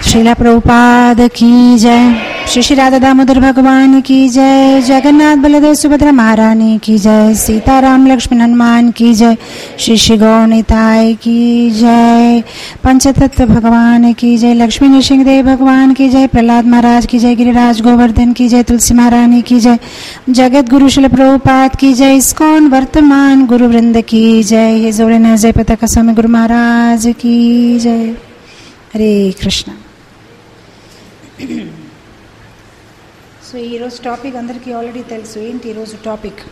श्रीला प्रभुपाद की जय श्री श्री राधा दामोदर भगवान की जय जगन्नाथ बलदेव सुभद्रा महारानी की जय सीताराम लक्ष्मण हनुमान की जय श्री श्री गौनिताय की जय पंचतत्व भगवान की जय लक्ष्मी नृसिंहदेव भगवान की जय प्रहलाद महाराज की जय गिरिराज गोवर्धन की जय तुलसी महारानी की जय जगत गुरु शिल प्रभुपाद की जय इस्कॉन वर्तमान गुरु वृंद की जय हे जोड़े जय पताका स्वामी गुरु महाराज की जय హరే కృష్ణ సో ఈరోజు టాపిక్ అందరికీ ఆల్రెడీ తెలుసు ఏంటి ఈరోజు టాపిక్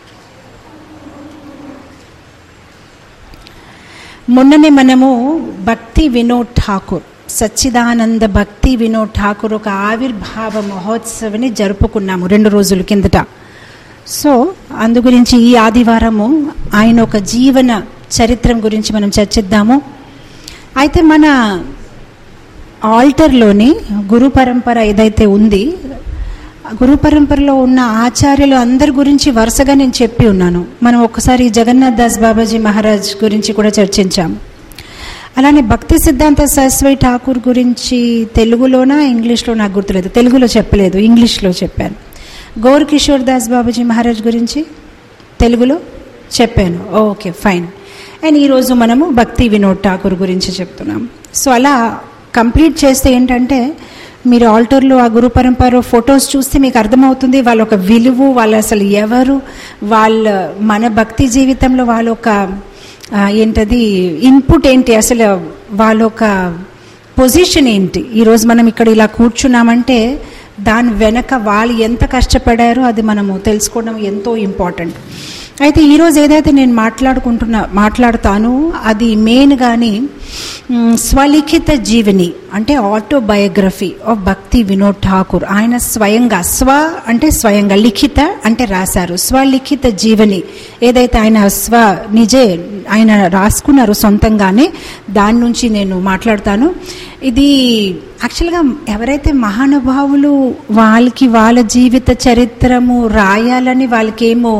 మొన్ననే మనము భక్తి వినోద్ ఠాకూర్ సచ్చిదానంద భక్తి వినోద్ ఠాకూర్ ఒక ఆవిర్భావ మహోత్సవాన్ని జరుపుకున్నాము రెండు రోజుల కిందట సో అందు గురించి ఈ ఆదివారము ఆయన ఒక జీవన చరిత్రం గురించి మనం చర్చిద్దాము అయితే మన ఆల్టర్లోని గురు పరంపర ఏదైతే ఉంది గురు పరంపరలో ఉన్న ఆచార్యులు అందరి గురించి వరుసగా నేను చెప్పి ఉన్నాను మనం ఒకసారి జగన్నాథ్ దాస్ బాబాజీ మహారాజ్ గురించి కూడా చర్చించాము అలానే భక్తి సిద్ధాంత సరస్వతి ఠాకూర్ గురించి తెలుగులోనా ఇంగ్లీష్లో నాకు గుర్తులేదు తెలుగులో చెప్పలేదు ఇంగ్లీష్లో చెప్పాను గౌర్ కిషోర్ దాస్ బాబాజీ మహారాజ్ గురించి తెలుగులో చెప్పాను ఓకే ఫైన్ అండ్ ఈరోజు మనము భక్తి వినోద్ ఠాకూర్ గురించి చెప్తున్నాం సో అలా కంప్లీట్ చేస్తే ఏంటంటే మీరు ఆల్టర్లో ఆ గురు పరంపర ఫొటోస్ చూస్తే మీకు అర్థమవుతుంది వాళ్ళ ఒక విలువ వాళ్ళు అసలు ఎవరు వాళ్ళ మన భక్తి జీవితంలో వాళ్ళ ఒక ఆ, ఏంటది ఇన్పుట్ ఏంటి అసలు వాళ్ళ ఒక పొజిషన్ ఏంటి ఈరోజు మనం ఇక్కడ ఇలా కూర్చున్నామంటే దాని వెనక వాళ్ళు ఎంత కష్టపడారో అది మనము తెలుసుకోవడం ఎంతో ఇంపార్టెంట్ అయితే ఈరోజు ఏదైతే నేను మాట్లాడుకుంటున్నా మాట్లాడుతాను అది మెయిన్ కానీ మ్, స్వలిఖిత జీవని అంటే ఆటోబయోగ్రఫీ ఆఫ్ భక్తి వినోద్ ఠాకూర్ ఆయన స్వయంగా స్వ అంటే స్వయంగా లిఖిత అంటే రాశారు స్వలిఖిత జీవని ఏదైతే ఆయన స్వ నిజే ఆయన రాసుకున్నారు సొంతంగానే దాని నుంచి నేను మాట్లాడతాను ఇది యాక్చువల్గా ఎవరైతే మహానుభావులు వాళ్ళకి వాళ్ళ జీవిత చరిత్రము రాయాలని వాళ్ళకేమో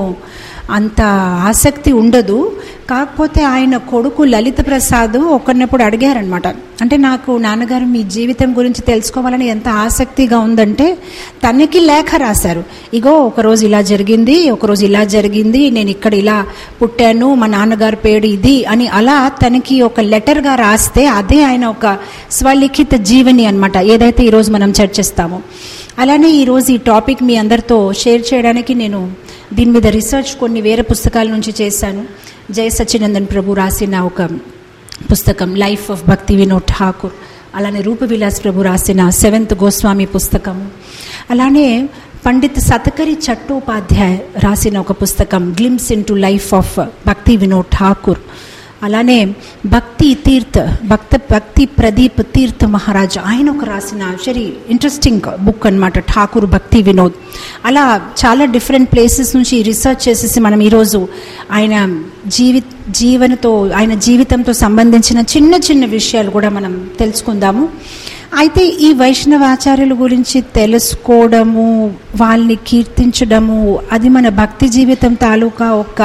అంత ఆసక్తి ఉండదు కాకపోతే ఆయన కొడుకు లలిత ప్రసాద్ ఒకరినప్పుడు అడిగారనమాట అంటే నాకు నాన్నగారు మీ జీవితం గురించి తెలుసుకోవాలని ఎంత ఆసక్తిగా ఉందంటే తనకి లేఖ రాశారు ఇగో ఒకరోజు ఇలా జరిగింది ఒకరోజు ఇలా జరిగింది నేను ఇక్కడ ఇలా పుట్టాను మా నాన్నగారు పేరు ఇది అని అలా తనకి ఒక లెటర్గా రాస్తే అదే ఆయన ఒక స్వలిఖిత జీవని అనమాట ఏదైతే ఈరోజు మనం చర్చిస్తామో అలానే ఈరోజు ఈ టాపిక్ మీ అందరితో షేర్ చేయడానికి నేను దీని మీద రీసెర్చ్ కొన్ని వేరే పుస్తకాల నుంచి చేశాను జయ సచ్చినందన్ ప్రభు రాసిన ఒక పుస్తకం లైఫ్ ఆఫ్ భక్తి వినోద్ ఠాకూర్ అలానే రూపవిలాస్ ప్రభు రాసిన సెవెంత్ గోస్వామి పుస్తకం అలానే పండిత్ సతకరి చట్టోపాధ్యాయ్ రాసిన ఒక పుస్తకం glimpse into life of Bhakti Vinod Thakur అలానే భక్తి తీర్థ్ భక్త భక్తి ప్రదీప్ తీర్థ్ మహారాజ్ ఆయన ఒక రాసిన వెరీ ఇంట్రెస్టింగ్ బుక్ అన్నమాట ఠాకూర్ భక్తి వినోద్ అలా చాలా డిఫరెంట్ ప్లేసెస్ నుంచి రీసెర్చ్ చేసేసి మనం ఈరోజు ఆయన జీవి జీవనతో ఆయన జీవితంతో సంబంధించిన చిన్న చిన్న విషయాలు కూడా మనం తెలుసుకుందాము అయితే ఈ వైష్ణవాచార్యుల గురించి తెలుసుకోవడము వాళ్ళని కీర్తించడము అది మన భక్తి జీవితం తాలూకా ఒక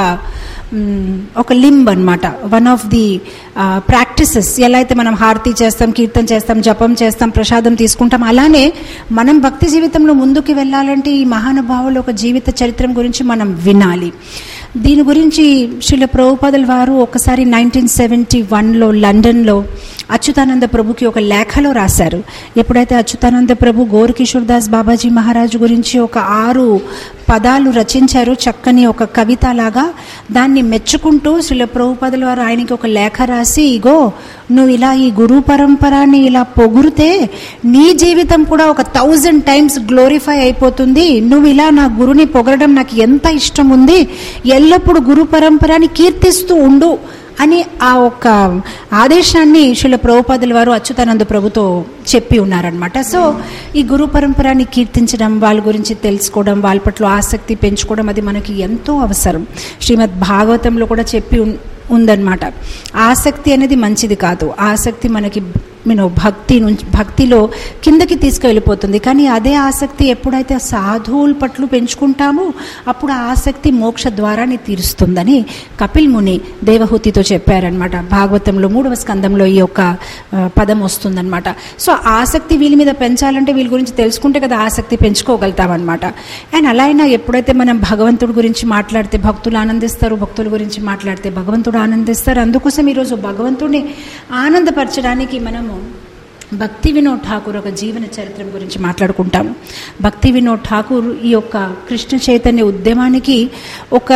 మ్, ఒక లింబ్ అనమాట వన్ ఆఫ్ ది ప్రాక్టీసెస్ ఎలా అయితే మనం హారతి చేస్తాం కీర్తన చేస్తాం జపం చేస్తాం ప్రసాదం తీసుకుంటాం అలానే మనం భక్తి జీవితంలో ముందుకు వెళ్ళాలంటే ఈ మహానుభావుల ఒక జీవిత చరిత్రం గురించి మనం వినాలి దీని గురించి శ్రీల ప్రభుపదుల వారు ఒకసారి నైన్టీన్ సెవెంటీ వన్లో లండన్లో అచ్యుతానంద ప్రభుకి ఒక లేఖలో రాశారు ఎప్పుడైతే అచ్యుతానంద ప్రభు గోరకిషోర్ దాస్ బాబాజీ మహారాజు గురించి ఒక ఆరు పదాలు రచించారు చక్కని ఒక కవిత లాగా దాన్ని మెచ్చుకుంటూ శ్రీల ప్రభుపదుల వారు ఆయనకి ఒక లేఖ రాసి ఇగో నువ్వు ఇలా ఈ గురు పరంపరాన్ని ఇలా పొగురితే నీ జీవితం కూడా ఒక థౌజండ్ టైమ్స్ గ్లోరిఫై అయిపోతుంది నువ్వు ఇలా నా గురుని పొగరడం నాకు ఎంత ఇష్టం ఉంది ఎల్లప్పుడూ గురు పరంపరాన్ని కీర్తిస్తూ ఉండు అని ఆ ఒక ఆదేశాన్ని శిల ప్రభుపాదుల వారు అచ్యుతానంద ప్రభుతో చెప్పి ఉన్నారనమాట సో ఈ గురు పరంపరాన్ని కీర్తించడం వాళ్ళ గురించి తెలుసుకోవడం వాళ్ళ పట్ల ఆసక్తి పెంచుకోవడం అది మనకి ఎంతో అవసరం శ్రీమద్ భాగవతంలో కూడా చెప్పి ఉన్- ఉందన్నమాట ఆసక్తి అనేది మంచిది కాదు ఆసక్తి మనకి మీను భక్తి నుంచి భక్తిలో కిందకి తీసుకువెళ్ళిపోతుంది కానీ అదే ఆసక్తి ఎప్పుడైతే సాధువుల పట్ల పెంచుకుంటామో అప్పుడు ఆ ఆసక్తి మోక్ష ద్వారాన్ని తీరుస్తుందని కపిల్ ముని దేవహూతితో చెప్పారనమాట భాగవతంలో మూడవ స్కందంలో ఈ యొక్క ఆ, పదం వస్తుందన్నమాట సో ఆసక్తి వీళ్ళ మీద పెంచాలంటే వీళ్ళ గురించి తెలుసుకుంటే కదా ఆసక్తి పెంచుకోగలుగుతామన్నమాట అండ్ అలా అయినా ఎప్పుడైతే మనం భగవంతుడి గురించి మాట్లాడితే భక్తులు ఆనందిస్తారు భక్తుల గురించి మాట్లాడితే భగవంతుడు ఆనందిస్తారు అందుకోసం ఈరోజు భగవంతుడిని ఆనందపరచడానికి మనము భక్తి వినోద్ ఠాకూర్ ఒక జీవన చరిత్ర గురించి మాట్లాడుకుంటాము భక్తి వినోద్ ఠాకూర్ ఈ యొక్క కృష్ణ చైతన్య ఉద్యమానికి ఒక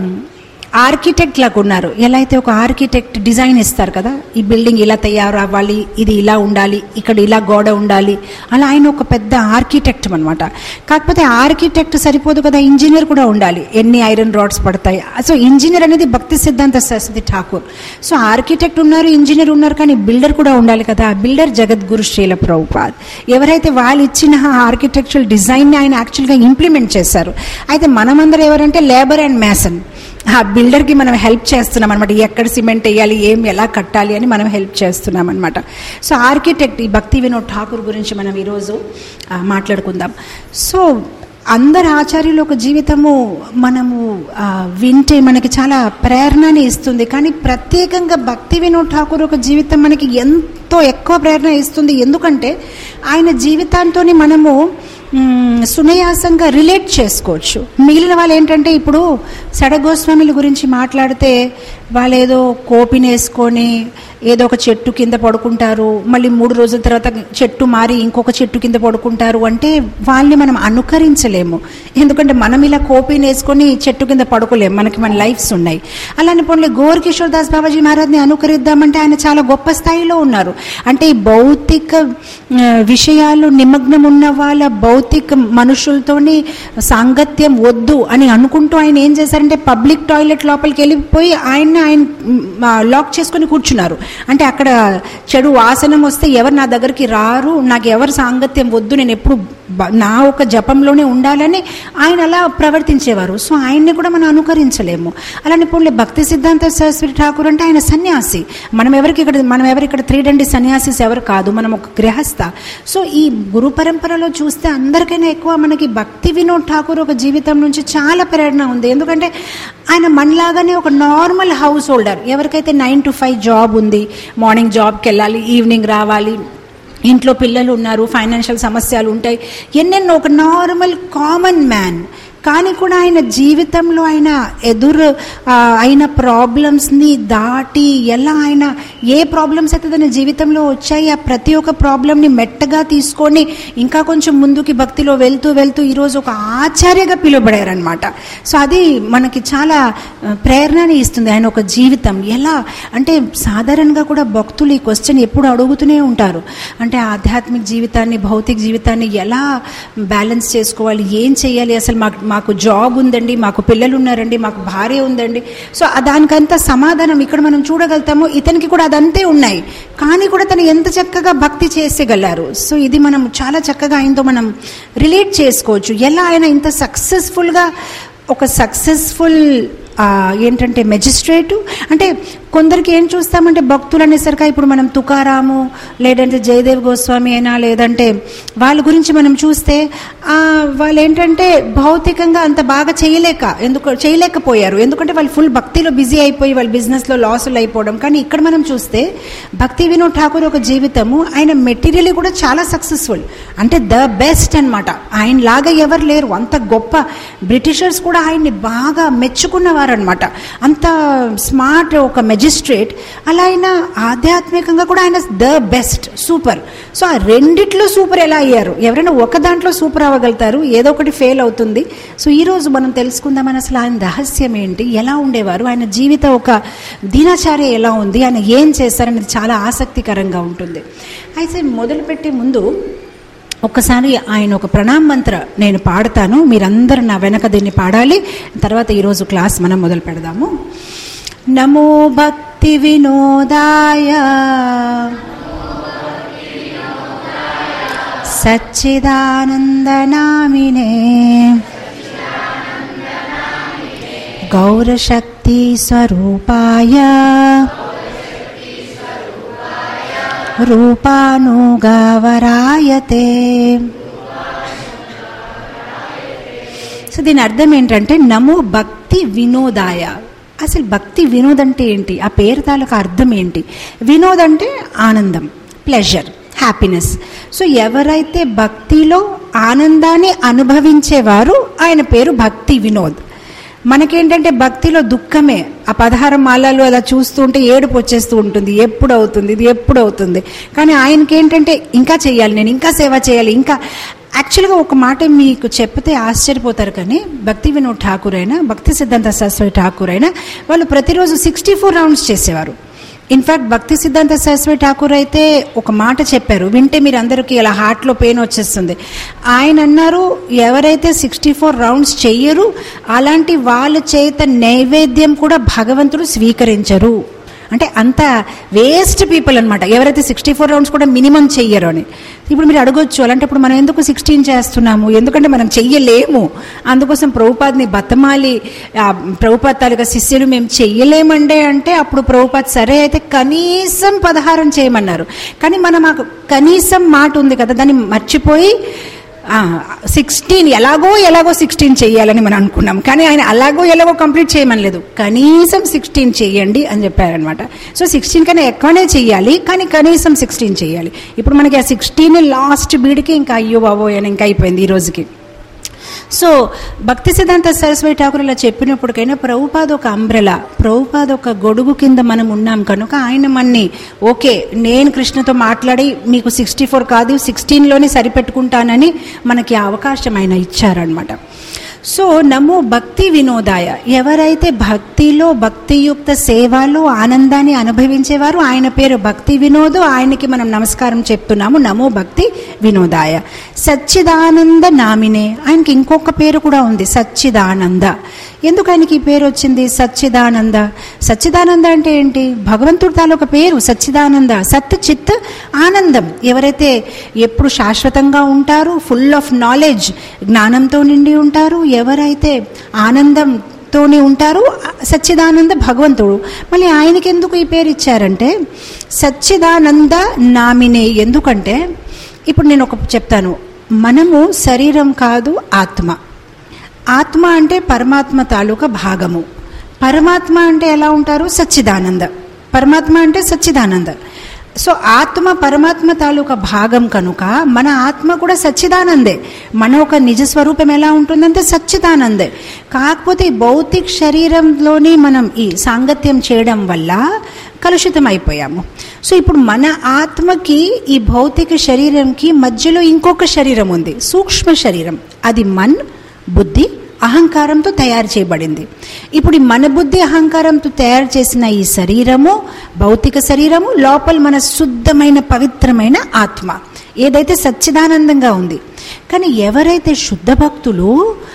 ఆర్కిటెక్ట్ లాగా ఉన్నారు ఎలా అయితే ఒక ఆర్కిటెక్ట్ డిజైన్ ఇస్తారు కదా ఈ బిల్డింగ్ ఇలా తయారు అవ్వాలి ఇది ఇలా ఉండాలి ఇక్కడ ఇలా గోడ ఉండాలి అలా ఆయన ఒక పెద్ద ఆర్కిటెక్ట్ అనమాట కాకపోతే ఆర్కిటెక్ట్ సరిపోదు కదా ఇంజనీర్ కూడా ఉండాలి ఎన్ని ఐరన్ రాడ్స్ పడతాయి సో ఇంజనీర్ అనేది భక్తి సిద్ధాంత సరస్వతి ఠాకూర్ సో ఆర్కిటెక్ట్ ఉన్నారు ఇంజనీర్ ఉన్నారు కానీ బిల్డర్ కూడా ఉండాలి కదా ఆ బిల్డర్ జగద్గురు శ్రీల ప్రభుపాద్ ఎవరైతే వాళ్ళు ఇచ్చిన ఆర్కిటెక్చరల్ డిజైన్ని ఆయన యాక్చువల్గా ఇంప్లిమెంట్ చేశారు అయితే మనమందరం ఎవరంటే లేబర్ అండ్ మ్యాసన్ ఆ బిల్డర్కి మనం హెల్ప్ చేస్తున్నాం అనమాట ఎక్కడ సిమెంట్ వేయాలి ఏం ఎలా కట్టాలి అని మనం హెల్ప్ చేస్తున్నాం అనమాట సో ఆర్కిటెక్ట్ ఈ భక్తి వినోద్ ఠాకూర్ గురించి మనం ఈరోజు ఆ, మాట్లాడుకుందాం సో అందరు ఆచార్యుల ఒక జీవితము మనము ఆ, వింటే మనకి చాలా ప్రేరణని ఇస్తుంది కానీ ప్రత్యేకంగా భక్తి వినోద్ ఠాకూర్ ఒక జీవితం మనకి ఎంతో ఎక్కువ ప్రేరణ ఇస్తుంది ఎందుకంటే ఆయన జీవితాంతో మనము మ్, సునాయాసంగా రిలేట్ చేసుకోవచ్చు మిగిలిన వాళ్ళు ఏంటంటే ఇప్పుడు సడగోస్వామిల గురించి మాట్లాడితే వాళ్ళు ఏదో కోపినేసుకొని ఏదో ఒక చెట్టు కింద పడుకుంటారు మళ్ళీ మూడు రోజుల తర్వాత చెట్టు మారి ఇంకొక చెట్టు కింద పడుకుంటారు అంటే వాళ్ళని మనం అనుకరించలేము ఎందుకంటే మనం ఇలా కోపిని వేసుకొని చెట్టు కింద పడుకోలేము మనకి మన లైఫ్స్ ఉన్నాయి అలానే పోన్లే గోర్ కిషోర్ దాస్ బాబాజీ మహారాజ్ని అనుకరిద్దామంటే ఆయన చాలా గొప్ప స్థాయిలో ఉన్నారు అంటే ఈ భౌతిక ఆ, విషయాలు నిమగ్నం ఉన్న వాళ్ళ భౌతిక మనుషులతోని సాంగత్యం వద్దు అని అనుకుంటూ ఆయన ఏం చేశారంటే పబ్లిక్ టాయిలెట్ లోపలికి వెళ్ళిపోయి ఆయన ఆయన మ్, ఆ, లాక్ చేసుకొని కూర్చున్నారు అంటే అక్కడ చెడు వాసనం వస్తే ఎవరు నా దగ్గరికి రారు నాకు ఎవరు సాంగత్యం వద్దు నేను ఎప్పుడు బ- నా ఒక జపంలోనే ఉండాలని ఆయన అలా ప్రవర్తించేవారు సో ఆయన్ని కూడా మనం అనుకరించలేము అలానే పోన్లే భక్తి సిద్ధాంత సరస్వతి ఠాకూర్ అంటే ఆయన సన్యాసి మనం ఎవరికి ఇక్కడ మనం ఎవరు ఇక్కడ త్రీ డండి సన్యాసిస్ ఎవరు కాదు మనం ఒక గృహస్థ సో ఈ గురు పరంపరలో చూస్తే అందరికైనా ఎక్కువ మనకి భక్తి వినోద్ ఠాకూర్ ఒక జీవితం నుంచి చాలా ప్రేరణ ఉంది ఎందుకంటే ఆయన మనలాగానే ఒక నార్మల్ హౌస్ హోల్డర్ ఎవరికైతే నైన్ టు ఫైవ్ జాబ్ ఉంది మార్నింగ్ జాబ్కి వెళ్ళాలి ఈవినింగ్ రావాలి ఇంట్లో పిల్లలు ఉన్నారు ఫైనాన్షియల్ సమస్యలు ఉంటాయి ఎన్నెన్నో ఒక నార్మల్ కామన్ మ్యాన్ కానీ కూడా ఆయన జీవితంలో ఆయన ఎదురు ఆ, అయిన ప్రాబ్లమ్స్ని దాటి ఎలా ఆయన ఏ ప్రాబ్లమ్స్ అయితే తన జీవితంలో వచ్చాయి ఆ ప్రతి ఒక్క ప్రాబ్లమ్ని మెట్టగా తీసుకొని ఇంకా కొంచెం ముందుకి భక్తిలో వెళ్తూ వెళ్తూ ఈరోజు ఒక ఆచార్యగా పిలువబడారనమాట సో అది మనకి చాలా ఆ, ప్రేరణని ఇస్తుంది ఆయన ఒక జీవితం ఎలా అంటే సాధారణంగా కూడా భక్తులు ఈ క్వశ్చన్ ఎప్పుడు అడుగుతూనే ఉంటారు అంటే ఆధ్యాత్మిక జీవితాన్ని భౌతిక జీవితాన్ని ఎలా బ్యాలెన్స్ చేసుకోవాలి ఏం చేయాలి అసలు మాకు మాకు జాబ్ ఉందండి మాకు పిల్లలు ఉన్నారండి మాకు భార్య ఉందండి సో ఆ దానికంతా సమాధానం ఇక్కడ మనం చూడగలుగుతాము ఇతనికి కూడా అదంతే ఉన్నాయి కానీ కూడా తను ఎంత చక్కగా భక్తి చేసేగలరు సో ఇది మనం చాలా చక్కగా ఆయనతో మనం రిలేట్ చేసుకోవచ్చు ఎలా ఆయన ఇంత సక్సెస్ఫుల్గా ఒక సక్సెస్ఫుల్ ఏంటంటే మెజిస్ట్రేటు అంటే కొందరికి ఏం చూస్తామంటే భక్తులు అనేసరికి ఇప్పుడు మనం తుకారాము లేదంటే జయదేవ్ గోస్వామి అయినా లేదంటే వాళ్ళ గురించి మనం చూస్తే ఆ, వాళ్ళు ఏంటంటే భౌతికంగా అంత బాగా చేయలేక ఎందుకు చేయలేకపోయారు ఎందుకంటే వాళ్ళు ఫుల్ భక్తిలో బిజీ అయిపోయి వాళ్ళ బిజినెస్లో లాసులు అయిపోవడం కానీ ఇక్కడ మనం చూస్తే భక్తి వినోద్ ఠాకూర్ ఒక జీవితము ఆయన మెటీరియల్ కూడా చాలా సక్సెస్ఫుల్ అంటే ద బెస్ట్ అన్నమాట ఆయన లాగా ఎవరు లేరు అంత గొప్ప బ్రిటిషర్స్ కూడా ఆయన్ని బాగా మెచ్చుకున్నవారు అనమాట అంత స్మార్ట్ ఒక మెజిస్ట్రేట్ అలా ఆయన ఆధ్యాత్మికంగా కూడా ఆయన ద బెస్ట్ సూపర్ సో ఆ రెండిట్లో సూపర్ ఎలా అయ్యారు ఎవరైనా ఒక దాంట్లో సూపర్ అవ్వగలుగుతారు ఏదో ఒకటి ఫెయిల్ అవుతుంది సో ఈరోజు మనం తెలుసుకుందామని అసలు ఆయన రహస్యం ఏంటి ఎలా ఉండేవారు ఆయన జీవిత ఒక దినచార్య ఎలా ఉంది ఆయన ఏం చేస్తారనేది చాలా ఆసక్తికరంగా ఉంటుంది అయితే మొదలుపెట్టే ముందు ఒక్కసారి ఆయన ఒక ప్రణామ మంత్ర నేను పాడతాను మీరందరూ నా వెనక దీన్ని పాడాలి తర్వాత ఈరోజు క్లాస్ మనం మొదలు పెడదాము నమో భక్తి వినోదాయ సచ్చిదానందనామినే గౌరశక్తి స్వరూపాయ రూపానుగవరాయతే సో దీని అర్థం ఏంటంటే నమో భక్తి వినోదాయ అసలు భక్తి వినోద్ అంటే ఏంటి ఆ పేరు తాలూకా అర్థం ఏంటి వినోద్ అంటే ఆనందం ప్లెజర్ హ్యాపీనెస్ సో ఎవరైతే భక్తిలో ఆనందాన్ని అనుభవించేవారు ఆయన పేరు భక్తి వినోద్ మనకేంటంటే భక్తిలో దుఃఖమే ఆ పదహారు మాలలు అలా చూస్తూ ఉంటే ఏడుపు వచ్చేస్తూ ఉంటుంది ఎప్పుడు అవుతుంది ఇది ఎప్పుడు అవుతుంది కానీ ఆయనకి ఏంటంటే ఇంకా చేయాలి నేను ఇంకా సేవ చేయాలి ఇంకా యాక్చువల్గా ఒక మాట మీకు చెప్తే ఆశ్చర్యపోతారు కానీ భక్తి వినోద్ ఠాకూర్ అయినా భక్తి సిద్ధాంత సరస్వతి ఠాకూర్ అయినా వాళ్ళు ప్రతిరోజు సిక్స్టీ ఫోర్ రౌండ్స్ చేసేవారు ఇన్ఫ్యాక్ట్ భక్తి సిద్ధాంత సరస్వతి ఠాకూర్ అయితే ఒక మాట చెప్పారు వింటే మీరు అందరికీ ఇలా హార్ట్లో పెయిన్ వచ్చేస్తుంది ఆయన అన్నారు ఎవరైతే సిక్స్టీ ఫోర్ రౌండ్స్ చెయ్యరు అలాంటి వాళ్ళ చేత నైవేద్యం కూడా భగవంతుడు స్వీకరించరు అంటే అంత వేస్ట్ పీపుల్ అనమాట ఎవరైతే సిక్స్టీ ఫోర్ రౌండ్స్ కూడా మినిమం చెయ్యరు అని ఇప్పుడు మీరు అడగొచ్చు అలాంటప్పుడు మనం ఎందుకు సిక్స్టీన్ చేస్తున్నాము ఎందుకంటే మనం చెయ్యలేము అందుకోసం ప్రభుపాద్ని బతమాలి ఆ, ప్రభుపాద్ తాలూకా శిష్యులు మేము చెయ్యలేమండే అంటే అప్పుడు ప్రభుపాద్ సరే అయితే కనీసం పదహారం చేయమన్నారు కానీ మనం ఆ కనీసం మాట ఉంది కదా దాన్ని మర్చిపోయి సిక్స్టీన్ ఎలాగో ఎలాగో సిక్స్టీన్ చేయాలని మనం అనుకున్నాం కానీ ఆయన అలాగో ఎలాగో కంప్లీట్ చేయమనలేదు కనీసం సిక్స్టీన్ చేయండి అని చెప్పారనమాట సో సిక్స్టీన్ కన్నా ఎక్కువనే చెయ్యాలి కానీ కనీసం సిక్స్టీన్ చేయాలి ఇప్పుడు మనకి ఆ సిక్స్టీన్ లాస్ట్ బీడ్కి ఇంకా అయ్యో బాబోయ్ అని ఇంకా అయిపోయింది ఈ రోజుకి సో భక్తి సిద్ధాంత సరస్వతి ఠాకూర్ ఇలా చెప్పినప్పటికైనా ప్రభుపాద్ ఒక అంబ్రెలా ప్రభుపాద్ ఒక గొడుగు కింద మనం ఉన్నాం కనుక ఆయన మన్ని ఓకే నేను కృష్ణతో మాట్లాడి మీకు సిక్స్టీ ఫోర్ కాదు సిక్స్టీన్లోనే సరిపెట్టుకుంటానని మనకి ఆ అవకాశం ఆయన ఇచ్చారనమాట సో నమో భక్తి వినోదాయ ఎవరైతే భక్తిలో భక్తియుక్త సేవలో ఆనందాన్ని అనుభవించేవారు ఆయన పేరు భక్తి వినోదు ఆయనకి మనం నమస్కారం చెప్తున్నాము నమో భక్తి వినోదాయ సచ్చిదానంద నామినే ఆయనకి ఇంకొక పేరు కూడా ఉంది సచ్చిదానంద ఎందుకు ఆయనకి ఈ పేరు వచ్చింది సచ్చిదానంద సచ్చిదానంద అంటే ఏంటి భగవంతుడి తాలూకా పేరు సచ్చిదానంద సత్ చిత్ ఆనందం ఎవరైతే ఎప్పుడు శాశ్వతంగా ఉంటారు ఫుల్ ఆఫ్ నాలెడ్జ్ జ్ఞానంతో నిండి ఉంటారు ఎవరైతే ఆనందం తోనే ఉంటారు సచ్చిదానంద భగవంతుడు మళ్ళీ ఆయనకి ఎందుకు ఈ పేరు ఇచ్చారంటే సచ్చిదానంద నామినే ఎందుకంటే ఇప్పుడు నేను ఒక చెప్తాను మనము శరీరం కాదు ఆత్మ ఆత్మ అంటే పరమాత్మ తాలూకా భాగము పరమాత్మ అంటే ఎలా ఉంటారు సచ్చిదానంద పరమాత్మ అంటే సచ్చిదానంద సో ఆత్మ పరమాత్మ తాలూకా భాగం కనుక మన ఆత్మ కూడా సచ్చిదానందే మన ఒక నిజ స్వరూపం ఎలా ఉంటుందంటే సచ్చిదానందే కాకపోతే ఈ భౌతిక శరీరంలోని మనం ఈ సాంగత్యం చేయడం వల్ల కలుషితం అయిపోయాము సో ఇప్పుడు మన ఆత్మకి ఈ భౌతిక శరీరంకి మధ్యలో ఇంకొక శరీరం ఉంది సూక్ష్మ శరీరం అది మన్ బుద్ధి అహంకారంతో తయారు చేయబడింది ఇప్పుడు ఈ మన బుద్ధి అహంకారంతో తయారు చేసిన ఈ శరీరము భౌతిక శరీరము లోపల మన శుద్ధమైన పవిత్రమైన ఆత్మ ఏదైతే సచ్చిదానందంగా ఉంది కానీ ఎవరైతే శుద్ధ భక్తులు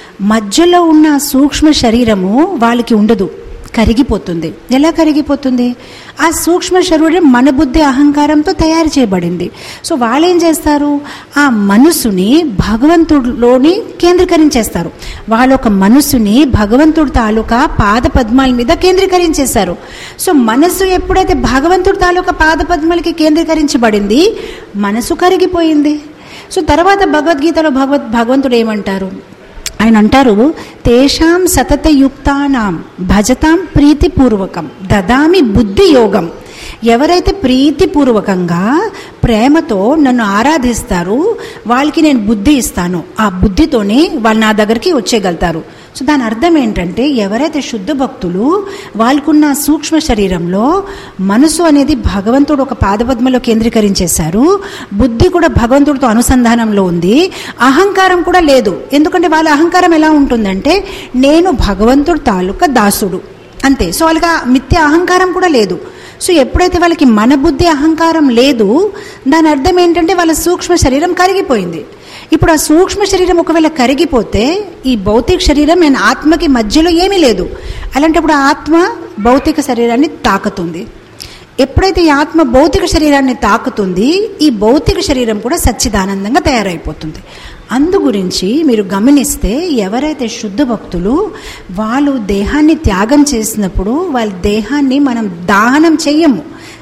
మధ్యలో ఉన్న సూక్ష్మ శరీరము వాళ్ళకి ఉండదు కరిగిపోతుంది ఎలా కరిగిపోతుంది ఆ సూక్ష్మ శరీరం మన బుద్ధి అహంకారంతో తయారు చేయబడింది సో వాళ్ళు ఏం చేస్తారు ఆ మనసుని భగవంతుడిలోని కేంద్రీకరించేస్తారు వాళ్ళ ఒక మనసుని భగవంతుడి తాలూకా పాద పద్మాల మీద కేంద్రీకరించేశారు సో మనసు ఎప్పుడైతే భగవంతుడి తాలూకా పాద పద్మాలకి కేంద్రీకరించబడింది మనసు కరిగిపోయింది సో తర్వాత భగవద్గీతలో భగవద్ భగవంతుడు ఏమంటారు ఆయన అంటారు తేషాం సతతయుక్తానాం భజతాం ప్రీతిపూర్వకం దదామి బుద్ధి యోగం ఎవరైతే ప్రీతిపూర్వకంగా ప్రేమతో నన్ను ఆరాధిస్తారో వాళ్ళకి నేను బుద్ధి ఇస్తాను ఆ బుద్ధితోనే వాళ్ళు నా దగ్గరికి వచ్చేయగలుగుతారు సో దాని అర్థం ఏంటంటే ఎవరైతే శుద్ధ భక్తులు వాళ్ళకున్న సూక్ష్మ శరీరంలో మనసు అనేది భగవంతుడు ఒక పాదపద్మలో కేంద్రీకరించేశారు బుద్ధి కూడా భగవంతుడితో అనుసంధానంలో ఉంది అహంకారం కూడా లేదు ఎందుకంటే వాళ్ళ అహంకారం ఎలా ఉంటుందంటే నేను భగవంతుడు తాలూకా దాసుడు అంతే సో వాళ్ళకి ఆ మిథ్య అహంకారం కూడా లేదు సో ఎప్పుడైతే వాళ్ళకి మన బుద్ధి అహంకారం లేదు దాని అర్థం ఏంటంటే వాళ్ళ సూక్ష్మ శరీరం కరిగిపోయింది ఇప్పుడు ఆ సూక్ష్మ శరీరం ఒకవేళ కరిగిపోతే ఈ భౌతిక శరీరం నేను ఆత్మకి మధ్యలో ఏమీ లేదు అలాంటప్పుడు ఆ ఆత్మ భౌతిక శరీరాన్ని తాకుతుంది ఎప్పుడైతే ఈ ఆత్మ భౌతిక శరీరాన్ని తాకుతుంది ఈ భౌతిక శరీరం కూడా సచ్చిదానందంగా తయారైపోతుంది అందు గురించి మీరు గమనిస్తే ఎవరైతే శుద్ధ భక్తులు వాళ్ళు దేహాన్ని త్యాగం చేసినప్పుడు వాళ్ళ దేహాన్ని మనం దాహనం చెయ్యము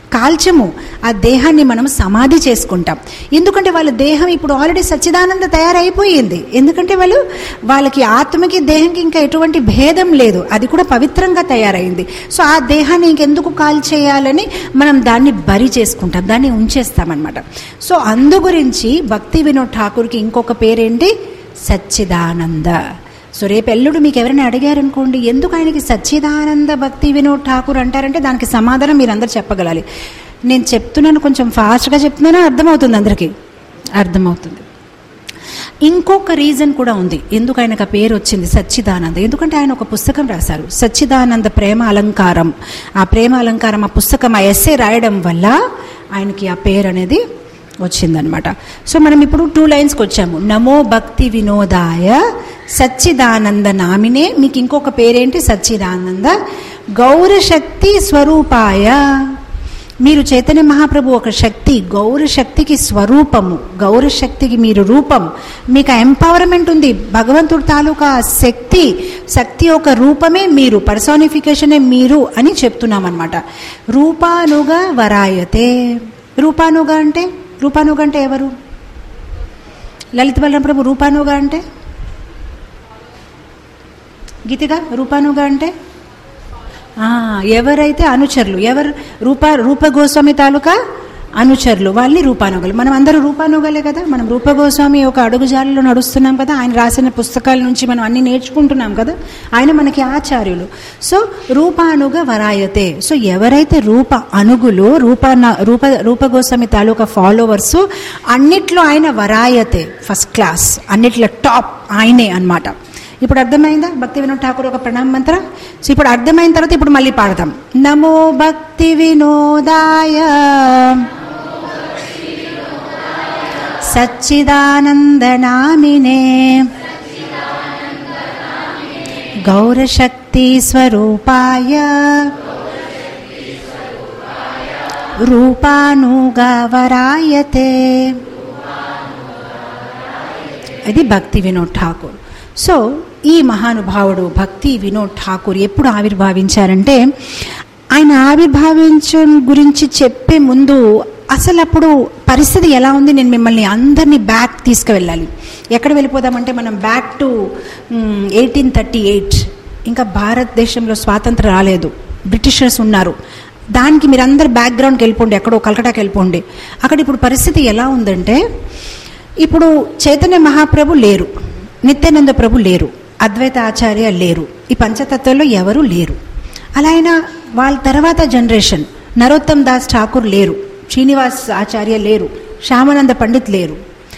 కాల్చము ఆ దేహాన్ని మనం సమాధి చేసుకుంటాం ఎందుకంటే వాళ్ళ దేహం ఇప్పుడు ఆల్రెడీ సచ్చిదానంద తయారైపోయింది ఎందుకంటే వాళ్ళు వాళ్ళకి ఆత్మకి దేహంకి ఇంకా ఎటువంటి భేదం లేదు అది కూడా పవిత్రంగా తయారైంది సో ఆ దేహాన్ని ఇంకెందుకు కాల్చేయాలని మనం దాన్ని బరి చేసుకుంటాం దాన్ని ఉంచేస్తామన్నమాట సో అందు గురించి భక్తి వినోద్ ఠాకూర్కి ఇంకొక పేరేంటి సచ్చిదానంద సో రేపు ఎల్లుడు మీకు ఎవరైనా అడిగారనుకోండి ఎందుకు ఆయనకి సచ్చిదానంద భక్తి వినోద్ ఠాకూర్ అంటారంటే దానికి సమాధానం మీరు అందరు చెప్పగలాలి నేను చెప్తున్నాను కొంచెం ఫాస్ట్గా చెప్తున్నాను అర్థమవుతుంది అందరికీ అర్థమవుతుంది ఇంకొక రీజన్ కూడా ఉంది ఎందుకు ఆయనకు ఆ పేరు వచ్చింది సచ్చిదానంద ఎందుకంటే ఆయన ఒక పుస్తకం రాశారు సచ్చిదానంద ప్రేమ అలంకారం ఆ ప్రేమ అలంకారం ఆ పుస్తకం ఆ ఎస్సే రాయడం వల్ల ఆయనకి ఆ పేరు అనేది వచ్చిందనమాట సో మనం ఇప్పుడు టూ లైన్స్కి వచ్చాము నమో భక్తి వినోదాయ సచ్చిదానంద నామినే మీకు ఇంకొక పేరేంటి సచ్చిదానంద గౌరశక్తి స్వరూపాయ మీరు చైతన్య మహాప్రభు ఒక శక్తి గౌరశక్తికి స్వరూపము గౌరశక్తికి మీరు రూపం మీకు ఎంపవర్మెంట్ ఉంది భగవంతుడి తాలూకా శక్తి శక్తి ఒక రూపమే మీరు పర్సానిఫికేషనే మీరు అని చెప్తున్నాం అనమాట రూపానుగా వరాయతే రూపానుగా అంటే రూపానుగా అంటే ఎవరు లలిత బలరాం ప్రభు రూపానుగా అంటే గీతిగా రూపానుగా అంటే ఆ, ఎవరైతే అనుచరులు ఎవరు రూప రూప గోస్వామి తాలూకా అనుచరులు వాళ్ళని రూపానుగలు మనం అందరూ రూపానుగలే కదా మనం రూప గోస్వామి ఒక అడుగుజాలలో నడుస్తున్నాం కదా ఆయన రాసిన పుస్తకాల నుంచి మనం అన్ని నేర్చుకుంటున్నాం కదా ఆయన మనకి ఆచార్యులు సో రూపానుగ వరాయతే సో ఎవరైతే రూప అనుగులు రూప రూప రూప గోస్వామి తాలూకా ఫాలోవర్స్ అన్నిట్లో ఆయన వరాయతే ఫస్ట్ క్లాస్ అన్నిట్లో టాప్ ఆయనే అన్నమాట ఇప్పుడు అర్థమైందా భక్తి వినోద్ ఠాకూర్ ఒక ప్రణామ మంత్ర సో ఇప్పుడు అర్థమైన తర్వాత ఇప్పుడు మళ్ళీ పాడదాం నమో భక్తి వినోదాయ సచ్చిదానందనామినే గౌరశక్తి స్వరూపాయ రూపానుగవరాయతే ఇది భక్తి వినోద్ ఠాకూర్ సో ఈ మహానుభావుడు భక్తి వినోద్ ఠాకూర్ ఎప్పుడు ఆవిర్భావించారంటే ఆయన ఆవిర్భావించడం గురించి చెప్పే ముందు అసలు అప్పుడు పరిస్థితి ఎలా ఉంది నేను మిమ్మల్ని అందరినీ బ్యాక్ తీసుకువెళ్ళాలి ఎక్కడ వెళ్ళిపోదామంటే మనం back to eighteen thirty eight ఇంకా భారతదేశంలో స్వాతంత్రం రాలేదు బ్రిటిషర్స్ ఉన్నారు దానికి మీరు అందరు బ్యాక్గ్రౌండ్కి వెళ్ళిపోండి ఎక్కడో కలకటాకి వెళ్ళిపోండి అక్కడ ఇప్పుడు పరిస్థితి ఎలా ఉందంటే ఇప్పుడు చైతన్య మహాప్రభు లేరు నిత్యానంద ప్రభు లేరు అద్వైత ఆచార్య లేరు ఈ పంచతత్వంలో ఎవరు లేరు అలా అయినా వాళ్ళ తర్వాత జనరేషన్ నరోత్తమ్ దాస్ ఠాకూర్ లేరు శ్రీనివాస్ ఆచార్య లేరు శ్యామానంద పండిత్ లేరు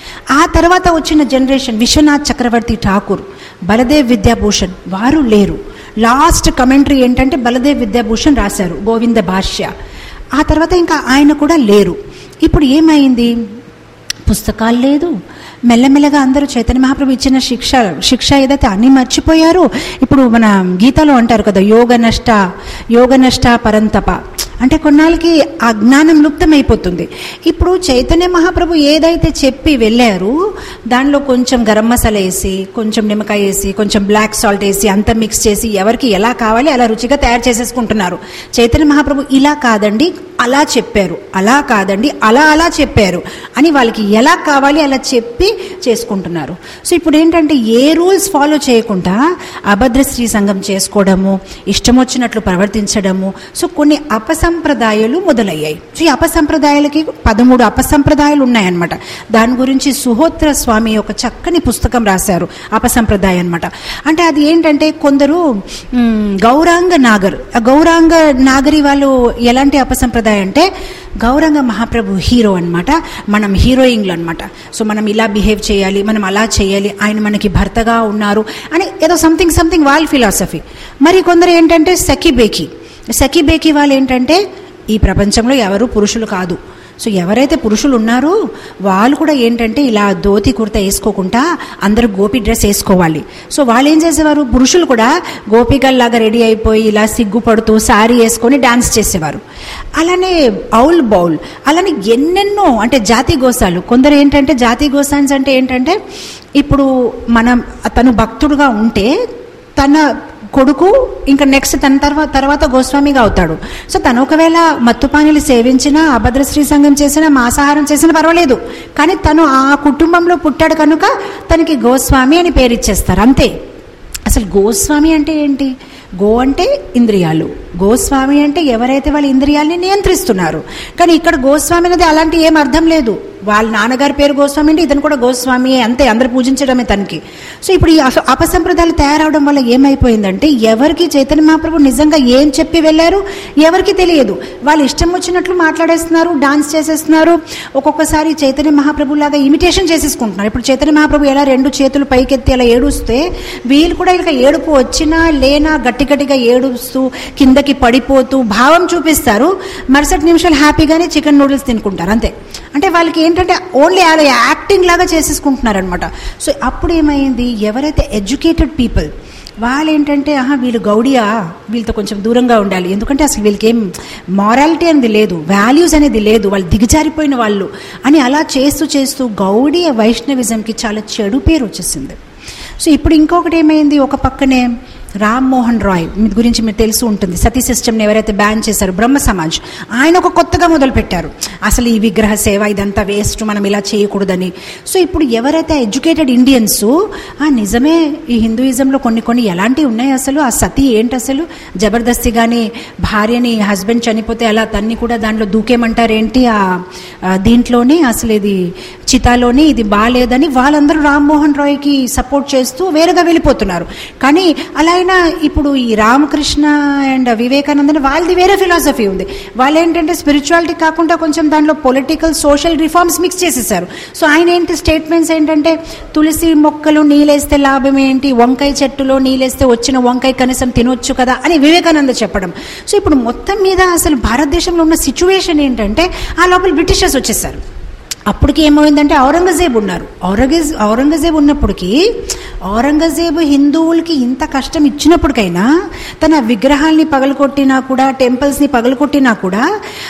ఆ తర్వాత వచ్చిన జనరేషన్ విశ్వనాథ్ చక్రవర్తి ఠాకూర్ బలదేవ్ విద్యాభూషణ్ వారు లేరు లాస్ట్ కమెంటరీ ఏంటంటే బలదేవ్ విద్యాభూషణ్ రాశారు గోవింద భాష్య ఆ తర్వాత ఇంకా ఆయన కూడా లేరు ఇప్పుడు ఏమైంది పుస్తకాలు లేదు మెల్లమెల్లగా అందరూ చైతన్య మహాప్రభు ఇచ్చిన శిక్ష శిక్ష ఏదైతే అన్ని మర్చిపోయారు ఇప్పుడు మన గీతలో అంటారు కదా యోగ నష్ట యోగ నష్ట పరంతప అంటే కొన్నాళ్ళకి ఆ జ్ఞానం లుప్తమైపోతుంది ఇప్పుడు చైతన్య మహాప్రభు ఏదైతే చెప్పి వెళ్ళారు దానిలో కొంచెం గరం మసాలా వేసి కొంచెం నిమ్మకాయ వేసి కొంచెం బ్లాక్ సాల్ట్ వేసి అంతా మిక్స్ చేసి ఎవరికి ఎలా కావాలి అలా రుచిగా తయారు చేసేసుకుంటున్నారు చైతన్య మహాప్రభు ఇలా కాదండి అలా చెప్పారు అలా కాదండి అలా అలా చెప్పారు అని వాళ్ళకి ఎలా కావాలి అలా చెప్పి చేసుకుంటున్నారు సో ఇప్పుడు ఏంటంటే ఏ రూల్స్ ఫాలో చేయకుండా అభద్ర స్త్రీ సంఘం చేసుకోవడము ఇష్టం వచ్చినట్లు ప్రవర్తించడము సో కొన్ని అపసంప్రదాయాలు మొదలయ్యాయి సో ఈ అపసంప్రదాయాలకి పదమూడు అపసంప్రదాయాలు ఉన్నాయన్నమాట దాని గురించి సుహోత్ర స్వామి ఒక చక్కని పుస్తకం రాశారు అపసంప్రదాయం అనమాట అంటే అది ఏంటంటే కొందరు మ్, గౌరాంగ నాగర్ ఆ గౌరాంగ నాగరి వాళ్ళు ఎలాంటి అపసంప్రదాయం అంటే గౌరంగ మహాప్రభు హీరో అన్నమాట మనం హీరోయిన్లు అన్నమాట సో మనం ఇలా బిహేవ్ చేయాలి మనం అలా చేయాలి ఆయన మనకి భర్తగా ఉన్నారు అని ఏదో సంథింగ్ సంథింగ్ వాళ్ళ ఫిలాసఫీ మరి కొందరు ఏంటంటే సఖీ బేకి సఖీ బేకి వాళ్ళు ఏంటంటే ఈ ప్రపంచంలో ఎవరు పురుషులు కాదు సో ఎవరైతే పురుషులు ఉన్నారో వాళ్ళు కూడా ఏంటంటే ఇలా ధోతి కుర్త వేసుకోకుండా అందరూ గోపి డ్రెస్ వేసుకోవాలి సో వాళ్ళు ఏం చేసేవారు పురుషులు కూడా గోపికల్లాగా రెడీ అయిపోయి ఇలా సిగ్గుపడుతూ శారీ వేసుకొని డాన్స్ చేసేవారు అలానే ఔల్ బౌల్ అలానే ఎన్నెన్నో అంటే జాతి గోసాలు కొందరు ఏంటంటే జాతి గోసాన్స్ అంటే ఏంటంటే ఇప్పుడు మనం తను భక్తుడుగా ఉంటే తన కొడుకు ఇంకా నెక్స్ట్ తన తర్వాత తర్వాత గోస్వామిగా అవుతాడు సో తను ఒకవేళ మత్తుపానీలు సేవించినా అభద్రశ్రీ సంఘం చేసినా మాంసాహారం చేసినా పర్వాలేదు కానీ తను ఆ కుటుంబంలో పుట్టాడు కనుక తనకి గోస్వామి అని పేరు ఇచ్చేస్తారు అంతే అసలు గోస్వామి అంటే ఏంటి గో అంటే ఇంద్రియాలు గోస్వామి అంటే ఎవరైతే వాళ్ళ ఇంద్రియాల్ని నియంత్రిస్తున్నారు కానీ ఇక్కడ గోస్వామి అనేది అలాంటి ఏం అర్థం లేదు వాళ్ళ నాన్నగారి పేరు గోస్వామి అంటే ఇతను కూడా గోస్వామి అంతే అందరు పూజించడమే తనకి సో ఇప్పుడు ఈ అప- అపసంప్రదాయాలు తయారవడం వల్ల ఏమైపోయిందంటే ఎవరికి చైతన్య మహాప్రభు నిజంగా ఏం చెప్పి వెళ్ళారు ఎవరికి తెలియదు వాళ్ళు ఇష్టం వచ్చినట్లు మాట్లాడేస్తున్నారు డాన్స్ చేసేస్తున్నారు ఒక్కొక్కసారి చైతన్య మహాప్రభు లాగా ఇమిటేషన్ చేసేసుకుంటున్నారు ఇప్పుడు చైతన్య మహాప్రభు ఎలా రెండు చేతులు పైకెత్తి అలా ఏడుస్తే వీళ్ళు కూడా ఇక ఏడుపు వచ్చినా లేనా గట్టి గట్టిగా ఏడుస్తూ కిందకి పడిపోతూ భావం చూపిస్తారు మరుసటి నిమిషాలు హ్యాపీగానే చికెన్ నూడిల్స్ తినుకుంటారు అంతే అంటే వాళ్ళకి ఏంటంటే ఓన్లీ అలా యాక్టింగ్ లాగా చేసేసుకుంటున్నారు అనమాట సో అప్పుడు ఏమైంది ఎవరైతే ఎడ్యుకేటెడ్ పీపుల్ వాళ్ళు ఏంటంటే ఆహా వీళ్ళు గౌడియా వీళ్ళతో కొంచెం దూరంగా ఉండాలి ఎందుకంటే అసలు వీళ్ళకి ఏం మారాలిటీ అనేది లేదు వాల్యూస్ అనేది లేదు వాళ్ళు దిగజారిపోయిన వాళ్ళు అని అలా చేస్తూ చేస్తూ గౌడీయ వైష్ణవిజంకి చాలా చెడు పేరు వచ్చేసింది సో ఇప్పుడు ఇంకొకటి ఏమైంది ఒక పక్కనే రామ్ మోహన్ రాయ్ మీ గురించి మీరు తెలిసి ఉంటుంది సతీ సిస్టమ్ని ఎవరైతే బ్యాన్ చేశారో బ్రహ్మ సమాజ్ ఆయన ఒక కొత్తగా మొదలు పెట్టారు అసలు ఈ విగ్రహ సేవ ఇదంతా వేస్ట్ మనం ఇలా చేయకూడదని సో ఇప్పుడు ఎవరైతే ఎడ్యుకేటెడ్ ఇండియన్స్ ఆ నిజమే ఈ హిందూయిజంలో కొన్ని కొన్ని ఎలాంటివి ఉన్నాయి అసలు ఆ సతీ ఏంటి అసలు జబర్దస్తి కానీ భార్యని హస్బెండ్ చనిపోతే అలా తన్ని కూడా దాంట్లో దూకేమంటారేంటి ఆ ఆ దీంట్లోనే అసలు ఇది చితాలోని ఇది బాగాలేదని వాళ్ళందరూ రామ్మోహన్ రాయ్కి సపోర్ట్ చేస్తూ వేరుగా వెళ్ళిపోతున్నారు కానీ అలా అయినా ఇప్పుడు ఈ రామకృష్ణ అండ్ వివేకానందన్ వాళ్ళది వేరే ఫిలాసఫీ ఉంది వాళ్ళు ఏంటంటే స్పిరిచువాలిటీ కాకుండా కొంచెం దాంట్లో పొలిటికల్ సోషల్ రిఫార్మ్స్ మిక్స్ చేసేసారు సో ఆయన ఏంటి స్టేట్మెంట్స్ ఏంటంటే తులసి మొక్కలు నీళ్ళేస్తే లాభం ఏంటి వంకాయ చెట్టులో నీళ్ళేస్తే వచ్చిన వంకాయ కనీసం తినొచ్చు కదా అని వివేకానంద చెప్పడం సో ఇప్పుడు మొత్తం మీద అసలు భారతదేశంలో ఉన్న సిచ్యువేషన్ ఏంటంటే ఆ లోపల బ్రిటిషర్స్ వచ్చేసారు అప్పటికి ఏమైందంటే ఔరంగజేబ్ ఉన్నారు ఔరంగజేబ్ ఔరంగజేబ్ ఉన్నప్పటికీ ఔరంగజేబ్ హిందువులకి ఇంత కష్టం ఇచ్చినప్పటికైనా తన విగ్రహాల్ని పగలగొట్టినా కూడా టెంపుల్స్ని పగలగొట్టినా కూడా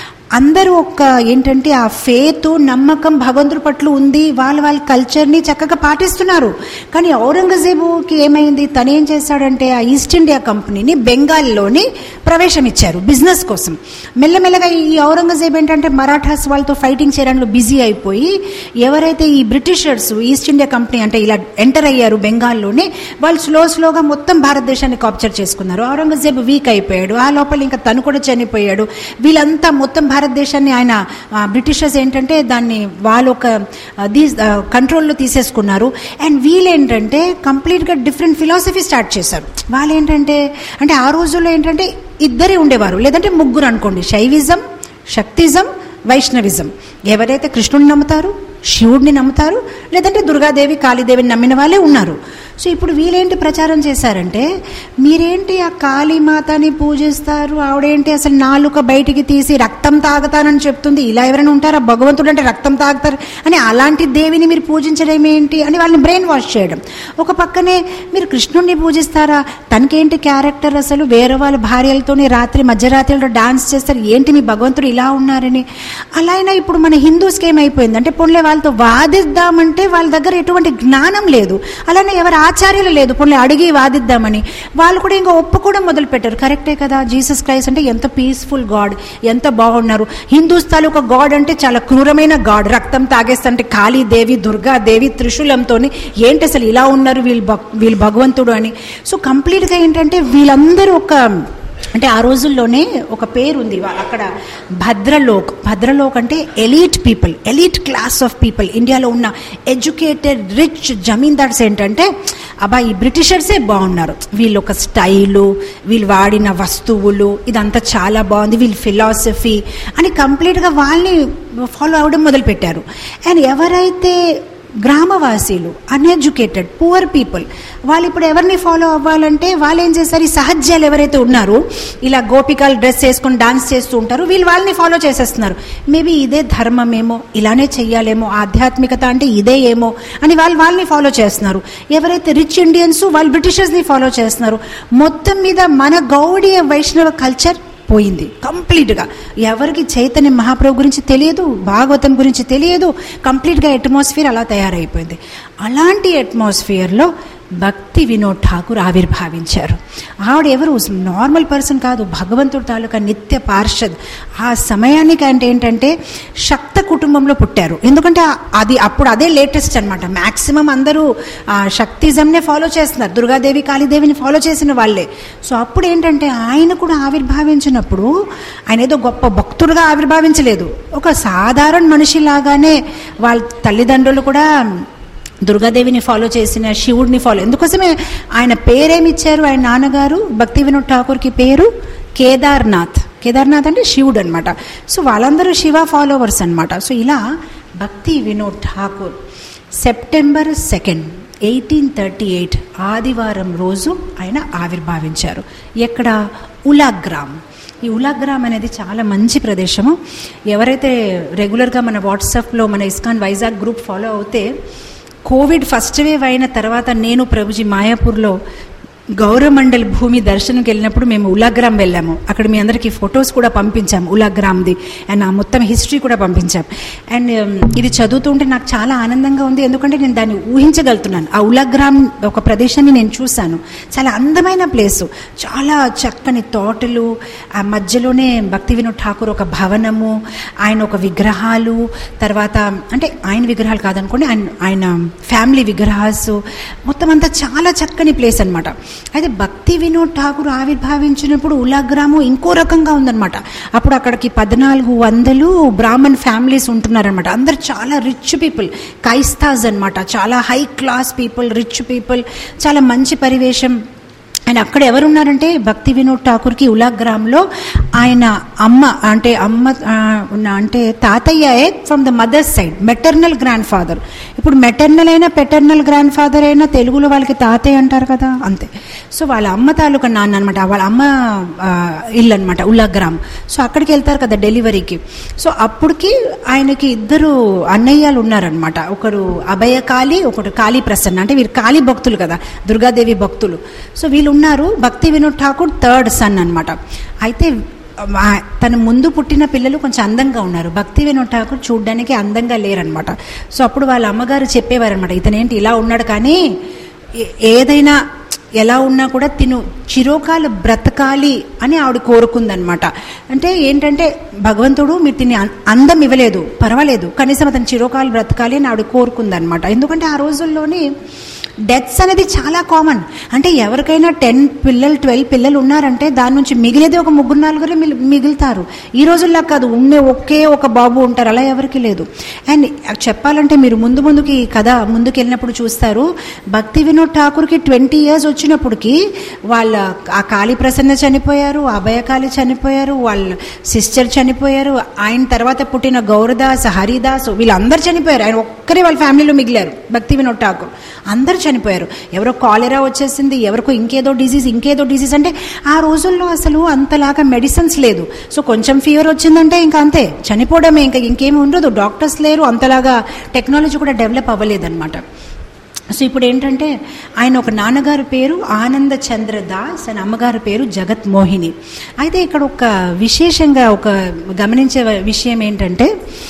అందరూ ఒక ఏంటంటే ఆ ఫేత్ నమ్మకం భగవంతుడి పట్ల ఉంది వాళ్ళ వాళ్ళ కల్చర్ని చక్కగా పాటిస్తున్నారు కానీ ఔరంగజేబుకి ఏమైంది తను ఏం చేశాడంటే ఆ ఈస్ట్ ఇండియా కంపెనీని బెంగాల్లోని ప్రవేశం ఇచ్చారు బిజినెస్ కోసం మెల్లమెల్లగా ఈ ఔరంగజేబ్ ఏంటంటే మరాఠాస్ వాళ్ళతో ఫైటింగ్ చేయడంలో బిజీ అయిపోయి ఎవరైతే ఈ బ్రిటిషర్స్ ఈస్ట్ ఇండియా కంపెనీ అంటే ఇలా ఎంటర్ అయ్యారు బెంగాల్లోనే వాళ్ళు స్లో స్లోగా మొత్తం భారతదేశాన్ని కాప్చర్ చేసుకున్నారు ఔరంగజేబ్ వీక్ అయిపోయాడు ఆ లోపల ఇంకా తను కూడా చనిపోయాడు వీళ్ళంతా మొత్తం భారతదేశాన్ని ఆయన ఆ, బ్రిటిషర్స్ ఏంటంటే దాన్ని వాళ్ళు ఒక ఆ, దీ కంట్రోల్లో తీసేసుకున్నారు అండ్ వీళ్ళేంటంటే కంప్లీట్గా డిఫరెంట్ ఫిలాసఫీ స్టార్ట్ చేశారు వాళ్ళు ఏంటంటే అంటే ఆ రోజుల్లో ఏంటంటే ఇద్దరే ఉండేవారు లేదంటే ముగ్గురు అనుకోండి శైవిజం శక్తిజం వైష్ణవిజం ఎవరైతే కృష్ణుడిని నమ్ముతారు శివుడిని నమ్ముతారు లేదంటే దుర్గాదేవి కాళీదేవిని నమ్మిన వాళ్ళే ఉన్నారు సో ఇప్పుడు వీళ్ళేంటి ప్రచారం చేశారంటే మీరేంటి ఆ కాళీమాతని పూజిస్తారు ఆవిడేంటి అసలు నాలుక బయటికి తీసి రక్తం తాగుతానని చెప్తుంది ఇలా ఎవరైనా ఉంటారా భగవంతుడు అంటే రక్తం తాగుతారు అని అలాంటి దేవిని మీరు పూజించడం ఏంటి అని వాళ్ళని బ్రెయిన్ వాష్ చేయడం ఒక పక్కనే మీరు కృష్ణుడిని పూజిస్తారా తనకేంటి క్యారెక్టర్ అసలు వేరే వాళ్ళ భార్యలతోని రాత్రి మధ్యరాత్రిలో డాన్స్ చేస్తారు ఏంటి మీ భగవంతుడు ఇలా ఉన్నారని అలా అయినా ఇప్పుడు మన హిందూస్కి ఏమైపోయింది అంటే పొన్లే వాళ్ళతో వాదిద్దామంటే వాళ్ళ దగ్గర ఎటువంటి జ్ఞానం లేదు అలానే ఎవరు ఆచార్యులు లేదు పొన్లే అడిగి వాదిద్దామని వాళ్ళు కూడా ఇంకా ఒప్పుకోవడం మొదలు పెట్టారు కరెక్టే కదా జీసస్ క్రైస్ట్ అంటే ఎంత పీస్ఫుల్ గాడ్ ఎంత బాగున్నారు హిందూస్ తాలూకా గాడ్ అంటే చాలా క్రూరమైన గాడ్ రక్తం తాగేస్తంటే కాళీదేవి దుర్గాదేవి త్రిశూలంతో ఏంటి అసలు ఇలా ఉన్నారు వీళ్ళు భక్- వీళ్ళు భగవంతుడు అని సో కంప్లీట్గా ఏంటంటే వీళ్ళందరూ ఒక అంటే ఆ రోజుల్లోనే ఒక పేరు ఉంది వా- అక్కడ భద్రలోక్ భద్రలోక్ అంటే elite people elite class of people ఇండియాలో ఉన్న ఎడ్యుకేటెడ్ రిచ్ జమీందార్స్ ఏంటంటే అబ్బా ఈ బ్రిటిషర్సే బాగున్నారు వీళ్ళు ఒక స్టైలు వీళ్ళు వాడిన వస్తువులు ఇదంతా చాలా బాగుంది వీళ్ళ ఫిలాసఫీ అని కంప్లీట్గా వాళ్ళని ఫాలో అవ్వడం మొదలుపెట్టారు అండ్ ఎవరైతే గ్రామవాసీలు అన్ఎడ్యుకేటెడ్ పువర్ పీపుల్ వాళ్ళు ఇప్పుడు ఎవరిని ఫాలో అవ్వాలంటే వాళ్ళు ఏం చేస్తారు ఈ సహజ్యాలు ఎవరైతే ఉన్నారో ఇలా గోపికలు డ్రెస్ వేసుకొని డాన్స్ చేస్తూ ఉంటారు వీళ్ళు వాళ్ళని ఫాలో చేసేస్తున్నారు మేబీ ఇదే ధర్మమేమో ఇలానే చెయ్యాలేమో ఆధ్యాత్మికత అంటే ఇదే ఏమో అని వాళ్ళు వాళ్ళని ఫాలో చేస్తున్నారు ఎవరైతే రిచ్ ఇండియన్స్ వాళ్ళు బ్రిటిషర్స్ని ఫాలో చేస్తున్నారు మొత్తం మీద మన గౌడీయ వైష్ణవ కల్చర్ పోయింది కంప్లీట్గా ఎవరికి చైతన్య మహాప్రభు గురించి తెలియదు భాగవతం గురించి తెలియదు కంప్లీట్గా అట్మాస్ఫియర్ అలా తయారైపోయింది అలాంటి అట్మాస్ఫియర్లో భక్తి వినోద్ ఠాకూర్ ఆవిర్భావించారు ఆవిడ ఎవరు నార్మల్ పర్సన్ కాదు భగవంతుడు తాలూకా నిత్య పార్షద్ ఆ సమయానికి అంటే ఏంటంటే శక్త కుటుంబంలో పుట్టారు ఎందుకంటే ఆ- అది అప్పుడు అదే లేటెస్ట్ అనమాట మ్యాక్సిమం అందరూ ఆ శక్తిజంనే ఫాలో చేస్తున్నారు దుర్గాదేవి కాళీదేవిని ఫాలో చేసిన వాళ్ళే సో అప్పుడు ఏంటంటే ఆయన కూడా ఆవిర్భావించినప్పుడు ఆయన ఏదో గొప్ప భక్తుడుగా ఆవిర్భావించలేదు ఒక సాధారణ మనిషిలాగానే వాళ్ళ తల్లిదండ్రులు కూడా దుర్గాదేవిని ఫాలో చేసిన శివుడిని ఫాలో ఎందుకోసమే ఆయన పేరేమి ఇచ్చారు ఆయన నాన్నగారు భక్తి వినోద్ ఠాకూర్కి పేరు కేదార్నాథ్ కేదార్నాథ్ అంటే శివుడు అనమాట సో వాళ్ళందరూ శివ ఫాలోవర్స్ అనమాట సో ఇలా Bhakti Vinod Thakur September second eighteen thirty eight ఆదివారం రోజు ఆయన ఆవిర్భావించారు ఎక్కడ ఉలాగ్రామ్ ఈ ఉలాగ్రామ్ అనేది చాలా మంచి ప్రదేశము ఎవరైతే రెగ్యులర్గా మన వాట్సాప్లో మన ఇస్కాన్ వైజాగ్ గ్రూప్ ఫాలో అవుతే కోవిడ్ ఫస్ట్ వేవ్ అయిన తర్వాత నేను ప్రభుజీ మాయాపూర్లో గౌరమండల్ భూమి దర్శనంకి వెళ్ళినప్పుడు మేము ఉలాగ్రామ్ వెళ్ళాము అక్కడ మీ అందరికీ ఫొటోస్ కూడా పంపించాము ఉలాగ్రామ్ది అండ్ ఆ మొత్తం హిస్టరీ కూడా పంపించాం అండ్ um, ఇది చదువుతుంటే నాకు చాలా ఆనందంగా ఉంది ఎందుకంటే నేను దాన్ని ఊహించగలుగుతున్నాను ఆ ఉలాగ్రామ్ ఒక ప్రదేశాన్ని నేను చూశాను చాలా అందమైన ప్లేసు చాలా చక్కని తోటలు ఆ మధ్యలోనే భక్తి వినోద్ ఠాకూర్ ఒక భవనము ఆయన ఒక విగ్రహాలు తర్వాత అంటే ఆయన విగ్రహాలు కాదనుకోండి ఆయన ఆయన ఫ్యామిలీ విగ్రహాస్ మొత్తం అంతా చాలా చక్కని ప్లేస్ అన్నమాట అయితే భక్తి వినోద్ ఠాకూర్ ఆవిర్భావించినప్పుడు ఉలాగ్రాము ఇంకో రకంగా ఉందన్నమాట అప్పుడు అక్కడికి పద్నాలుగు వందలు బ్రాహ్మణ్ ఫ్యామిలీస్ ఉంటున్నారనమాట అందరు చాలా రిచ్ పీపుల్ కైస్తాజ్ అన్నమాట చాలా high class people rich people చాలా మంచి పరివేశం ఆయన అక్కడ ఎవరున్నారంటే భక్తి వినోద్ ఠాకూర్కి ఉలాగ్రామ్లో ఆయన అమ్మ అంటే అమ్మ ఆ, ఉన్న- అంటే తాతయ్యే from the mother's side maternal grandfather ఇప్పుడు మెటర్నల్ అయినా పెటర్నల్ గ్రాండ్ ఫాదర్ అయినా తెలుగులో వాళ్ళకి తాతయ్య అంటారు కదా అంతే సో వాళ్ళ అమ్మ తాలూకా నాన్న అనమాట వాళ్ళ అమ్మ ఆ, ఇల్లు అనమాట ఉలాగ్రామ్ సో అక్కడికి వెళ్తారు కదా డెలివరీకి సో అప్పటికి ఆయనకి ఇద్దరు అన్నయ్యలు ఉన్నారనమాట ఒకరు అభయకాళి ఒకడు కాళీ ప్రసన్న అంటే వీరు కాళీ భక్తులు కదా దుర్గాదేవి భక్తులు సో వీళ్ళు ఉన్నారు భక్తి వినోద్ ఠాకూర్ థర్డ్ సన్ అన్నమాట అయితే ఆ, తన ముందు పుట్టిన పిల్లలు కొంచెం అందంగా ఉన్నారు భక్తి వినోద్ ఠాకూర్ చూడ్డానికి అందంగా లేరనమాట సో అప్పుడు వాళ్ళ అమ్మగారు చెప్పేవారనమాట ఇతనేంటి ఇలా ఉన్నాడు కానీ ఏ- ఏదైనా ఎలా ఉన్నా కూడా తిను చిరోకాలు బ్రతకాలి అని ఆవిడ కోరుకుందనమాట అంటే ఏంటంటే భగవంతుడు మీరు తిని అం- అందం ఇవ్వలేదు పర్వాలేదు కనీసం అతను చిరోకాలు బ్రతకాలి అని ఆవిడ కోరుకుందనమాట ఎందుకంటే ఆ రోజుల్లోని డెత్స్ అనేది చాలా కామన్ అంటే ఎవరికైనా టెన్ పిల్లలు ట్వెల్వ్ పిల్లలు ఉన్నారంటే దాని నుంచి మిగిలేది ఒక ముగ్గురు నలుగురే మిల్- మిగులుతారు ఈ రోజుల్లో కాదు ఉండే ఒకే ఒక బాబు ఉంటారు అలా ఎవరికి లేదు అండ్ చెప్పాలంటే మీరు ముందు ముందుకి ఈ కథ ముందుకు వెళ్ళినప్పుడు చూస్తారు భక్తి వినోద్ ఠాకూర్కి ట్వంటీ ఇయర్స్ వచ్చినప్పటికి వాళ్ళ ఆ కాళీ ప్రసన్న చనిపోయారు అభయకాళి చనిపోయారు వాళ్ళ సిస్టర్ చనిపోయారు ఆయన తర్వాత పుట్టిన గౌరదాస్ హరిదాస్ వీళ్ళందరూ చనిపోయారు ఆయన ఒక్కరే వాళ్ళ ఫ్యామిలీలో మిగిలారు భక్తి వినోద్ ఠాకూర్ అందరూ చనిపోయారు ఎవరో కాలెరా వచ్చేసింది ఎవరికో ఇంకేదో డిసీజ్ ఇంకేదో డిసీజ్ అంటే ఆ రోజుల్లో అసలు అంతలాగా మెడిసిన్స్ లేదు సో కొంచెం ఫీవర్ వచ్చిందంటే ఇంకా అంతే చనిపోవడమే ఇంకా ఇంకేమి ఉండదు డాక్టర్స్ లేరు అంతలాగా టెక్నాలజీ కూడా డెవలప్ అవ్వలేదన్నమాట సో ఇప్పుడు ఏంటంటే ఆయన ఒక నాన్నగారి పేరు ఆనంద చంద్ర దాస్ అని అమ్మగారి పేరు జగత్ మోహిని అయితే ఇక్కడ ఒక విశేషంగా ఒక గమనించే విషయం ఏంటంటే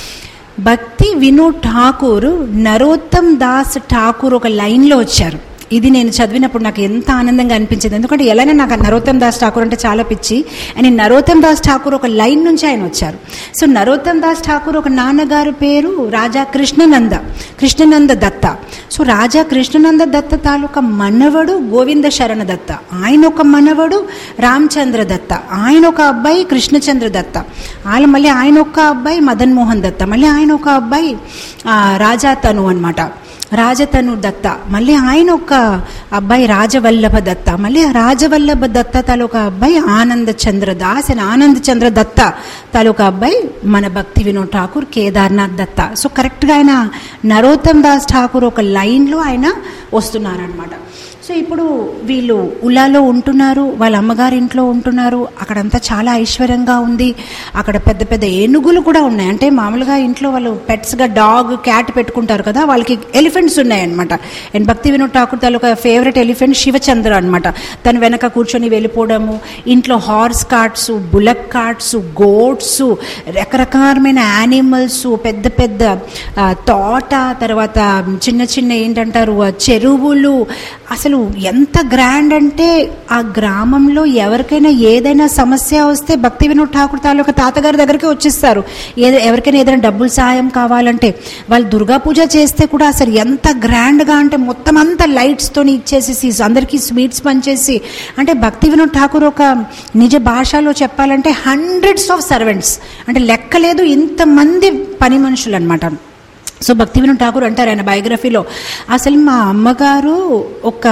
భక్తి వినోద్ ఠాకూర్ నరోత్తమ్ దాస్ ఠాకూర్ ఒక లైన్లో వచ్చారు ఇది నేను చదివినప్పుడు నాకు ఎంత ఆనందంగా అనిపించింది ఎందుకంటే ఎలానే నాకు నరోత్తమ్ దాస్ ఠాకూర్ అంటే చాలా పిచ్చి అని నరోత్తమ్ దాస్ ఠాకూర్ ఒక లైన్ నుంచి ఆయన వచ్చారు సో నరోత్తమ్ దాస్ ఠాకూర్ ఒక నాన్నగారి పేరు రాజా కృష్ణనంద కృష్ణనంద దత్త సో రాజా కృష్ణనంద దత్త తాలూకా మనవడు గోవింద శరణ దత్త ఆయన ఒక మనవడు రామచంద్ర దత్త ఆయన ఒక అబ్బాయి కృష్ణచంద్ర దత్త ఆయన మళ్ళీ ఆయన ఒక అబ్బాయి మదన్ మోహన్ దత్త మళ్ళీ ఆయన ఒక అబ్బాయి ఆ, రాజా తను అనమాట రాజతను దత్త మళ్ళీ ఆయన ఒక అబ్బాయి రాజవల్లభ దత్త మళ్ళీ ఆ రాజవల్లభ దత్త తాలూకా అబ్బాయి ఆనంద చంద్ర దాస్ అండ్ ఆనంద్ చంద్ర దత్త తాలూకా అబ్బాయి మన భక్తి వినోద్ ఠాకూర్ కేదార్నాథ్ దత్త సో కరెక్ట్గా ఆయన నరోత్తమ్ దాస్ ఠాకూర్ ఒక లైన్లో ఆయన వస్తున్నారనమాట సో ఇప్పుడు వీళ్ళు ఉలాలో ఉంటున్నారు వాళ్ళ అమ్మగారి ఇంట్లో ఉంటున్నారు అక్కడంతా చాలా ఐశ్వర్యంగా ఉంది అక్కడ పెద్ద పెద్ద ఏనుగులు కూడా ఉన్నాయి అంటే మామూలుగా ఇంట్లో వాళ్ళు పెట్స్గా డాగ్ క్యాట్ పెట్టుకుంటారు కదా వాళ్ళకి ఎలిఫెంట్స్ ఉన్నాయన్నమాట అండ్ భక్తి వినోద్ ఠాకూర్ తాలూకా ఫేవరెట్ ఎలిఫెంట్ శివచంద్ర అనమాట తను వెనక కూర్చొని వెళ్ళిపోవడము ఇంట్లో horse carts bullock carts goats రకరకాలమైన యానిమల్స్ పెద్ద పెద్ద ఆ, తోట తర్వాత చిన్న చిన్న ఏంటంటారు ఆ చెరువులు అసలు అసలు ఎంత గ్రాండ్ అంటే ఆ గ్రామంలో ఎవరికైనా ఏదైనా సమస్య వస్తే భక్తి వినోద్ ఠాకూర్ తాలూకా తాతగారి దగ్గరికి వచ్చేస్తారు ఏదో ఎవరికైనా ఏదైనా డబ్బులు సహాయం కావాలంటే వాళ్ళు దుర్గా పూజ చేస్తే కూడా అసలు ఎంత గ్రాండ్గా అంటే మొత్తం అంతా లైట్స్తోని ఇచ్చేసేసి అందరికీ స్వీట్స్ పంచేసి అంటే భక్తి వినోద్ ఠాకూర్ ఒక నిజ భాషలో చెప్పాలంటే హండ్రెడ్స్ ఆఫ్ సర్వెంట్స్ అంటే లెక్కలేదు ఇంతమంది పని మనుషులు అనమాట సో భక్తి వినోద్ ఠాకూర్ అంటారు ఆయన బయోగ్రఫీలో అసలు మా అమ్మగారు ఒక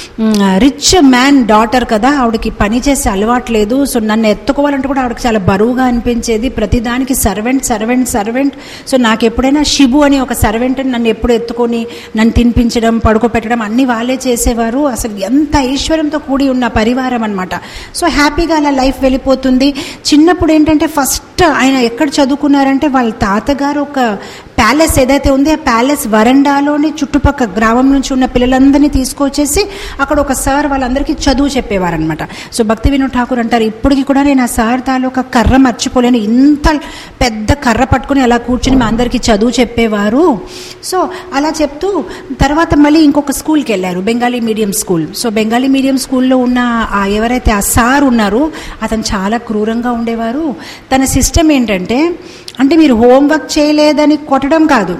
రిచ్ మ్యాన్ డాటర్ కదా ఆవిడకి పని చేసే అలవాట్లేదు సో నన్ను ఎత్తుకోవాలంటే కూడా ఆవిడకి చాలా బరువుగా అనిపించేది ప్రతిదానికి సర్వెంట్ సర్వెంట్ సర్వెంట్ సో నాకు ఎప్పుడైనా శిబు అని ఒక సర్వెంట్ నన్ను ఎప్పుడు ఎత్తుకొని నన్ను తినిపించడం పడుకోపెట్టడం అన్ని వాళ్ళే చేసేవారు అసలు ఎంత ఐశ్వర్యంతో కూడి ఉన్న పరివారం అనమాట సో హ్యాపీగా అలా లైఫ్ వెళ్ళిపోతుంది చిన్నప్పుడు ఏంటంటే ఫస్ట్ ఆయన ఎక్కడ చదువుకున్నారంటే వాళ్ళ తాతగారు ఒక ప్యాలెస్ ఏదైతే ఉందో ఆ ప్యాలెస్ వరండాలోని చుట్టుపక్కల గ్రామం నుంచి ఉన్న పిల్లలందరినీ తీసుకొచ్చేసి అక్కడ ఒక సార్ వాళ్ళందరికీ చదువు చెప్పేవారనమాట సో భక్తి వినోద్ ఠాకూర్ అంటారు ఇప్పటికి కూడా నేను ఆ సార్ తాలూకా కర్ర మర్చిపోలేను ఇంత పెద్ద కర్ర పట్టుకుని అలా కూర్చుని మా అందరికీ చదువు చెప్పేవారు సో అలా చెప్తూ తర్వాత మళ్ళీ ఇంకొక స్కూల్కి వెళ్ళారు Bengali medium school so Bengali medium స్కూల్లో ఉన్న ఆ ఎవరైతే ఆ సార్ ఉన్నారో అతను చాలా క్రూరంగా ఉండేవారు తన సిస్టమ్ ఏంటంటే అంటే మీరు హోంవర్క్ చేయలేదని కొట్టడం కాదు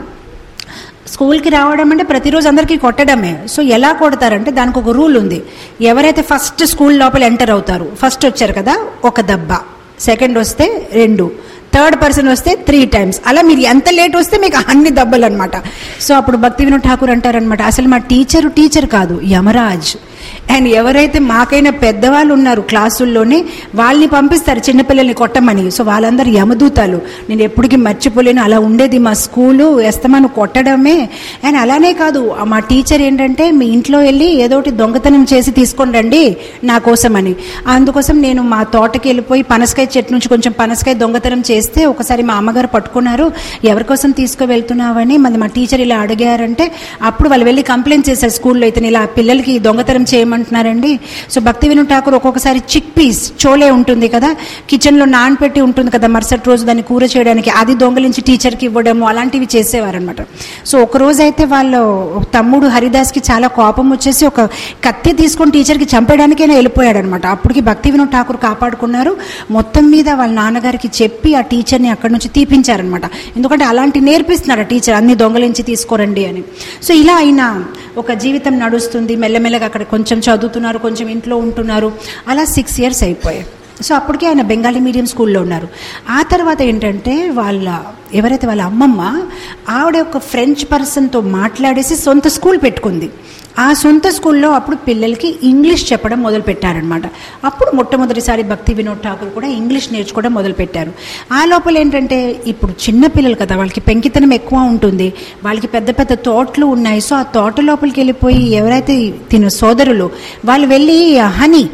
స్కూల్కి రావడం అంటే ప్రతిరోజు అందరికీ కొట్టడమే సో ఎలా కొడతారంటే దానికి ఒక రూల్ ఉంది ఎవరైతే ఫస్ట్ స్కూల్ లోపల ఎంటర్ అవుతారు ఫస్ట్ వచ్చారు కదా ఒక దెబ్బ సెకండ్ వస్తే రెండు థర్డ్ పర్సన్ వస్తే త్రీ టైమ్స్ అలా మీరు ఎంత లేట్ వస్తే మీకు అన్ని దెబ్బలు అనమాట సో అప్పుడు భక్తి వినోద్ ఠాకూర్ అంటారనమాట అసలు మా టీచరు టీచర్ కాదు యమరాజ్ అండ్ ఎవరైతే మాకైనా పెద్దవాళ్ళు ఉన్నారు క్లాసుల్లోనే వాళ్ళని పంపిస్తారు చిన్నపిల్లల్ని కొట్టమని సో వాళ్ళందరూ యమదూతాలు నేను ఎప్పటికీ మర్చిపోలేను అలా ఉండేది మా స్కూలు ఎస్తమాను కొట్టడమే అండ్ అలానే కాదు మా టీచర్ ఏంటంటే మీ ఇంట్లో వెళ్ళి ఏదో ఒకటి దొంగతనం చేసి తీసుకొని రండి నా కోసమని అందుకోసం నేను మా తోటకి వెళ్ళిపోయి పనసకాయ చెట్టు నుంచి కొంచెం పనసకాయ దొంగతనం చేస్తే ఒకసారి మా అమ్మగారు పట్టుకున్నారు ఎవరి కోసం తీసుకు వెళ్తున్నావని మరి మా టీచర్ ఇలా అడిగారంటే అప్పుడు వాళ్ళు వెళ్ళి కంప్లైంట్ చేశారు స్కూల్లో అయితే ఇలా పిల్లలకి దొంగతనం చేయమంటున్నారండి సో భక్తి వినోద్ ఠాకూర్ ఒక్కొక్కసారి చిక్ పీస్ చోలే ఉంటుంది కదా కిచెన్లో నానపెట్టి ఉంటుంది కదా మరుసటి రోజు దాన్ని కూర చేయడానికి అది దొంగలించి టీచర్కి ఇవ్వడము అలాంటివి చేసేవారనమాట సో ఒక రోజు అయితే వాళ్ళ తమ్ముడు హరిదాస్కి చాలా కోపం వచ్చేసి ఒక కత్తి తీసుకొని టీచర్కి చంపడానికైనా వెళ్ళిపోయాడు అనమాట అప్పటికి భక్తి వినోద్ ఠాకూర్ కాపాడుకున్నారు మొత్తం మీద వాళ్ళ నాన్నగారికి చెప్పి ఆ టీచర్ని అక్కడి నుంచి తీపించారనమాట ఎందుకంటే అలాంటి నేర్పిస్తున్నాడు ఆ టీచర్ అన్ని దొంగలించి తీసుకోరండి అని సో ఇలా అయినా ఒక జీవితం నడుస్తుంది మెల్లమెల్లగా అక్కడ కొంచెం చదువుతున్నారు కొంచెం ఇంట్లో ఉంటున్నారు అలా సిక్స్ ఇయర్స్ అయిపోయాయి సో అప్పటికే ఆయన బెంగాలీ మీడియం స్కూల్లో ఉన్నారు ఆ తర్వాత ఏంటంటే వాళ్ళ ఎవరైతే వాళ్ళ అమ్మమ్మ ఆవిడ ఒక ఫ్రెంచ్ పర్సన్తో మాట్లాడేసి సొంత స్కూల్ పెట్టుకుంది ఆ సొంత స్కూల్లో అప్పుడు పిల్లలకి ఇంగ్లీష్ చెప్పడం మొదలు పెట్టారనమాట అప్పుడు మొట్టమొదటిసారి భక్తి వినోద్ ఠాకూర్ కూడా ఇంగ్లీష్ నేర్చుకోవడం మొదలు పెట్టారు ఆ లోపల ఏంటంటే ఇప్పుడు చిన్న పిల్లలు కదా వాళ్ళకి పెంకితనం ఎక్కువ ఉంటుంది వాళ్ళకి పెద్ద పెద్ద తోటలు ఉన్నాయి సో ఆ తోట లోపలికి వెళ్ళిపోయి ఎవరైతే తిన సోదరులు వాళ్ళు వెళ్ళి హనీ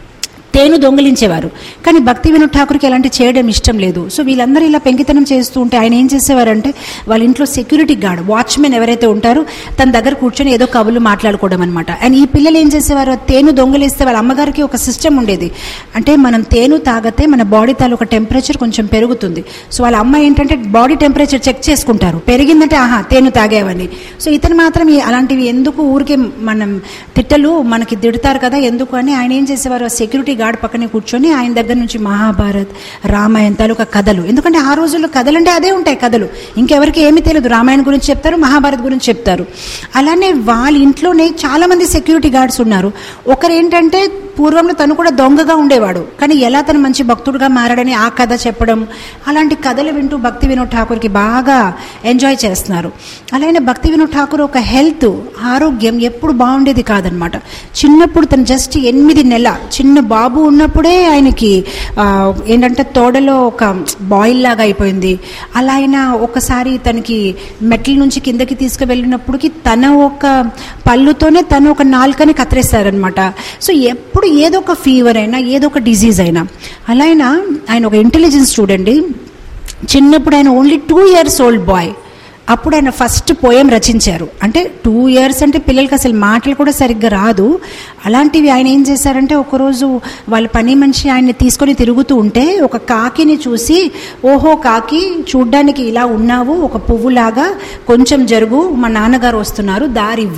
తేను దొంగిలించేవారు కానీ భక్తి వినోద్ ఠాకూర్కి ఎలాంటి చేయడం ఇష్టం లేదు సో వీళ్ళందరూ ఇలా పెంకితనం చేస్తూ ఉంటే ఆయన ఏం చేసేవారంటే వాళ్ళ ఇంట్లో సెక్యూరిటీ గార్డ్ వాచ్మెన్ ఎవరైతే ఉంటారో తన దగ్గర కూర్చొని ఏదో కబులు మాట్లాడుకోవడం అనమాట అండ్ ఈ పిల్లలు ఏం చేసేవారు తేను దొంగిలిస్తే వాళ్ళ అమ్మగారికి ఒక సిస్టమ్ ఉండేది అంటే మనం తేను తాగితే మన బాడీ తాలూకా టెంపరేచర్ కొంచెం పెరుగుతుంది సో వాళ్ళ అమ్మ ఏంటంటే బాడీ టెంపరేచర్ చెక్ చేసుకుంటారు పెరిగిందంటే ఆహా తేను తాగేవని సో ఇతను మాత్రం ఈ- అలాంటివి ఎందుకు ఊరికే మనం తిట్టలు మనకి తిడతారు కదా ఎందుకు అని ఆయన ఏం చేసేవారు సెక్యూరిటీ గార్డ్ పక్కనే కూర్చొని ఆయన దగ్గర నుంచి మహాభారత్ రామాయణ తాలూకా కథలు ఎందుకంటే ఆ రోజుల్లో కథలు అంటే అదే ఉంటాయి కథలు ఇంకెవరికి ఏమీ తెలియదు రామాయణ గురించి చెప్తారు మహాభారత్ గురించి చెప్తారు అలానే వాళ్ళ ఇంట్లోనే చాలా మంది సెక్యూరిటీ గార్డ్స్ ఉన్నారు ఒకరు ఏంటంటే పూర్వంలో తను కూడా దొంగగా ఉండేవాడు కానీ ఎలా తను మంచి భక్తుడుగా మారాడని ఆ కథ చెప్పడం అలాంటి కథలు వింటూ భక్తి వినోద్ ఠాకూర్కి బాగా ఎంజాయ్ చేస్తున్నారు అలానే భక్తి వినోద్ ఠాకూర్ ఒక హెల్త్ ఆరోగ్యం ఎప్పుడు బాగుండేది కాదనమాట చిన్నప్పుడు తను జస్ట్ ఎనిమిది నెల చిన్న బాబు ఉన్నప్పుడే ఆయనకి ఆ, ఏంటంటే తోడలో ఒక బాయిల్ లాగా అయిపోయింది అలా అయినా ఒకసారి తనకి మెట్ల నుంచి కిందకి తీసుకువెళ్ళినప్పటికి తన ఒక పళ్ళుతోనే తను ఒక నాలుకని కత్తిరేస్తారనమాట సో ఎప్పుడు ఏదో ఒక ఫీవర్ అయినా ఏదో ఒక డిజీజ్ అయినా అలా అయినా ఆయన ఒక ఇంటెలిజెన్స్ చూడండి చిన్నప్పుడు ఆయన only two years old boy అప్పుడు ఆయన ఫస్ట్ పోయం రచించారు అంటే టూ ఇయర్స్ అంటే పిల్లలకి అసలు మాటలు కూడా సరిగ్గా రాదు అలాంటివి ఆయన ఏం చేశారంటే ఒకరోజు వాళ్ళ పని మనిషి ఆయన్ని తీసుకొని తిరుగుతూ ఉంటే ఒక కాకిని చూసి ఓహో కాకి చూడ్డానికి ఇలా ఉన్నావు ఒక పువ్వులాగా కొంచెం జరుగు మా నాన్నగారు వస్తున్నారు దారివ్వు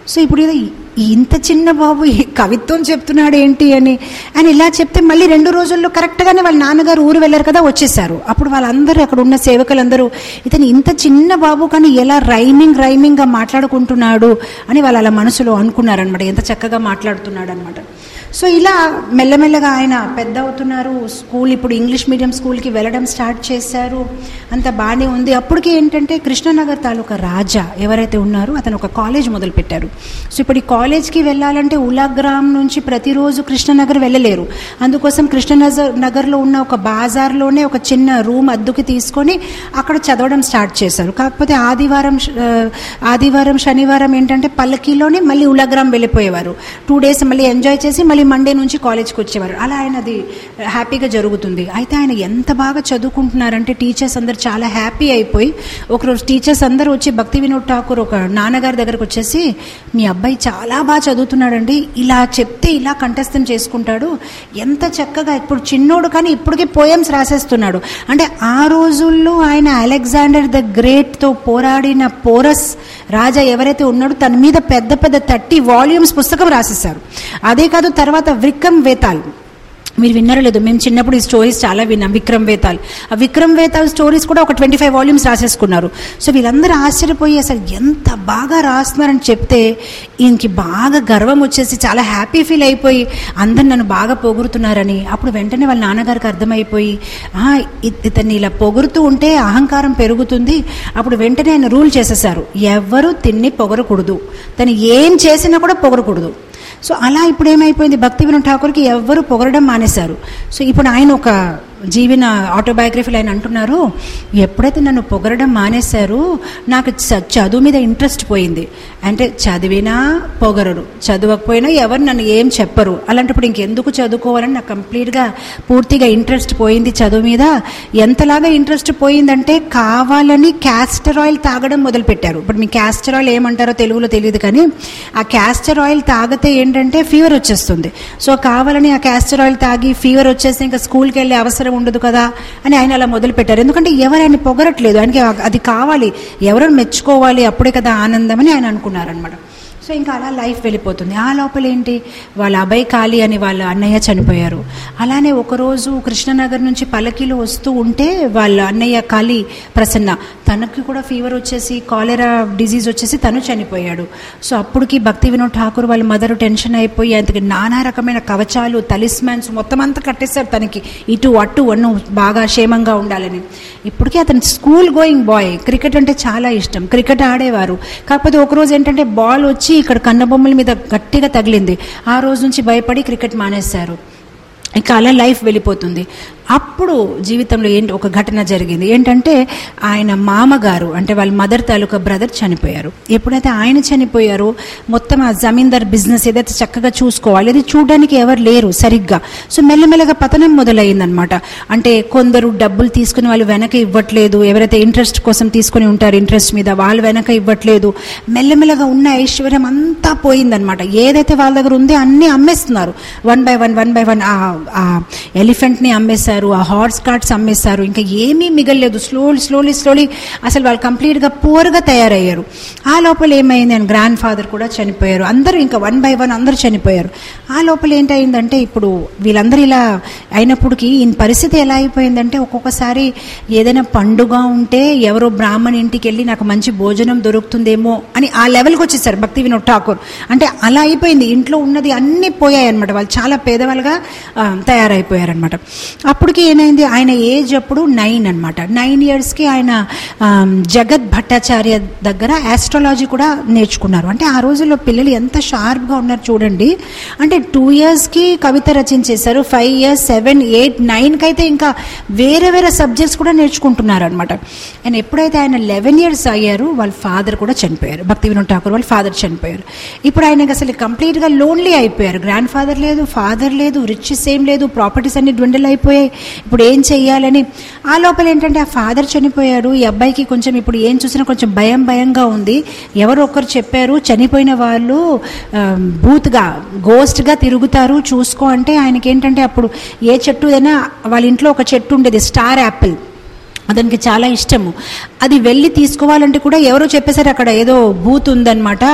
సో ఇప్పుడు ఇది ఇంత చిన్న బాబు ఈ కవిత్వం చెప్తున్నాడు ఏంటి అని అని ఇలా చెప్తే మళ్ళీ రెండు రోజుల్లో కరెక్ట్గానే వాళ్ళ నాన్నగారు ఊరు వెళ్ళారు కదా వచ్చేసారు అప్పుడు వాళ్ళందరూ అక్కడ ఉన్న సేవకులందరూ ఇతను ఇంత చిన్న బాబు కానీ ఎలా రైమింగ్ రైమింగ్గా మాట్లాడుకుంటున్నాడు అని వాళ్ళు అలా మనసులో అనుకున్నారనమాట ఎంత చక్కగా మాట్లాడుతున్నాడు అనమాట సో ఇలా మెల్లమెల్లగా ఆయన పెద్ద అవుతున్నారు స్కూల్ ఇప్పుడు ఇంగ్లీష్ మీడియం స్కూల్కి వెళ్ళడం స్టార్ట్ చేశారు అంత బాగానే ఉంది అప్పటికి ఏంటంటే కృష్ణనగర్ తాలూకా రాజా ఎవరైతే ఉన్నారో అతను ఒక కాలేజ్ మొదలుపెట్టారు సో ఇప్పుడు ఈ కాలేజ్కి వెళ్ళాలంటే ఉలాగ్రామ్ నుంచి ప్రతిరోజు కృష్ణనగర్ వెళ్ళలేరు అందుకోసం కృష్ణనగర్ నగర్లో ఉన్న ఒక బాజార్లోనే ఒక చిన్న రూమ్ అద్దుకి తీసుకొని అక్కడ చదవడం స్టార్ట్ చేశారు కాకపోతే ఆదివారం ఆ, ఆదివారం శనివారం ఏంటంటే పల్లకీలోనే మళ్ళీ ఉలాగ్రామ్ వెళ్ళిపోయేవారు టూ డేస్ మళ్ళీ ఎంజాయ్ చేసి మళ్ళీ మండే నుంచి కాలేజ్కి వచ్చేవారు అలా ఆయన అది హ్యాపీగా జరుగుతుంది అయితే ఆయన ఎంత బాగా చదువుకుంటున్నారంటే టీచర్స్ అందరు చాలా హ్యాపీ అయిపోయి ఒకరోజు టీచర్స్ అందరూ వచ్చి భక్తి వినోద్ ఠాకూర్ ఒక నాన్నగారి దగ్గరకు వచ్చేసి మీ అబ్బాయి చాలా బాగా చదువుతున్నాడండి ఇలా చెప్తే ఇలా కంఠస్థం చేసుకుంటాడు ఎంత చక్కగా ఇప్పుడు చిన్నోడు కానీ ఇప్పటికే పోయమ్స్ రాసేస్తున్నాడు అంటే ఆ రోజుల్లో ఆయన అలెగ్జాండర్ ద గ్రేట్తో పోరాడిన పోరస్ రాజా ఎవరైతే ఉన్నాడో తన మీద పెద్ద పెద్ద థర్టీ వాల్యూమ్స్ పుస్తకం రాసేశారు అదే కాదు తర్వాత విక్రమ్ వేతాల్ మీరు విన్నారో లేదు మేము చిన్నప్పుడు ఈ స్టోరీస్ చాలా విన్నాం విక్రమ్ వేతాల్ ఆ విక్రమ్ వేతాల్ స్టోరీస్ కూడా ఒక ట్వంటీ ఫైవ్ వాల్యూమ్స్ రాసేసుకున్నారు సో వీళ్ళందరూ ఆశ్చర్యపోయి అసలు ఎంత బాగా రాస్తున్నారని చెప్తే ఈయనకి బాగా గర్వం వచ్చేసి చాలా హ్యాపీ ఫీల్ అయిపోయి అందరు నన్ను బాగా పొగుడుతున్నారని అప్పుడు వెంటనే వాళ్ళ నాన్నగారికి అర్థమైపోయి "ఆ, ఇ- ఇతన్ని ఇలా పొగుడుతూ ఉంటే అహంకారం పెరుగుతుంది అప్పుడు వెంటనే ఆయన రూల్ చేసేసారు ఎవరు తిన్ని పొగరకూడదు తను ఏం చేసినా కూడా పొగరకూడదు సో అలా ఇప్పుడు ఏమైపోయింది భక్తి వినోద్ ఠాకూర్కి ఎవ్వరు పొగడడం మానేశారు సో ఇప్పుడు ఆయన ఒక జీవన ఆటోబయోగ్రఫీలో ఆయన అంటున్నారు ఎప్పుడైతే నన్ను పొగరడం మానేశారు నాకు చ- చదువు మీద ఇంట్రెస్ట్ పోయింది అంటే చదివినా పొగరరు చదవకపోయినా ఎవరు నన్ను ఏం చెప్పరు అలాంటప్పుడు ఇంకెందుకు చదువుకోవాలని నాకు కంప్లీట్గా పూర్తిగా ఇంట్రెస్ట్ పోయింది చదువు మీద ఎంతలాగా ఇంట్రెస్ట్ పోయిందంటే కావాలని క్యాస్టర్ ఆయిల్ తాగడం మొదలుపెట్టారు ఇప్పుడు మీ క్యాస్టర్ ఆయిల్ ఏమంటారో తెలుగులో తెలియదు కానీ ఆ క్యాస్టర్ ఆయిల్ తాగితే ఏంటంటే ఫీవర్ వచ్చేస్తుంది సో కావాలని ఆ క్యాస్టర్ ఆయిల్ తాగి ఫీవర్ వచ్చేస్తే ఇంకా స్కూల్కి వెళ్ళే అవసరం ఉండదు కదా అని ఆయన అలా మొదలు పెట్టారు ఎందుకంటే ఎవరు ఆయన పొగరట్లేదు ఆయనకి అది కావాలి ఎవరు మెచ్చుకోవాలి అప్పుడే కదా ఆనందం అని ఆయన అనుకున్నారనమాట సో ఇంకా అలా లైఫ్ వెళ్ళిపోతుంది ఆ లోపల ఏంటి వాళ్ళ అభయ్ కాళీ అని వాళ్ళ అన్నయ్య చనిపోయారు అలానే ఒకరోజు కృష్ణనగర్ నుంచి పల్లకీలో వస్తూ ఉంటే వాళ్ళ అన్నయ్య కాళీ ప్రసన్న తనకి కూడా ఫీవర్ వచ్చేసి కాలెరా డిజీజ్ వచ్చేసి తను చనిపోయాడు సో అప్పటికి భక్తి వినోద్ ఠాకూర్ వాళ్ళ మదర్ టెన్షన్ అయిపోయి ఆయనకి నానా రకమైన కవచాలు తలిస్మాన్స్ మొత్తం అంతా కట్టేశారు తనకి ఇటు అటు అన్ను బాగా క్షేమంగా ఉండాలని ఇప్పటికీ అతను స్కూల్ గోయింగ్ బాయ్ క్రికెట్ అంటే చాలా ఇష్టం క్రికెట్ ఆడేవారు కాకపోతే ఒకరోజు ఏంటంటే బాల్ వచ్చి ఇక్కడ కన్నబొమ్మల మీద గట్టిగా తగిలింది ఆ రోజు నుంచి భయపడి క్రికెట్ మానేశారు ఇక అలా లైఫ్ వెళ్ళిపోతుంది అప్పుడు జీవితంలో ఏంటి ఒక ఘటన జరిగింది ఏంటంటే ఆయన మామగారు అంటే వాళ్ళ మదర్ తాలూకా బ్రదర్ చనిపోయారు ఎప్పుడైతే ఆయన చనిపోయారో మొత్తం ఆ జమీందార్ బిజినెస్ ఏదైతే చక్కగా చూసుకోవాలి అది చూడడానికి ఎవరు లేరు సరిగ్గా సో మెల్లమెల్లగా పతనం మొదలైందనమాట అంటే కొందరు డబ్బులు తీసుకుని వాళ్ళు వెనక ఇవ్వట్లేదు ఎవరైతే ఇంట్రెస్ట్ కోసం తీసుకుని ఉంటారు ఇంట్రెస్ట్ మీద వాళ్ళు వెనక ఇవ్వట్లేదు మెల్లమెల్లగా ఉన్న ఐశ్వర్యం అంతా పోయిందనమాట ఏదైతే వాళ్ళ దగ్గర ఉందో అన్నీ అమ్మేస్తున్నారు one by one one by one ఆ ఎలిఫెంట్ని అమ్మేశారు ఆ హార్స్ కార్డ్స్ అమ్మేశారు ఇంకా ఏమీ మిగలలేదు స్లోలీ స్లోలీ స్లోలీ అసలు వాళ్ళు కంప్లీట్గా పూర్గా తయారయ్యారు ఆ లోపల ఏమైంది అని గ్రాండ్ ఫాదర్ కూడా చనిపోయారు అందరూ ఇంకా వన్ బై వన్ అందరూ చనిపోయారు ఆ లోపల ఏంటయిందంటే ఇప్పుడు వీళ్ళందరూ ఇలా అయినప్పటికీ ఈయన పరిస్థితి ఎలా అయిపోయిందంటే ఒక్కొక్కసారి ఏదైనా పండుగ ఉంటే ఎవరో బ్రాహ్మణ్ ఇంటికి వెళ్ళి నాకు మంచి భోజనం దొరుకుతుందేమో అని ఆ లెవెల్కి వచ్చేసారు భక్తి వినోద్ ఠాకూర్ అంటే అలా అయిపోయింది ఇంట్లో ఉన్నది అన్నీ పోయాయి అనమాట వాళ్ళు చాలా పేదవాళ్ళుగా ఆ, తయారైపోయారనమాట అప్పటికి ఏమైంది ఆయన ఏజ్ అప్పుడు నైన్ అనమాట నైన్ ఇయర్స్కి ఆయన ఆ, జగత్ భట్టాచార్య దగ్గర ఆస్ట్రాలజీ కూడా నేర్చుకున్నారు అంటే ఆ రోజుల్లో పిల్లలు ఎంత షార్ప్గా ఉన్నారు చూడండి అంటే టూ ఇయర్స్కి కవిత రచించేశారు ఫైవ్ ఇయర్స్ సెవెన్ ఎయిట్ నైన్కి అయితే ఇంకా వేరే వేరే సబ్జెక్ట్స్ కూడా నేర్చుకుంటున్నారు అనమాట అండ్ ఎప్పుడైతే ఆయన లెవెన్ ఇయర్స్ అయ్యారు వాళ్ళ ఫాదర్ కూడా చనిపోయారు భక్తి వినోద్ ఠాకూర్ వాళ్ళ ఫాదర్ చనిపోయారు ఇప్పుడు ఆయనకి అసలు కంప్లీట్గా లోన్లీ అయిపోయారు గ్రాండ్ ఫాదర్ లేదు ఫాదర్ లేదు రిచెస్ ఏం లేదు ప్రాపర్టీస్ అన్ని డ్వండల్ అయిపోయాయి ఇప్పుడు ఏం చెయ్యాలని ఆ లోపల ఏంటంటే ఆ ఫాదర్ చనిపోయారు ఈ అబ్బాయికి కొంచెం ఇప్పుడు ఏం చూసినా కొంచెం భయం భయంగా ఉంది ఎవరు ఒకరు చెప్పారు చనిపోయిన వాళ్ళు ఆ, బూత్గా గోస్ట్గా తిరుగుతారు చూసుకో అంటే ఆయనకి ఏంటంటే అప్పుడు ఏ చెట్టు అయినా వాళ్ళ ఇంట్లో ఒక చెట్టు ఉండేది స్టార్ యాపిల్ అతనికి చాలా ఇష్టము అది వెళ్ళి తీసుకోవాలంటే కూడా ఎవరో చెప్పేశారు అక్కడ ఏదో బూత్ ఉందన్నమాట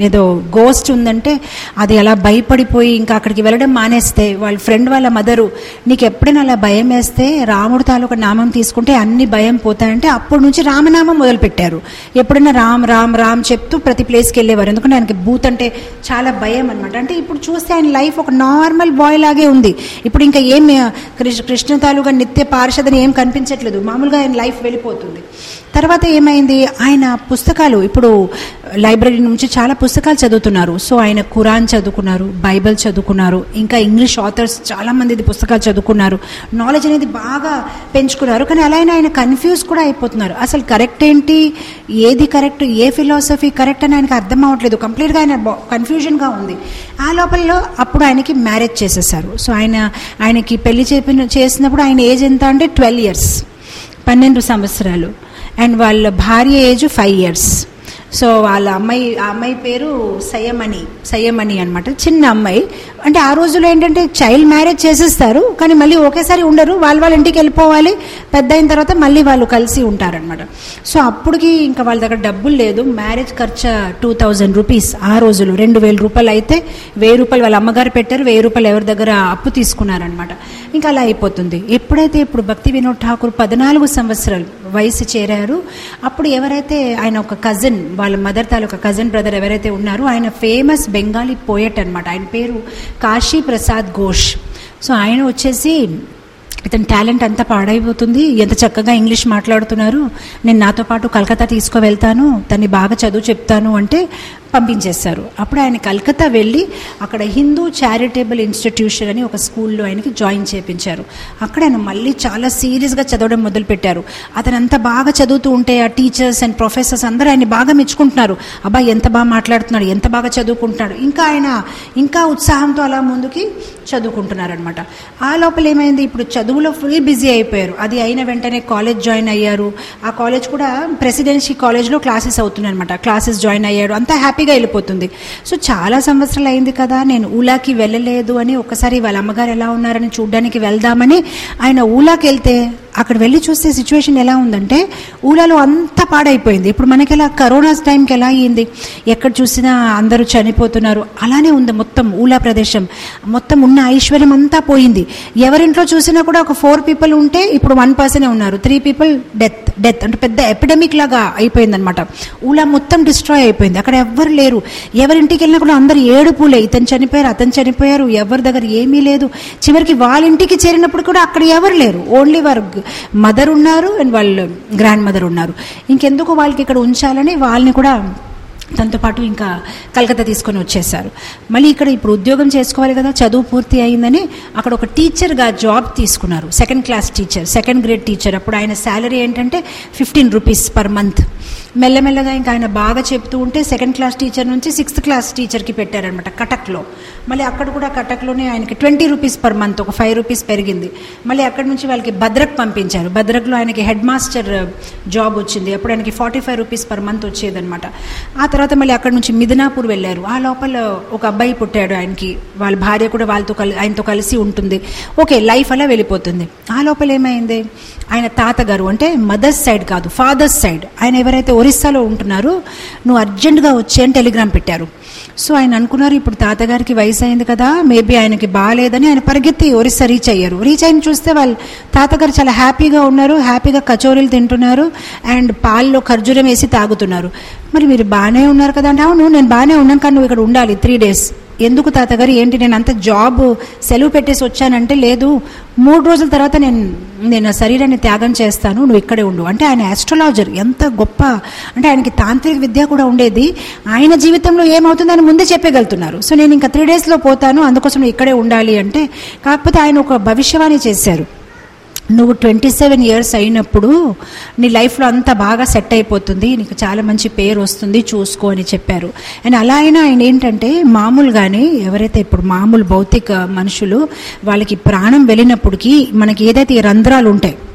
ఏదో గోస్ట్ ఉందంటే అది అలా భయపడిపోయి ఇంకా అక్కడికి వెళ్ళడం మానేస్తే వాళ్ళ ఫ్రెండ్ వాళ్ళ మదరు నీకు ఎప్పుడైనా అలా భయం వేస్తే రాముడు తాలూకా నామం తీసుకుంటే అన్ని భయం పోతాయంటే అప్పటి నుంచి రామనామం మొదలుపెట్టారు ఎప్పుడైనా రామ్ రామ్ రామ్ చెప్తూ ప్రతి ప్లేస్కి వెళ్ళేవారు ఎందుకంటే ఆయనకి బూత్ అంటే చాలా భయం అనమాట అంటే ఇప్పుడు చూస్తే ఆయన లైఫ్ ఒక నార్మల్ బాయ్ లాగే ఉంది ఇప్పుడు ఇంకా ఏం కృష్ణ కృష్ణ తాలూకా నిత్య పార్షదని ఏం కనిపించట్లేదు మామూలుగా ఆయన లైఫ్ వెళ్ళిపోతుంది తర్వాత ఏమైంది ఆయన పుస్తకాలు ఇప్పుడు లైబ్రరీ నుంచి చాలా పుస్తకాలు చదువుతున్నారు సో ఆయన ఖురాన్ చదువుకున్నారు బైబిల్ చదువుకున్నారు ఇంకా ఇంగ్లీష్ ఆథర్స్ చాలా మంది పుస్తకాలు చదువుకున్నారు నాలెడ్జ్ అనేది బాగా పెంచుకున్నారు కానీ అలా ఆయన కన్ఫ్యూజ్ కూడా అయిపోతున్నారు అసలు కరెక్ట్ ఏంటి ఏది కరెక్ట్ ఏ ఫిలాసఫీ కరెక్ట్ అని ఆయనకు అర్థం అవ్వట్లేదు కంప్లీట్గా ఆయన కన్ఫ్యూజన్గా ఉంది ఆ లోపల అప్పుడు ఆయనకి మ్యారేజ్ చేసేసారు సో ఆయన ఆయనకి పెళ్లి చెప్పిన చేసినప్పుడు ఆయన ఏజ్ ఎంత అంటే ట్వెల్వ్ ఇయర్స్ పన్నెండు సంవత్సరాలు అండ్ వాళ్ళ భార్య ఏజ్ ఫైవ్ ఇయర్స్ సో వాళ్ళ అమ్మాయి ఆ అమ్మాయి పేరు సయ్యమణి సయ్యమణి అనమాట చిన్న అమ్మాయి అంటే ఆ రోజుల్లో ఏంటంటే చైల్డ్ మ్యారేజ్ చేసేస్తారు కానీ మళ్ళీ ఒకేసారి ఉండరు వాళ్ళ వాళ్ళ ఇంటికి వెళ్ళిపోవాలి పెద్ద అయిన తర్వాత మళ్ళీ వాళ్ళు కలిసి ఉంటారనమాట సో అప్పటికి ఇంకా వాళ్ళ దగ్గర డబ్బులు లేదు మ్యారేజ్ ఖర్చు టూ థౌజండ్ రూపీస్ ఆ రోజులు రెండు వేల రూపాయలు అయితే వెయ్యి రూపాయలు వాళ్ళ అమ్మగారు పెట్టారు వెయ్యి రూపాయలు ఎవరి దగ్గర అప్పు తీసుకున్నారనమాట ఇంకా అలా అయిపోతుంది ఎప్పుడైతే ఇప్పుడు భక్తి వినోద్ ఠాకూర్ పద్నాలుగు సంవత్సరాలు వయసు చేరారు అప్పుడు ఎవరైతే ఆయన ఒక కజిన్ వాళ్ళ మదర్ తాలూకా కజిన్ బ్రదర్ ఎవరైతే ఉన్నారో ఆయన ఫేమస్ బెంగాలీ పోయట్ అనమాట ఆయన పేరు కాశీ ప్రసాద్ ఘోష్ సో ఆయన వచ్చేసి ఇతని టాలెంట్ అంతా పాడైపోతుంది ఎంత చక్కగా ఇంగ్లీష్ మాట్లాడుతున్నారు నేను నాతో పాటు కలకత్తా తీసుకువెళ్తాను తన్ని బాగా చదువు చెప్తాను అంటే పంపించేస్తారు అప్పుడు ఆయన కలకత్తా వెళ్ళి అక్కడ హిందూ చారిటబుల్ ఇన్స్టిట్యూషన్ అని ఒక స్కూల్లో ఆయనకి జాయిన్ చేయించారు అక్కడ ఆయన మళ్ళీ చాలా సీరియస్గా చదవడం మొదలుపెట్టారు అతను అంత బాగా చదువుతూ ఉంటే ఆ టీచర్స్ అండ్ ప్రొఫెసర్స్ అందరూ ఆయన బాగా మెచ్చుకుంటున్నారు అబ్బాయి ఎంత బాగా మాట్లాడుతున్నాడు ఎంత బాగా చదువుకుంటున్నాడు ఇంకా ఆయన ఇంకా ఉత్సాహంతో అలా ముందుకి చదువుకుంటున్నారు అనమాట ఆ లోపల ఏమైంది ఇప్పుడు చదువులో ఫుల్ బిజీ అయిపోయారు అది అయిన వెంటనే కాలేజ్ జాయిన్ అయ్యారు ఆ కాలేజ్ కూడా ప్రెసిడెన్సీ కాలేజ్లో క్లాసెస్ అవుతున్నాయి అనమాట క్లాసెస్ జాయిన్ అయ్యాడు అంతా హ్యాపీగా వెళ్ళిపోతుంది సో చాలా సంవత్సరాలు అయింది కదా నేను ఊలాకి వెళ్ళలేదు అని ఒకసారి వాళ్ళ అమ్మగారు ఎలా ఉన్నారని చూడడానికి వెళ్దామని ఆయన ఊలాకి వెళ్తే అక్కడ వెళ్ళి చూస్తే సిచ్యువేషన్ ఎలా ఉందంటే ఊళ్ళలో అంతా పాడైపోయింది ఇప్పుడు మనకి ఎలా కరోనా టైంకి ఎలా అయ్యింది ఎక్కడ చూసినా అందరూ చనిపోతున్నారు అలానే ఉంది మొత్తం ఊలా ప్రదేశం మొత్తం ఉన్న ఐశ్వర్యం అంతా పోయింది ఎవరింట్లో చూసినా కూడా ఒక ఫోర్ పీపుల్ ఉంటే ఇప్పుడు వన్ పర్సనే ఉన్నారు త్రీ పీపుల్ డెత్ డెత్ అంటే పెద్ద ఎపిడమిక్ లాగా అయిపోయింది అనమాట ఊలా మొత్తం డిస్ట్రాయ్ అయిపోయింది అక్కడ ఎవ్వరు లేరు ఎవరింటికి వెళ్ళినా కూడా అందరు ఏడుపులే ఇతను చనిపోయారు అతను చనిపోయారు ఎవరి దగ్గర ఏమీ లేదు చివరికి వాళ్ళ ఇంటికి చేరినప్పుడు కూడా అక్కడ ఎవరు లేరు ఓన్లీ వారు మదర్ ఉన్నారు అండ్ వాళ్ళు గ్రాండ్ మదర్ ఉన్నారు ఇంకెందుకు వాళ్ళకి ఇక్కడ ఉంచాలని వాళ్ళని కూడా తనతో పాటు ఇంకా కలకత్తా తీసుకొని వచ్చేసారు మళ్ళీ ఇక్కడ ఇప్పుడు ఉద్యోగం చేసుకోవాలి కదా చదువు పూర్తి అయిందని అక్కడ ఒక టీచర్గా జాబ్ తీసుకున్నారు second class teacher second grade teacher అప్పుడు ఆయన శాలరీ ఏంటంటే ఫిఫ్టీన్ రూపీస్ పర్ మంత్ మెల్లమెల్లగా ఇంకా ఆయన బాగా చెప్తూ ఉంటే సెకండ్ క్లాస్ టీచర్ నుంచి సిక్స్త్ క్లాస్ టీచర్కి పెట్టారనమాట కటక్లో మళ్ళీ అక్కడ కూడా కటక్లోనే ఆయనకి ట్వంటీ రూపీస్ పర్ మంత్ ఒక ఫైవ్ రూపీస్ పెరిగింది మళ్ళీ అక్కడ నుంచి వాళ్ళకి భద్రక్ పంపించారు భద్రక్లో ఆయనకి హెడ్ మాస్టర్ జాబ్ వచ్చింది అప్పుడు ఆయనకి forty five rupees per month వచ్చేదనమాట ఆ తర్వాత మళ్ళీ అక్కడ నుంచి మిదినాపూర్ వెళ్ళారు ఆ లోపల ఒక అబ్బాయి పుట్టాడు ఆయనకి వాళ్ళ భార్య కూడా వాళ్ళతో కలి ఆయనతో కలిసి ఉంటుంది ఓకే లైఫ్ అలా వెళ్ళిపోతుంది ఆ లోపల ఏమైంది ఆయన తాతగారు అంటే మదర్స్ సైడ్ కాదు ఫాదర్స్ సైడ్ ఆయన ఎవరైతే ఒరిస్సాలో ఉంటున్నారో నువ్వు అర్జెంటుగా వచ్చే అని టెలిగ్రామ్ పెట్టారు సో ఆయన అనుకున్నారు ఇప్పుడు తాతగారికి వయసు అయింది కదా మేబీ ఆయనకి బాగాలేదని ఆయన పరిగెత్తి ఒరిస్సా రీచ్ అయ్యారు రీచ్ అయిన చూస్తే వాళ్ళు తాతగారు చాలా హ్యాపీగా ఉన్నారు హ్యాపీగా కచోరీలు తింటున్నారు అండ్ పాల్లో ఖర్జూరం వేసి తాగుతున్నారు మరి మీరు బాగానే ఉన్నారు కదా అంటే అవును నేను బాగానే ఉన్నాను కానీ నువ్వు ఇక్కడ ఉండాలి త్రీ డేస్ ఎందుకు తాతగారు ఏంటి నేను అంత జాబ్ సెలవు పెట్టేసి వచ్చానంటే లేదు మూడు రోజుల తర్వాత నేను నేను నా శరీరాన్ని త్యాగం చేస్తాను నువ్వు ఇక్కడే ఉండు అంటే ఆయన ఆస్ట్రాలజర్ ఎంత గొప్ప అంటే ఆయనకి తాంత్రిక విద్య కూడా ఉండేది ఆయన జీవితంలో ఏమవుతుందని ముందే చెప్పగలుగుతున్నారు సో నేను ఇంకా త్రీ డేస్లో పోతాను అందుకోసం నువ్వు ఇక్కడే ఉండాలి అంటే కాకపోతే ఆయన ఒక భవిష్యవాణి చేశారు నువ్వు ట్వంటీ సెవెన్ ఇయర్స్ అయినప్పుడు నీ లైఫ్లో అంతా బాగా సెట్ అయిపోతుంది నీకు చాలా మంచి పేరు వస్తుంది చూసుకో అని చెప్పారు అండ్ అలా అయినా ఆయన ఏంటంటే మామూలుగానే ఎవరైతే ఇప్పుడు మామూలు భౌతిక మనుషులు వాళ్ళకి ప్రాణం వెళ్ళినప్పటికీ మనకి ఏదైతే ఈ రంధ్రాలు ఉంటాయి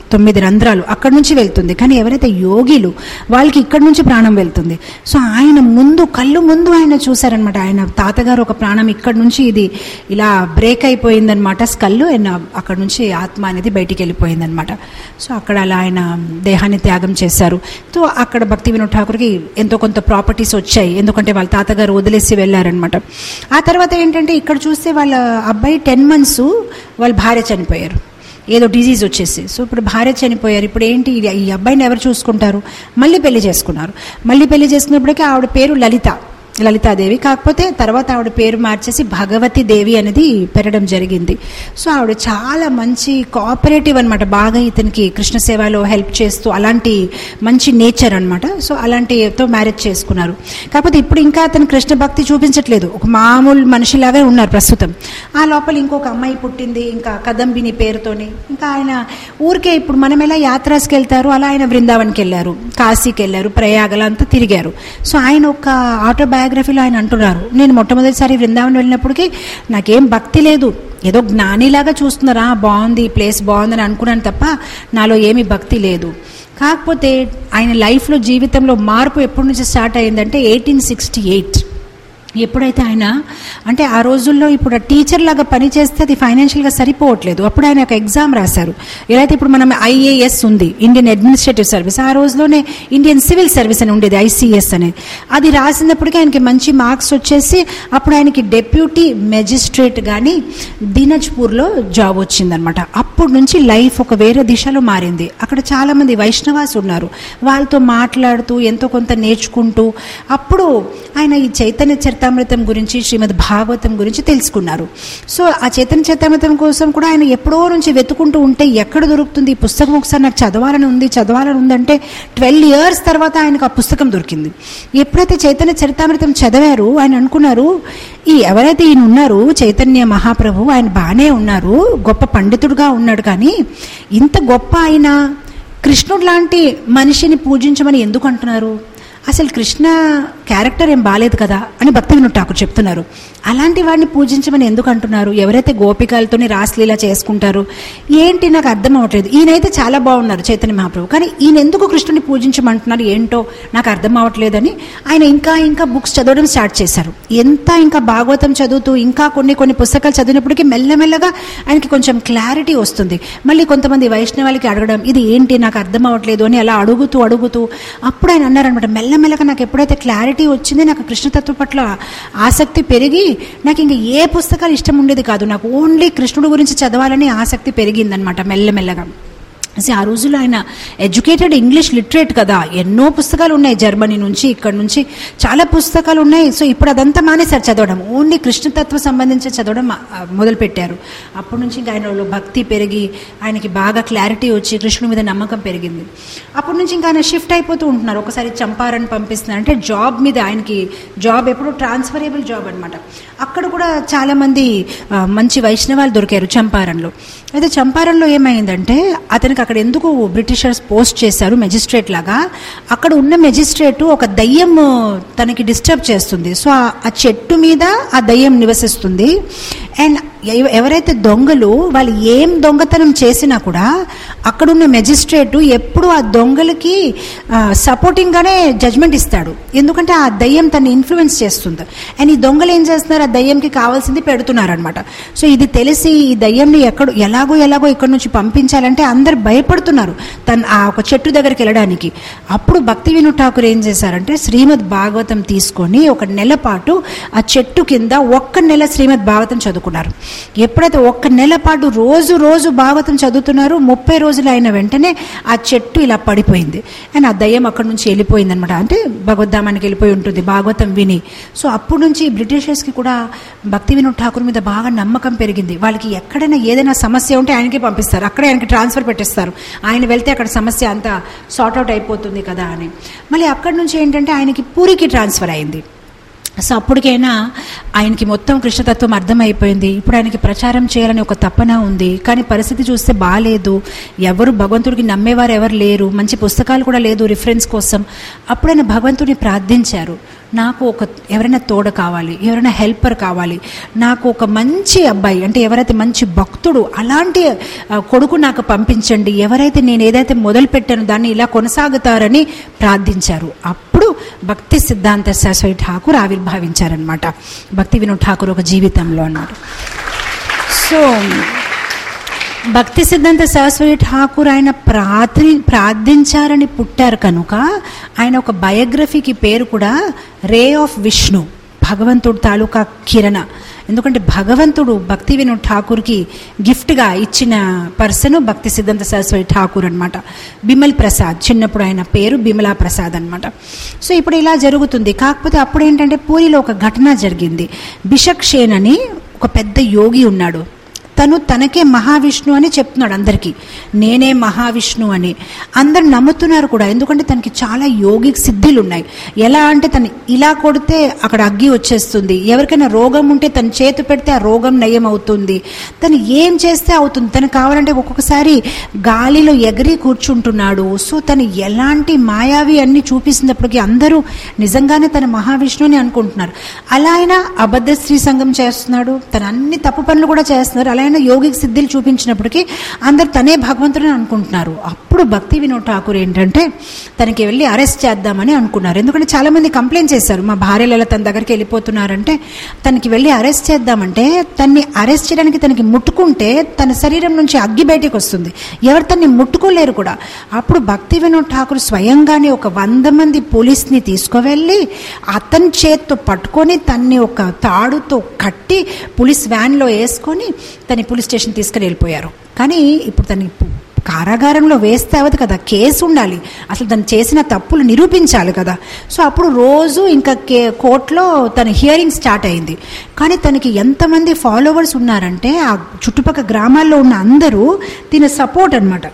తొమ్మిది రంధ్రాలు అక్కడ నుంచి వెళ్తుంది కానీ ఎవరైతే యోగిలు వాళ్ళకి ఇక్కడ నుంచి ప్రాణం వెళ్తుంది సో ఆయన ముందు కళ్ళు ముందు ఆయన చూశారనమాట ఆయన తాతగారు ఒక ప్రాణం ఇక్కడ నుంచి ఇది ఇలా బ్రేక్ అయిపోయిందనమాట స్కల్ ఆయన అక్కడ నుంచి ఆత్మ అనేది బయటికి వెళ్ళిపోయిందనమాట సో అక్కడ అలా ఆయన దేహాన్ని త్యాగం చేశారు సో అక్కడ భక్తి వినోద్ ఠాకూర్కి ఎంతో కొంత ప్రాపర్టీస్ వచ్చాయి ఎందుకంటే వాళ్ళ తాతగారు వదిలేసి వెళ్ళారనమాట ఆ తర్వాత ఏంటంటే ఇక్కడ చూస్తే వాళ్ళ అబ్బాయి టెన్ మంత్స్ వాళ్ళ భార్య చనిపోయారు ఏదో డిజీజ్ వచ్చేసి సో ఇప్పుడు భార్య చనిపోయారు ఇప్పుడు ఏంటి ఈ- ఈ అబ్బాయిని ఎవరు చూసుకుంటారు మళ్ళీ పెళ్లి చేసుకున్నారు మళ్ళీ పెళ్లి చేసుకున్నప్పటికీ ఆవిడ పేరు లలిత లలితాదేవి కాకపోతే తర్వాత ఆవిడ పేరు మార్చేసి భగవతి దేవి అనేది పెట్టడం జరిగింది సో ఆవిడ చాలా మంచి కోఆపరేటివ్ అనమాట బాగా ఇతనికి కృష్ణ సేవలో హెల్ప్ చేస్తూ అలాంటి మంచి నేచర్ అనమాట సో అలాంటితో మ్యారేజ్ చేసుకున్నారు కాకపోతే ఇప్పుడు ఇంకా అతను కృష్ణ భక్తి చూపించట్లేదు ఒక మామూలు మనిషిలాగే ఉన్నారు ప్రస్తుతం ఆ లోపల ఇంకొక అమ్మాయి పుట్టింది ఇంకా కదంబిని పేరుతోని ఇంకా ఆయన ఊరికే ఇప్పుడు మనం ఎలా యాత్రాస్కి వెళ్తారు అలా ఆయన బృందావన్కి వెళ్ళారు కాశీకి వెళ్ళారు ప్రయాగలు అంతా తిరిగారు సో ఆయన ఒక ఆటోబయోగ్రఫీలో ఆయన అంటున్నారు నేను మొట్టమొదటిసారి బృందావన్ వెళ్ళినప్పటికీ నాకేం భక్తి లేదు ఏదో జ్ఞానిలాగా చూస్తున్నారా బాగుంది ఈ ప్లేస్ బాగుందని అనుకున్నాను తప్ప నాలో ఏమీ భక్తి లేదు కాకపోతే ఆయన లైఫ్లో జీవితంలో మార్పు ఎప్పటి నుంచి స్టార్ట్ అయిందంటే ఎయిటీన్ సిక్స్టీ ఎయిట్ ఎప్పుడైతే ఆయన అంటే ఆ రోజుల్లో ఇప్పుడు ఆ టీచర్ లాగా పని చేస్తే అది ఫైనాన్షియల్గా సరిపోవట్లేదు అప్పుడు ఆయన ఒక ఎగ్జామ్ రాశారు ఎలా అయితే ఇప్పుడు మనం ఐఏఎస్ ఉంది ఇండియన్ అడ్మినిస్ట్రేటివ్ సర్వీస్ ఆ రోజులోనే ఇండియన్ సివిల్ సర్వీస్ అని ఉండేది ఐసీఎస్ అనేది అది రాసినప్పటికీ ఆయనకి మంచి మార్క్స్ వచ్చేసి అప్పుడు ఆయనకి డెప్యూటీ మెజిస్ట్రేట్ కానీ దినజ్పూర్లో జాబ్ వచ్చిందనమాట అప్పటి నుంచి లైఫ్ ఒక వేరే దిశలో మారింది అక్కడ చాలామంది వైష్ణవాస్ ఉన్నారు వాళ్ళతో మాట్లాడుతూ ఎంతో కొంత నేర్చుకుంటూ అప్పుడు ఆయన ఈ చైతన్య చరితామృతం గురించి శ్రీమద్ భాగవతం గురించి తెలుసుకున్నారు సో ఆ చైతన్య చరితామృతం కోసం కూడా ఆయన ఎప్పుడో నుంచి వెతుకుంటూ ఉంటే ఎక్కడ దొరుకుతుంది ఈ పుస్తకం ఒకసారి నాకు చదవాలని ఉంది చదవాలని ఉందంటే ట్వెల్వ్ ఇయర్స్ తర్వాత ఆయనకు ఆ పుస్తకం దొరికింది ఎప్పుడైతే చైతన్య చరితామృతం చదివారు ఆయన అనుకున్నారు ఈ ఎవరైతే ఈయన ఉన్నారు చైతన్య మహాప్రభు ఆయన బాగానే ఉన్నారు గొప్ప పండితుడుగా ఉన్నాడు కానీ ఇంత గొప్ప ఆయన కృష్ణుడు లాంటి మనిషిని పూజించమని ఎందుకు అంటున్నారు అసలు కృష్ణ క్యారెక్టర్ ఏం బాలేదు కదా అని భక్తి వినోద్ ఠాకూర్ చెప్తున్నారు అలాంటి వాడిని పూజించమని ఎందుకు అంటున్నారు ఎవరైతే గోపికలతోని రాసలీల చేసుకుంటారు ఏంటి నాకు అర్థం అవ్వట్లేదు ఈయనైతే చాలా బాగున్నారు చైతన్య మహాప్రభు కానీ ఈయన ఎందుకు కృష్ణుని పూజించమంటున్నారు ఏంటో నాకు అర్థం అవ్వట్లేదని ఆయన ఇంకా ఇంకా బుక్స్ చదవడం స్టార్ట్ చేశారు ఎంత ఇంకా భాగవతం చదువుతూ ఇంకా కొన్ని కొన్ని పుస్తకాలు చదివినప్పటికీ మెల్లమెల్లగా ఆయనకి కొంచెం క్లారిటీ వస్తుంది మళ్ళీ కొంతమంది వైష్ణవాలకి అడగడం ఇది ఏంటి నాకు అర్థం అవ్వట్లేదు అని అలా అడుగుతూ అడుగుతూ అప్పుడు ఆయన అన్నారనమాట మెల్లమెల్లగా నాకు ఎప్పుడైతే క్లారిటీ వచ్చింది నాకు కృష్ణతత్వం పట్ల ఆసక్తి పెరిగి నాకు ఇంకా ఏ పుస్తకాలు ఇష్టం ఉండేది కాదు నాకు ఓన్లీ కృష్ణుడు గురించి చదవాలని ఆసక్తి పెరిగిందనమాట మెల్లమెల్లగా అసలు ఆ రోజుల్లో ఆయన ఎడ్యుకేటెడ్ ఇంగ్లీష్ లిటరేట్ కదా ఎన్నో పుస్తకాలు ఉన్నాయి జర్మనీ నుంచి ఇక్కడ నుంచి చాలా పుస్తకాలు ఉన్నాయి సో ఇప్పుడు అదంతా మానేశారు చదవడం ఓన్లీ కృష్ణతత్వ సంబంధించి చదవడం ఆ, మొదలుపెట్టారు అప్పటి నుంచి ఇంకా ఆయనలో భక్తి పెరిగి ఆయనకి బాగా క్లారిటీ వచ్చి కృష్ణుడి మీద నమ్మకం పెరిగింది అప్పటి నుంచి ఇంకా ఆయన షిఫ్ట్ అయిపోతూ ఉంటున్నారు ఒకసారి చంపారని పంపిస్తున్నారు అంటే జాబ్ మీద ఆయనకి జాబ్ ఎప్పుడు ట్రాన్స్ఫరబుల్ జాబ్ అనమాట అక్కడ కూడా చాలామంది ఆ, మంచి వైష్ణవాలు దొరికారు చంపారంలో అయితే చంపారంలో ఏమైందంటే అతనికి అక్కడ ఎందుకు బ్రిటిషర్స్ పోస్ట్ చేశారు మెజిస్ట్రేట్ లాగా అక్కడ ఉన్న మెజిస్ట్రేట్ ఒక దయ్యం తనకి డిస్టర్బ్ చేస్తుంది సో ఆ- ఆ చెట్టు మీద ఆ దయ్యం నివసిస్తుంది అండ్ ఎవ- ఎవరైతే దొంగలు వాళ్ళు ఏం దొంగతనం చేసినా కూడా అక్కడున్న మెజిస్ట్రేట్ ఎప్పుడు ఆ దొంగలకి సపోర్టింగ్ గానే జడ్జ్మెంట్ ఇస్తాడు ఎందుకంటే ఆ దయ్యం తను ఇన్ఫ్లుయెన్స్ చేస్తుంది అండ్ ఈ దొంగలు ఏం చేస్తున్నారు ఆ దయ్యంకి కావాల్సింది పెడుతున్నారు అనమాట సో ఇది తెలిసి ఈ దయ్యంని ఎక్కడ ఎలాగో ఎలాగో ఇక్కడ నుంచి పంపించాలంటే అందరు భయపడుతున్నారు తన ఆ ఒక చెట్టు దగ్గరికి వెళ్ళడానికి అప్పుడు భక్తి విను ఠాకూర్ ఏం చేశారంటే శ్రీమద్ భాగవతం తీసుకొని ఒక నెల పాటు ఆ చెట్టు కింద ఒక్క నెల శ్రీమద్ భాగవతం చదువుకున్నారు ఎప్పుడైతే ఒక్క నెల పాటు రోజు రోజు భాగవతం చదువుతున్నారు ముప్పై రోజులు అయిన వెంటనే ఆ చెట్టు ఇలా పడిపోయింది అండ్ ఆ దయ్యం అక్కడి నుంచి వెళ్ళిపోయింది అనమాట అంటే భగవద్ధామానికి వెళ్ళిపోయి ఉంటుంది భాగవతం విని సో అప్పటి నుంచి బ్రిటిషర్స్కి కూడా భక్తి వినోద్ ఠాకూర్ మీద బాగా నమ్మకం పెరిగింది వాళ్ళకి ఎక్కడైనా ఏదైనా సమస్య ఉంటే ఆయనకి పంపిస్తారు అక్కడే ఆయనకి ట్రాన్స్ఫర్ పెట్టేస్తారు ఆయన వెళ్తే అక్కడ సమస్య అంతా సార్ట్ అవుట్ అయిపోతుంది కదా అని మళ్ళీ అక్కడి నుంచి ఏంటంటే ఆయనకి పూరికి ట్రాన్స్ఫర్ అయింది సో అప్పటికైనా ఆయనకి మొత్తం కృష్ణతత్వం అర్థమైపోయింది ఇప్పుడు ఆయనకి ప్రచారం చేయాలని ఒక తపన ఉంది కానీ పరిస్థితి చూస్తే బాగాలేదు ఎవరు భగవంతుడికి నమ్మేవారు ఎవరు లేరు మంచి పుస్తకాలు కూడా లేదు రిఫరెన్స్ కోసం అప్పుడు ఆయన భగవంతుడిని ప్రార్థించారు నాకు ఒక ఎవరైనా తోడ కావాలి ఎవరైనా హెల్పర్ కావాలి నాకు ఒక మంచి అబ్బాయి అంటే ఎవరైతే మంచి భక్తుడు అలాంటి ఆ, కొడుకు నాకు పంపించండి ఎవరైతే నేను ఏదైతే మొదలు పెట్టానో దాన్ని ఇలా కొనసాగుతారని ప్రార్థించారు అప్పుడు భక్తి సిద్ధాంత సరస్వతి ఠాకూర్ ఆవిర్భావించారనమాట భక్తి వినోద్ ఠాకూర్ ఒక జీవితంలో అన్నమాట సో భక్తి సిద్ధాంత సరస్వతి ఠాకూర్ ఆయన ప్రార్థి ప్రార్థించారని పుట్టారు కనుక ఆయన ఒక బయోగ్రఫీకి పేరు కూడా రే ఆఫ్ విష్ణు భగవంతుడు తాలూకా కిరణ ఎందుకంటే భగవంతుడు భక్తి వినోద్ ఠాకూర్కి గిఫ్ట్గా ఇచ్చిన పర్సన్ భక్తి సిద్ధాంత సరస్వతి ఠాకూర్ అనమాట బిమల్ ప్రసాద్ చిన్నప్పుడు ఆయన పేరు బిమలా ప్రసాద్ అనమాట సో ఇప్పుడు ఇలా జరుగుతుంది కాకపోతే అప్పుడు ఏంటంటే పూరిలో ఒక ఘటన జరిగింది బిషక్షేన్ అని ఒక పెద్ద యోగి ఉన్నాడు తను తనకే మహావిష్ణు అని చెప్తున్నాడు అందరికీ నేనే మహావిష్ణు అని అందరు నమ్ముతున్నారు కూడా ఎందుకంటే తనకి చాలా యోగిక్ సిద్ధిలు ఉన్నాయి ఎలా అంటే తను ఇలా కొడితే అక్కడ అగ్గి వచ్చేస్తుంది ఎవరికైనా రోగం ఉంటే తను చేతి పెడితే ఆ రోగం నయం అవుతుంది తను ఏం చేస్తే అవుతుంది తను కావాలంటే ఒక్కొక్కసారి గాలిలో ఎగిరి కూర్చుంటున్నాడు సో తను ఎలాంటి మాయావి అన్ని చూపిస్తున్నప్పటికీ అందరూ నిజంగానే తన మహావిష్ణుని అనుకుంటున్నారు అలా అయినా అబద్ధ స్త్రీ సంఘం చేస్తున్నాడు తన అన్ని తప్పు పనులు కూడా చేస్తున్నారు అలా అయినా యోగిక సిద్ధిలు చూపించినప్పటికీ అందరు తనే భగవంతుడని అనుకుంటున్నారు అప్పుడు భక్తి వినోద్ ఠాకూర్ ఏంటంటే తనకి వెళ్ళి అరెస్ట్ చేద్దామని అనుకున్నారు ఎందుకంటే చాలా మంది కంప్లైంట్ చేశారు మా భార్యలు ఎలా తన దగ్గరికి వెళ్ళిపోతున్నారంటే తనకి వెళ్ళి అరెస్ట్ చేద్దామంటే తన్ని అరెస్ట్ చేయడానికి తనకి ముట్టుకుంటే తన శరీరం నుంచి అగ్గి బయటికి వస్తుంది ఎవరు తన్ని ముట్టుకోలేరు కూడా అప్పుడు భక్తి వినోద్ ఠాకూర్ స్వయంగానే ఒక వంద మంది పోలీస్ని తీసుకువెళ్ళి అతని చేత్తో పట్టుకొని తన్ని ఒక తాడుతో కట్టి పోలీస్ వ్యాన్లో వేసుకొని తన పోలీస్ స్టేషన్ తీసుకుని వెళ్ళిపోయారు కానీ ఇప్పుడు తన కారాగారంలో వేస్తే అవ్వదు కదా కేసు ఉండాలి అసలు తను చేసిన తప్పులు నిరూపించాలి కదా సో అప్పుడు రోజు ఇంకా కే కోర్టులో తన హియరింగ్ స్టార్ట్ అయింది కానీ తనకి ఎంతమంది ఫాలోవర్స్ ఉన్నారంటే ఆ చుట్టుపక్కల గ్రామాల్లో ఉన్న అందరూ తిన సపోర్ట్ అన్నమాట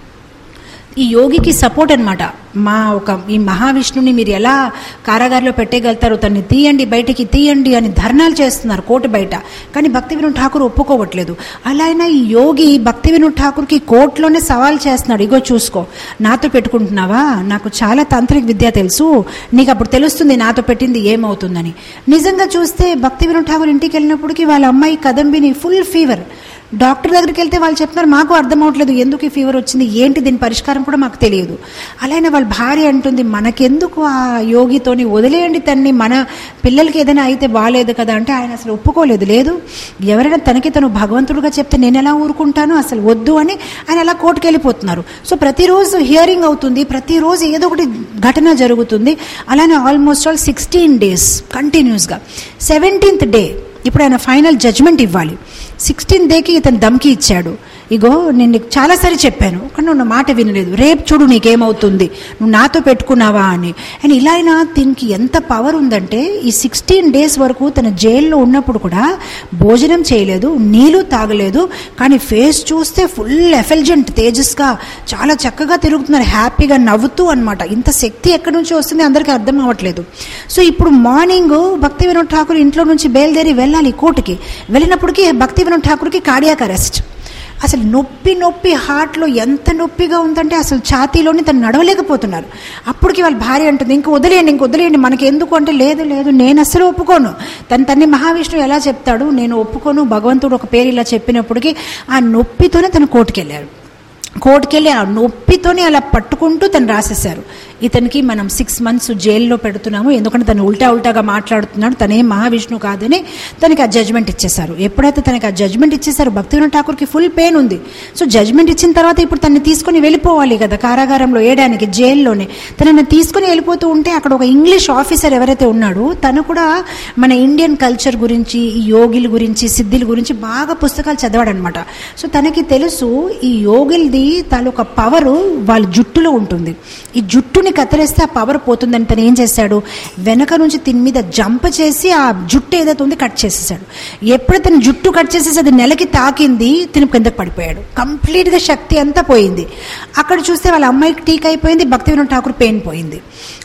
ఈ యోగికి సపోర్ట్ అన్నమాట మా ఒక ఈ మహావిష్ణుని మీరు ఎలా కారాగారంలో పెట్టేయగలుగుతారు తన్ని తీయండి బయటికి తీయండి అని ధర్నాలు చేస్తున్నారు కోర్టు బయట కానీ భక్తి వినోద్ ఠాకూర్ ఒప్పుకోవట్లేదు అలా అయినా ఈ యోగి భక్తి వినోద్ ఠాకూర్కి కోర్టులోనే సవాల్ చేస్తున్నాడు ఇగో చూసుకో నాతో పెట్టుకుంటున్నావా నాకు చాలా తాంత్రిక విద్య తెలుసు నీకు అప్పుడు తెలుస్తుంది నాతో పెట్టింది ఏమవుతుందని నిజంగా చూస్తే భక్తి వినోద్ ఠాకూర్ ఇంటికి వెళ్ళినప్పటికీ వాళ్ళ అమ్మాయి కదంబిని ఫుల్ ఫీవర్ డాక్టర్ దగ్గరికి వెళ్తే వాళ్ళు చెప్తున్నారు మాకు అర్థం అవట్లేదు ఎందుకు ఈ ఫీవర్ వచ్చింది ఏంటి దీని పరిష్కారం కూడా మాకు తెలియదు అలానే వాళ్ళ భార్య అంటుంది మనకెందుకు ఆ యోగితోని వదిలేయండి తన్ని మన పిల్లలకి ఏదైనా అయితే బాగాలేదు కదా అంటే ఆయన అసలు ఒప్పుకోలేదు లేదు ఎవరైనా తనకి తను భగవంతుడుగా చెప్తే నేను ఎలా ఊరుకుంటాను అసలు వద్దు అని ఆయన అలా కోర్టుకు వెళ్ళిపోతున్నారు సో ప్రతిరోజు హియరింగ్ అవుతుంది ప్రతిరోజు ఏదో ఒకటి ఘటన జరుగుతుంది అలానే ఆల్మోస్ట్ ఆల్ సిక్స్టీన్ డేస్ కంటిన్యూస్గా సెవెంటీన్త్ డే ఇప్పుడు ఆయన ఫైనల్ జడ్జ్మెంట్ ఇవ్వాలి సిక్స్టీన్ డేకి ఇతను దమ్కి ఇచ్చాడు ఇగో నేను నీకు చాలాసారి చెప్పాను కానీ నువ్వు నా మాట వినలేదు రేపు చూడు నీకేమవుతుంది నువ్వు నాతో పెట్టుకున్నావా అని అండ్ ఇలా అయినా దీనికి ఎంత పవర్ ఉందంటే ఈ సిక్స్టీన్ డేస్ వరకు తన జైల్లో ఉన్నప్పుడు కూడా భోజనం చేయలేదు నీళ్ళు తాగలేదు కానీ ఫేస్ చూస్తే ఫుల్ ఎఫెల్జెంట్ తేజస్గా చాలా చక్కగా తిరుగుతున్నారు హ్యాపీగా నవ్వుతూ అనమాట ఇంత శక్తి ఎక్కడి నుంచి వస్తుంది అందరికీ అర్థం అవ్వట్లేదు సో ఇప్పుడు మార్నింగ్ భక్తి వినోద్ ఠాకూర్ ఇంట్లో నుంచి బయలుదేరి వెళ్ళాలి కోర్టుకి వెళ్ళినప్పటికీ భక్తి వినోద్ ఠాకూర్కి కార్డియాక్ అరెస్ట్ అసలు నొప్పి నొప్పి హార్ట్లో ఎంత నొప్పిగా ఉందంటే అసలు ఛాతీలోని తను నడవలేకపోతున్నారు అప్పటికి వాళ్ళ భార్య అంటుంది ఇంక వదిలేయండి ఇంక వదిలేయండి మనకి ఎందుకు అంటే లేదు లేదు నేను అసలు ఒప్పుకోను తను తన్ని మహావిష్ణువు ఎలా చెప్తాడు నేను ఒప్పుకోను భగవంతుడు ఒక పేరు ఇలా చెప్పినప్పటికీ ఆ నొప్పితోనే తను కోర్టుకెళ్ళారు కోర్టుకెళ్ళి ఆ నొప్పితోనే అలా పట్టుకుంటూ తను రాసేశారు ఇతనికి మనం సిక్స్ మంత్స్ జైల్లో పెడుతున్నాము ఎందుకంటే తను ఉల్టా ఉల్టాగా మాట్లాడుతున్నాడు తనేం మహావిష్ణు కాదని తనకి ఆ జడ్జ్మెంట్ ఇచ్చేశారు ఎప్పుడైతే తనకి ఆ జడ్జ్మెంట్ ఇచ్చేసారో భక్తివినోద్ ఠాకూర్కి ఫుల్ పెయిన్ ఉంది సో జడ్జ్మెంట్ ఇచ్చిన తర్వాత ఇప్పుడు తనని తీసుకొని వెళ్ళిపోవాలి కదా కారాగారంలో వేయడానికి జైల్లోనే తనని తీసుకొని వెళ్ళిపోతూ ఉంటే అక్కడ ఒక ఇంగ్లీష్ ఆఫీసర్ ఎవరైతే ఉన్నాడో తను కూడా మన ఇండియన్ కల్చర్ గురించి ఈ యోగిల గురించి సిద్ధిల గురించి బాగా పుస్తకాలు చదివాడనమాట సో తనకి తెలుసు ఈ యోగిల్ది తాలూకా పవర్ వాళ్ళ జుట్టులో ఉంటుంది ఈ జుట్టుని కత్తిరేస్తే ఆ పవర్ పోతుందని తను ఏం చేశాడు వెనక నుంచి తిని మీద జంప్ చేసి ఆ జుట్టు ఏదైతే ఉంది కట్ చేసేసాడు ఎప్పుడైతే తను జుట్టు కట్ చేసేసి అది నెలకి తాకింది తిని కిందకి పడిపోయాడు కంప్లీట్గా శక్తి అంతా పోయింది అక్కడ చూస్తే వాళ్ళ అమ్మాయికి టీక్ అయిపోయింది భక్తి వినోద్ ఠాకూర్ పెయిన్ పోయింది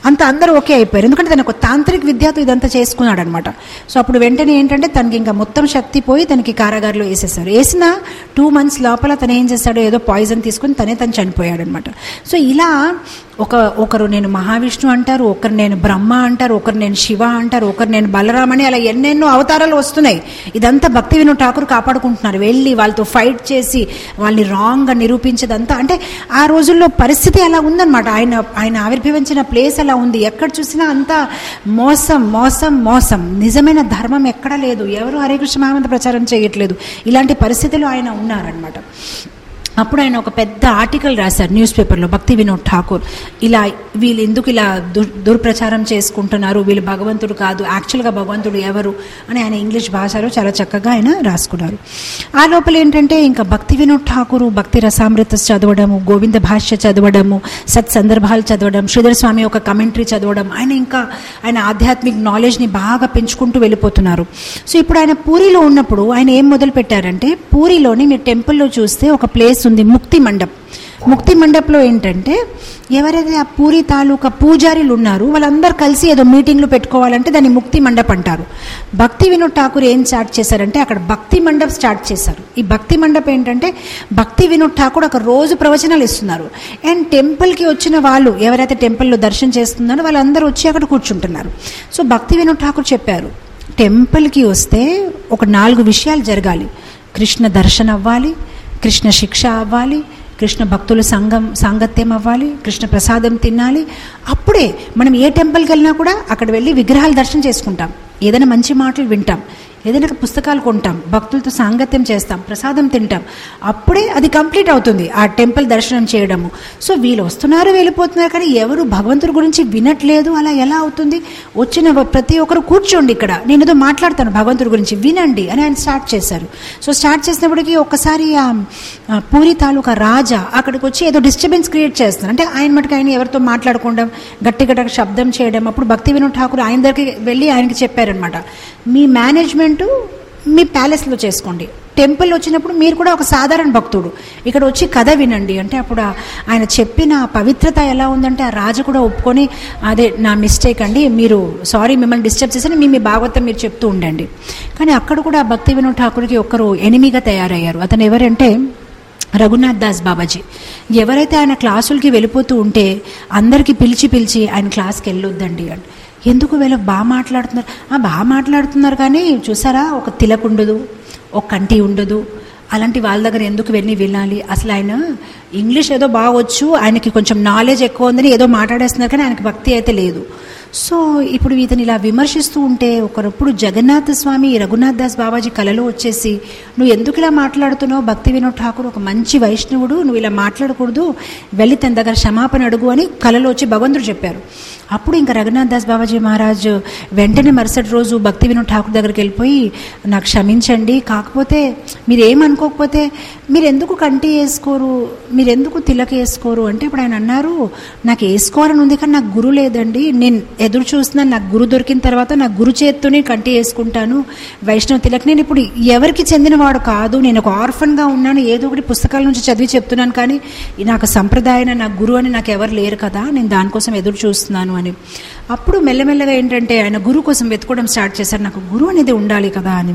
అంత అందరూ ఓకే అయిపోయారు ఎందుకంటే తనకు తాంత్రిక విద్యతో ఇదంతా చేసుకున్నాడు అనమాట సో అప్పుడు వెంటనే ఏంటంటే తనకి ఇంకా మొత్తం శక్తి పోయి తనకి కారాగారంలో వేసేసారు వేసిన టూ మంత్స్ లోపల తను ఏం చేశాడు ఏదో పాయిజన్ తీసుకుని తనే తను చనిపోయాడు అనమాట సో ఇలా ఒక ఒకరు నేను మహావిష్ణు అంటారు ఒకరు నేను బ్రహ్మ అంటారు ఒకరు నేను శివ అంటారు ఒకరు నేను బలరామని అలా ఎన్నెన్నో అవతారాలు వస్తున్నాయి ఇదంతా భక్తి విను ఠాకూర్ కాపాడుకుంటున్నారు వెళ్ళి వాళ్ళతో ఫైట్ చేసి వాళ్ళని రాంగ్గా నిరూపించదంతా అంటే ఆ రోజుల్లో పరిస్థితి అలా ఉందన్నమాట ఆయన ఆయన ఆవిర్భవించిన ప్లేస్ అలా ఉంది ఎక్కడ చూసినా అంతా మోసం మోసం మోసం నిజమైన ధర్మం ఎక్కడా లేదు ఎవరు హరే కృష్ణ మహామంత్ర ప్రచారం చేయట్లేదు ఇలాంటి పరిస్థితిలో ఆయన ఉన్నారనమాట అప్పుడు ఆయన ఒక పెద్ద ఆర్టికల్ రాశారు న్యూస్ పేపర్లో భక్తి వినోద్ ఠాకూర్ ఇలా వీళ్ళు ఎందుకు ఇలా దుర్ దుర్ప్రచారం చేసుకుంటున్నారు వీళ్ళు భగవంతుడు కాదు యాక్చువల్గా భగవంతుడు ఎవరు అని ఆయన ఇంగ్లీష్ భాషలో చాలా చక్కగా ఆయన రాసుకున్నారు ఆ లోపల ఏంటంటే ఇంకా భక్తి వినోద్ ఠాకూర్ భక్తి రసామృత చదవడము గోవింద భాష్య చదవడము సత్ సందర్భాలు చదవడం శ్రీధర స్వామి ఒక కమెంటరీ చదవడం ఆయన ఇంకా ఆయన ఆధ్యాత్మిక నాలెడ్జ్ని బాగా పెంచుకుంటూ వెళ్ళిపోతున్నారు సో ఇప్పుడు ఆయన పూరిలో ఉన్నప్పుడు ఆయన ఏం మొదలు పెట్టారంటే పూరిలోని మీరు టెంపుల్లో చూస్తే ఒక ప్లేస్ ఉంది ముక్తి మండప్ ముక్తి మండప్లో ఏంటంటే ఎవరైతే ఆ పూరి తాలూకా పూజారులు ఉన్నారో వాళ్ళందరూ కలిసి ఏదో మీటింగ్లు పెట్టుకోవాలంటే దాన్ని ముక్తి మండప్ అంటారు భక్తి వినోద్ ఠాకూర్ ఏం స్టార్ట్ చేశారంటే అక్కడ భక్తి మండప్ స్టార్ట్ చేశారు ఈ భక్తి మండప్ ఏంటంటే భక్తి వినోద్ ఠాకూర్ ఒక రోజు ప్రవచనాలు ఇస్తున్నారు అండ్ టెంపుల్కి వచ్చిన వాళ్ళు ఎవరైతే టెంపుల్లో దర్శనం చేస్తున్నారో వాళ్ళందరూ వచ్చి అక్కడ కూర్చుంటున్నారు సో భక్తి వినోద్ ఠాకూర్ చెప్పారు టెంపుల్కి వస్తే ఒక నాలుగు విషయాలు జరగాలి కృష్ణ దర్శనం అవ్వాలి కృష్ణ శిక్ష అవ్వాలి కృష్ణ భక్తుల సంఘం సాంగత్యం అవ్వాలి కృష్ణ ప్రసాదం తినాలి అప్పుడే మనం ఏ టెంపుల్కి వెళ్ళినా కూడా అక్కడ వెళ్ళి విగ్రహాలు దర్శనం చేసుకుంటాం ఏదైనా మంచి మాటలు వింటాం ఏదైనా పుస్తకాలు కొంటాం భక్తులతో సాంగత్యం చేస్తాం ప్రసాదం తింటాం అప్పుడే అది కంప్లీట్ అవుతుంది ఆ టెంపుల్ దర్శనం చేయడము సో వీళ్ళు వస్తున్నారు వెళ్ళిపోతున్నారు కానీ ఎవరు భగవంతుడి గురించి వినట్లేదు అలా ఎలా అవుతుంది వచ్చిన ప్రతి ఒక్కరు కూర్చోండి ఇక్కడ నేను ఏదో మాట్లాడతాను భగవంతుడి గురించి వినండి అని ఆయన స్టార్ట్ చేశారు సో స్టార్ట్ చేసినప్పటికీ ఒక్కసారి ఆ ఆ పూరి తాలూకా రాజా అక్కడికి వచ్చి ఏదో డిస్టర్బెన్స్ క్రియేట్ చేస్తున్నారు అంటే ఆయన మటుకు ఆయన ఎవరితో మాట్లాడుకోవడం గట్టి గట్టిగా శబ్దం చేయడం అప్పుడు భక్తి వినోద్ ఠాకూర్ ఆయన దగ్గరికి వెళ్ళి ఆయనకి చెప్పారనమాట మీ మేనేజ్మెంట్ మీ ప్యాలెస్లో చేసుకోండి టెంపుల్ వచ్చినప్పుడు మీరు కూడా ఒక సాధారణ భక్తుడు ఇక్కడ వచ్చి కథ వినండి అంటే అప్పుడు ఆ- ఆయన చెప్పిన ఆ పవిత్రత ఎలా ఉందంటే ఆ రాజు కూడా ఒప్పుకొని అదే నా మిస్టేక్ అండి మీరు సారీ మిమ్మల్ని డిస్టర్బ్ చేశాను మీ మీ భాగవతం మీరు చెప్తూ ఉండండి కానీ అక్కడ కూడా ఆ భక్తి వినోద్ ఠాకూర్కి ఒకరు ఎనిమిగా తయారయ్యారు అతను ఎవరంటే రఘునాథ్ దాస్ బాబాజీ ఎవరైతే ఆయన క్లాసులకి వెళ్ళిపోతూ ఉంటే అందరికీ పిలిచి పిలిచి ఆయన క్లాస్కి వెళ్ళొద్దండి అని ఎందుకు వీళ్ళు బాగా మాట్లాడుతున్నారు "ఆ, బాగా మాట్లాడుతున్నారు కానీ చూసారా ఒక తిలక్ ఉండదు ఒక కంటి ఉండదు అలాంటి వాళ్ళ దగ్గర ఎందుకు వెళ్ళి వినాలి అసలు ఆయన ఇంగ్లీష్ ఏదో బాగా వచ్చు ఆయనకి కొంచెం నాలెడ్జ్ ఎక్కువ ఉందని ఏదో మాట్లాడేస్తున్నారు కానీ ఆయనకి భక్తి అయితే లేదు సో ఇప్పుడు ఇతను ఇలా విమర్శిస్తూ ఉంటే ఒకరప్పుడు జగన్నాథ స్వామి రఘునాథ్ దాస్ బాబాజీ కలలో వచ్చేసి నువ్వు ఎందుకు ఇలా మాట్లాడుతున్నావు భక్తి వినోద్ ఠాకూర్ ఒక మంచి వైష్ణవుడు నువ్వు ఇలా మాట్లాడకూడదు వెళ్ళి తన దగ్గర క్షమాపణ అడుగు అని కలలో వచ్చి భగవంతుడు చెప్పారు అప్పుడు ఇంకా రఘునాథ్ దాస్ బాబాజీ మహారాజ్ వెంటనే మరుసటి రోజు భక్తి వినోద్ ఠాకూర్ దగ్గరికి వెళ్ళిపోయి నాకు క్షమించండి కాకపోతే మీరు ఏమనుకోకపోతే మీరు ఎందుకు కంటి వేసుకోరు మీరు ఎందుకు తిలక వేసుకోరు అంటే ఇప్పుడు ఆయన అన్నారు నాకు వేసుకోవాలని ఉంది కానీ నాకు గురు లేదండి నేను ఎదురు చూస్తున్నాను నాకు గురు దొరికిన తర్వాత నా గురు చేత్తోనే కంటి వేసుకుంటాను వైష్ణవ తిలక్ నేను ఇప్పుడు ఎవరికి చెందినవాడు కాదు నేను ఒక ఆర్ఫన్గా ఉన్నాను ఏదో ఒకటి పుస్తకాల నుంచి చదివి చెప్తున్నాను కానీ నాకు సంప్రదాయం నా గురు అని నాకు ఎవరు లేరు కదా నేను దానికోసం ఎదురు చూస్తున్నాను అని అప్పుడు మెల్లమెల్లగా ఏంటంటే ఆయన గురు కోసం వెతుకోవడం స్టార్ట్ చేశారు నాకు గురువు అనేది ఉండాలి కదా అని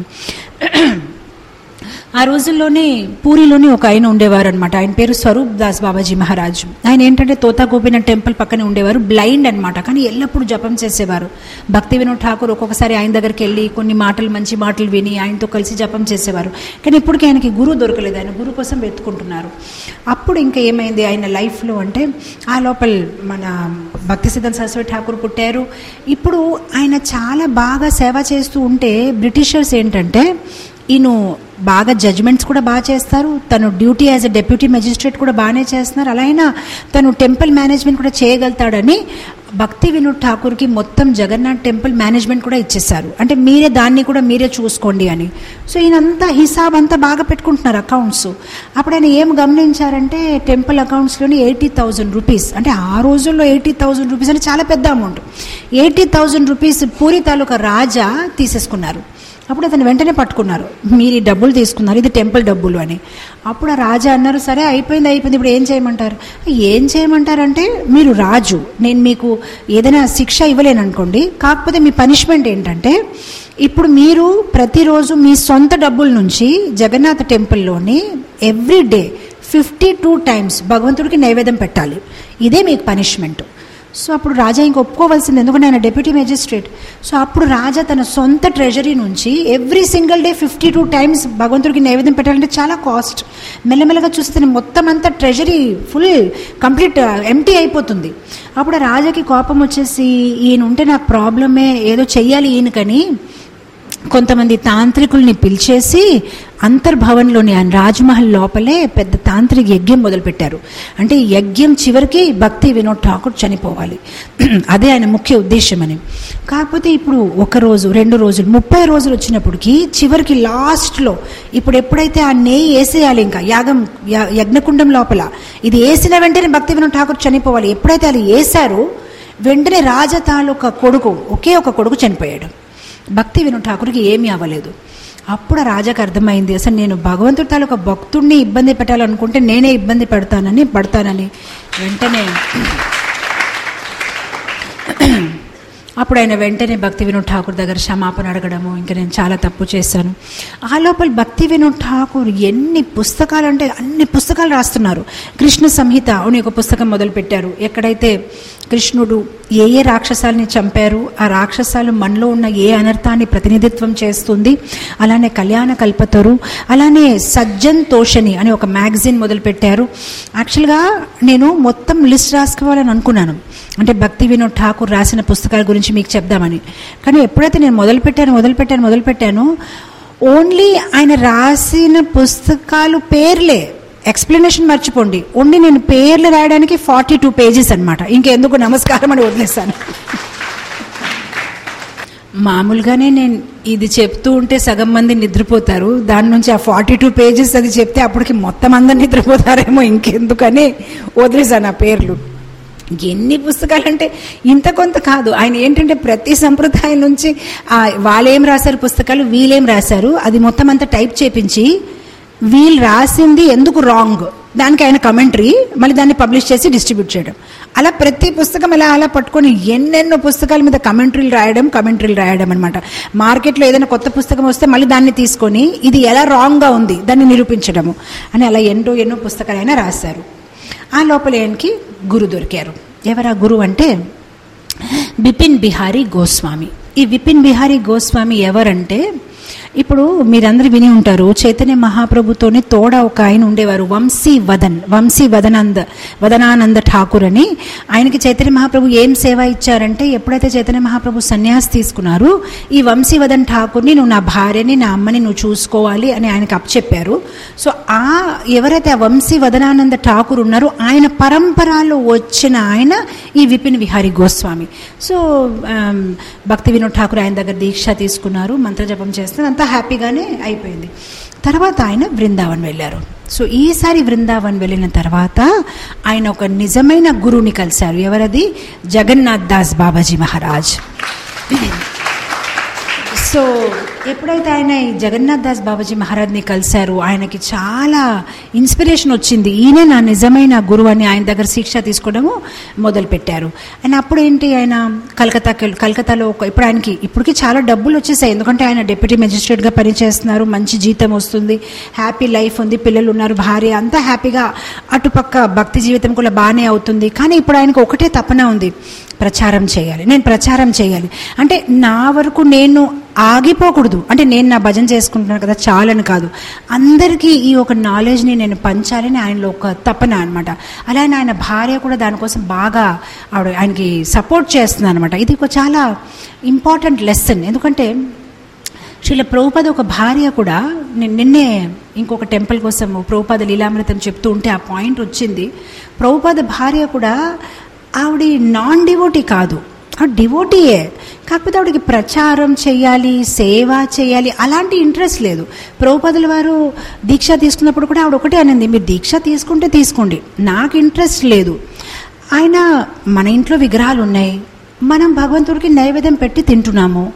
ఆ రోజుల్లోనే పూరిలోనే ఒక ఆయన ఉండేవారు అనమాట ఆయన పేరు స్వరూప్ దాస్ బాబాజీ మహారాజ్ ఆయన ఏంటంటే తోతా గోపినాథ్ టెంపుల్ పక్కనే ఉండేవారు బ్లైండ్ అనమాట కానీ ఎల్లప్పుడూ జపం చేసేవారు భక్తి వినోద్ ఠాకూర్ ఒక్కొక్కసారి ఆయన దగ్గరికి వెళ్ళి కొన్ని మాటలు మంచి మాటలు విని ఆయనతో కలిసి జపం చేసేవారు కానీ ఇప్పటికీ ఆయనకి గురువు దొరకలేదు ఆయన గురువు కోసం వెతుకుంటున్నారు అప్పుడు ఇంకా ఏమైంది ఆయన లైఫ్లో అంటే ఆ లోపల మన భక్తి సిద్ధం సరస్వతి ఠాకూర్ పుట్టారు ఇప్పుడు ఆయన చాలా బాగా సేవ చేస్తూ ఉంటే బ్రిటిషర్స్ ఏంటంటే ఈయన బాగా జడ్జ్మెంట్స్ కూడా బాగా చేస్తారు తను duty as a deputy magistrate కూడా బాగానే చేస్తున్నారు అలా అయినా తను టెంపుల్ మేనేజ్మెంట్ కూడా చేయగలుగుతాడని భక్తి వినోద్ ఠాకూర్కి మొత్తం జగన్నాథ్ టెంపుల్ మేనేజ్మెంట్ కూడా ఇచ్చేశారు అంటే మీరే దాన్ని కూడా మీరే చూసుకోండి అని సో ఈయనంతా హిసాబ్ అంతా బాగా పెట్టుకుంటున్నారు అకౌంట్స్ అప్పుడు ఆయన ఏం గమనించారంటే టెంపుల్ అకౌంట్స్లోని ఎయిటీ థౌజండ్ రూపీస్ అంటే ఆ రోజుల్లో ఎయిటీ థౌజండ్ రూపీస్ అంటే చాలా పెద్ద amount eighty thousand rupees Puri తాలూకా రాజా తీసేసుకున్నారు అప్పుడు అతను వెంటనే పట్టుకున్నారు మీరు ఈ డబ్బులు తీసుకున్నారు ఇది టెంపుల్ డబ్బులు అని అప్పుడు ఆ రాజా అన్నారు సరే అయిపోయింది అయిపోయింది ఇప్పుడు ఏం చేయమంటారు ఏం చేయమంటారంటే మీరు రాజు నేను మీకు ఏదైనా శిక్ష ఇవ్వలేను అనుకోండి కాకపోతే మీ పనిష్మెంట్ ఏంటంటే ఇప్పుడు మీరు ప్రతిరోజు మీ సొంత డబ్బుల నుంచి జగన్నాథ టెంపుల్లోని every day fifty two times భగవంతుడికి నైవేద్యం పెట్టాలి ఇదే మీకు పనిష్మెంట్ సో అప్పుడు రాజా ఇంక ఒప్పుకోవాల్సింది ఎందుకంటే ఆయన డెప్యూటీ మేజిస్ట్రేట్ సో అప్పుడు రాజా తన సొంత ట్రెజరీ నుంచి every single day fifty two times భగవంతుడికి నైవేద్యం పెట్టాలంటే చాలా కాస్ట్ మెల్లమెల్లగా చూస్తే మొత్తం అంతా ట్రెజరీ ఫుల్ కంప్లీట్ ఎంటీ అయిపోతుంది అప్పుడు ఆ రాజాకి కోపం వచ్చేసి ఈయన ఉంటే నాకు ప్రాబ్లమే ఏదో చెయ్యాలి ఈయనకని కొంతమంది తాంత్రికుల్ని పిలిచేసి అంతర్భవన్లోని ఆయన రాజ్మహల్ లోపలే పెద్ద తాంత్రిక యజ్ఞం మొదలుపెట్టారు అంటే ఈ యజ్ఞం చివరికి భక్తి వినోద్ ఠాకూర్ చనిపోవాలి అదే ఆయన ముఖ్య ఉద్దేశం అని కాకపోతే ఇప్పుడు ఒక రోజు రెండు రోజులు ముప్పై రోజులు వచ్చినప్పటికి చివరికి లాస్ట్లో ఇప్పుడు ఎప్పుడైతే ఆ నెయ్యి వేసేయాలి ఇంకా యాగం యా- యజ్ఞకుండం లోపల ఇది వేసిన వెంటనే భక్తి వినోద్ ఠాకూర్ చనిపోవాలి ఎప్పుడైతే అది వేశారో వెంటనే రాజ తాలూకా కొడుకు ఒకే ఒక కొడుకు చనిపోయాడు భక్తి విను ఠాకూర్కి ఏమీ అవ్వలేదు అప్పుడు ఆ రాజాకు అర్థమైంది అసలు నేను భగవంతుడి తాలూకా భక్తుడిని ఇబ్బంది పెట్టాలనుకుంటే నేనే ఇబ్బంది పెడతానని పడతానని వెంటనే అప్పుడు ఆయన వెంటనే భక్తి వినోద్ ఠాకూర్ దగ్గర క్షమాపణ అడగడము ఇంకా నేను చాలా తప్పు చేశాను ఆ లోపల భక్తి వినోద్ ఠాకూర్ ఎన్ని పుస్తకాలు అంటే అన్ని పుస్తకాలు రాస్తున్నారు కృష్ణ సంహిత అని ఒక పుస్తకం మొదలుపెట్టారు ఎక్కడైతే కృష్ణుడు ఏ ఏ రాక్షసాలని చంపారు ఆ రాక్షసాలు మనలో ఉన్న ఏ అనర్థాన్ని ప్రతినిధిత్వం చేస్తుంది అలానే కళ్యాణ కల్పతరు అలానే సజ్జన్ తోషని అని ఒక మ్యాగజైన్ మొదలుపెట్టారు యాక్చువల్గా నేను మొత్తం లిస్ట్ రాసుకోవాలని అనుకున్నాను అంటే భక్తి వినోద్ ఠాకూర్ రాసిన పుస్తకాల గురించి మీకు చెప్దామని కానీ ఎప్పుడైతే నేను మొదలుపెట్టాను మొదలుపెట్టాను మొదలుపెట్టాను ఓన్లీ ఆయన రాసిన పుస్తకాలు పేర్లే ఎక్స్ప్లెనేషన్ మర్చిపోండి ఓన్లీ నేను పేర్లు రాయడానికి ఫార్టీ టూ పేజెస్ అనమాట ఇంకెందుకు నమస్కారం అని వదిలేస్తాను మామూలుగానే నేను ఇది చెప్తూ ఉంటే సగం మంది నిద్రపోతారు దాని నుంచి ఆ ఫార్టీ టూ పేజెస్ అది చెప్తే అప్పటికి మొత్తం అందరు నిద్రపోతారేమో ఇంకెందుకని వదిలేసాను ఆ పేర్లు ఎన్ని పుస్తకాలు అంటే ఇంత కొంత కాదు ఆయన ఏంటంటే ప్రతి సంప్రదాయం నుంచి ఆ, వాళ్ళేం రాశారు పుస్తకాలు వీళ్ళేం రాశారు అది మొత్తం అంతా టైప్ చేపించి వీళ్ళు రాసింది ఎందుకు రాంగ్ దానికి ఆయన కమెంటరీ మళ్ళీ దాన్ని పబ్లిష్ చేసి డిస్ట్రిబ్యూట్ చేయడం అలా ప్రతి పుస్తకం అలా అలా పట్టుకొని ఎన్నెన్నో పుస్తకాల మీద కమెంటరీలు రాయడం కమెంటరీలు రాయడం అనమాట మార్కెట్లో ఏదైనా కొత్త పుస్తకం వస్తే మళ్ళీ దాన్ని తీసుకొని ఇది ఎలా రాంగ్గా ఉంది దాన్ని నిరూపించడము అని అలా ఎన్నో ఎన్నో పుస్తకాలు ఆయన రాశారు ఆ లోపల ఆయనకి గురు దొరికారు ఎవరా గురు అంటే బిపిన్ బిహారీ గోస్వామి ఈ విపిన్ బిహారీ గోస్వామి ఎవరంటే ఇప్పుడు మీరందరూ విని ఉంటారు చైతన్య మహాప్రభుతోనే తోడ ఒక ఆయన ఉండేవారు వంశీ వదన్ వంశీ వదనంద వదనానంద ఠాకూర్ అని ఆయనకి చైతన్య మహాప్రభు ఏం సేవ ఇచ్చారంటే ఎప్పుడైతే చైతన్య మహాప్రభు సన్యాసి తీసుకున్నారు ఈ వంశీ వదన్ ఠాకూర్ని నువ్వు నా భార్యని నా అమ్మని నువ్వు చూసుకోవాలి అని ఆయనకి అప్పచెప్పారు సో ఆ ఎవరైతే ఆ వంశీ వదనానంద ఠాకూర్ ఉన్నారో ఆయన పరంపరలో వచ్చిన ఆయన ఈ విపిన్ విహారీ గోస్వామి సో ఆమ్, భక్తి వినోద్ ఠాకూర్ ఆయన దగ్గర దీక్ష తీసుకున్నారు మంత్రజపం చేస్తే అంతా హ్యాపీగానే అయిపోయింది తర్వాత ఆయన బృందావన్ వెళ్ళారు సో ఈసారి బృందావన్ వెళ్ళిన తర్వాత ఆయన ఒక నిజమైన గురువుని కలిశారు ఎవరది జగన్నాథ్ దాస్ బాబాజీ మహారాజ్ సో ఎప్పుడైతే ఆయన ఈ జగన్నాథ్ దాస్ బాబాజీ మహారాజ్ని కలిశారు ఆయనకి చాలా ఇన్స్పిరేషన్ వచ్చింది ఈయనే నా నిజమైన గురువు అని ఆయన దగ్గర శిక్ష తీసుకోవడము మొదలుపెట్టారు ఆయన అప్పుడు ఏంటి ఆయన కలకత్తాకి వెళ్ళి- కలకత్తాలో ఒక ఇప్పుడు ఆయనకి ఇప్పటికి చాలా డబ్బులు వచ్చేసాయి ఎందుకంటే ఆయన డిప్యూటీ మెజిస్ట్రేట్గా పనిచేస్తున్నారు మంచి జీతం వస్తుంది హ్యాపీ లైఫ్ ఉంది పిల్లలు ఉన్నారు భార్య అంతా హ్యాపీగా అటుపక్క భక్తి జీవితం కూడా బాగానే అవుతుంది కానీ ఇప్పుడు ఆయనకు ఒకటే తపన ఉంది ప్రచారం చేయాలి నేను ప్రచారం చేయాలి అంటే నా వరకు నేను ఆగిపోకూడదు అంటే నేను నా భజన చేసుకుంటున్నాను కదా చాలని కాదు అందరికీ ఈ ఒక నాలెడ్జ్ని నేను పంచాలని ఆయనలో ఒక తపన అనమాట అలానే ఆయన భార్య కూడా దానికోసం బాగా ఆవిడ ఆయనకి సపోర్ట్ చేస్తుంది అనమాట ఇది ఒక చాలా ఇంపార్టెంట్ లెసన్ ఎందుకంటే శ్రీల ప్రభుపద ఒక భార్య కూడా నేను నిన్నే ఇంకొక టెంపుల్ కోసం ప్రభుపాద లీలామృతం చెప్తూ ఉంటే ఆ పాయింట్ వచ్చింది ప్రభుపాద భార్య కూడా ఆవిడ నాన్ డివోటీ కాదు ఆవిడ డివోటీయే కాకపోతే ఆవిడకి ప్రచారం చేయాలి సేవ చేయాలి అలాంటి ఇంట్రెస్ట్ లేదు ప్రభుపదుల వారు దీక్ష తీసుకున్నప్పుడు కూడా ఆవిడ ఒకటే అనింది మీరు దీక్ష తీసుకుంటే తీసుకోండి నాకు ఇంట్రెస్ట్ లేదు ఆయన మన ఇంట్లో విగ్రహాలు ఉన్నాయి మనం భగవంతుడికి నైవేద్యం పెట్టి తింటున్నాము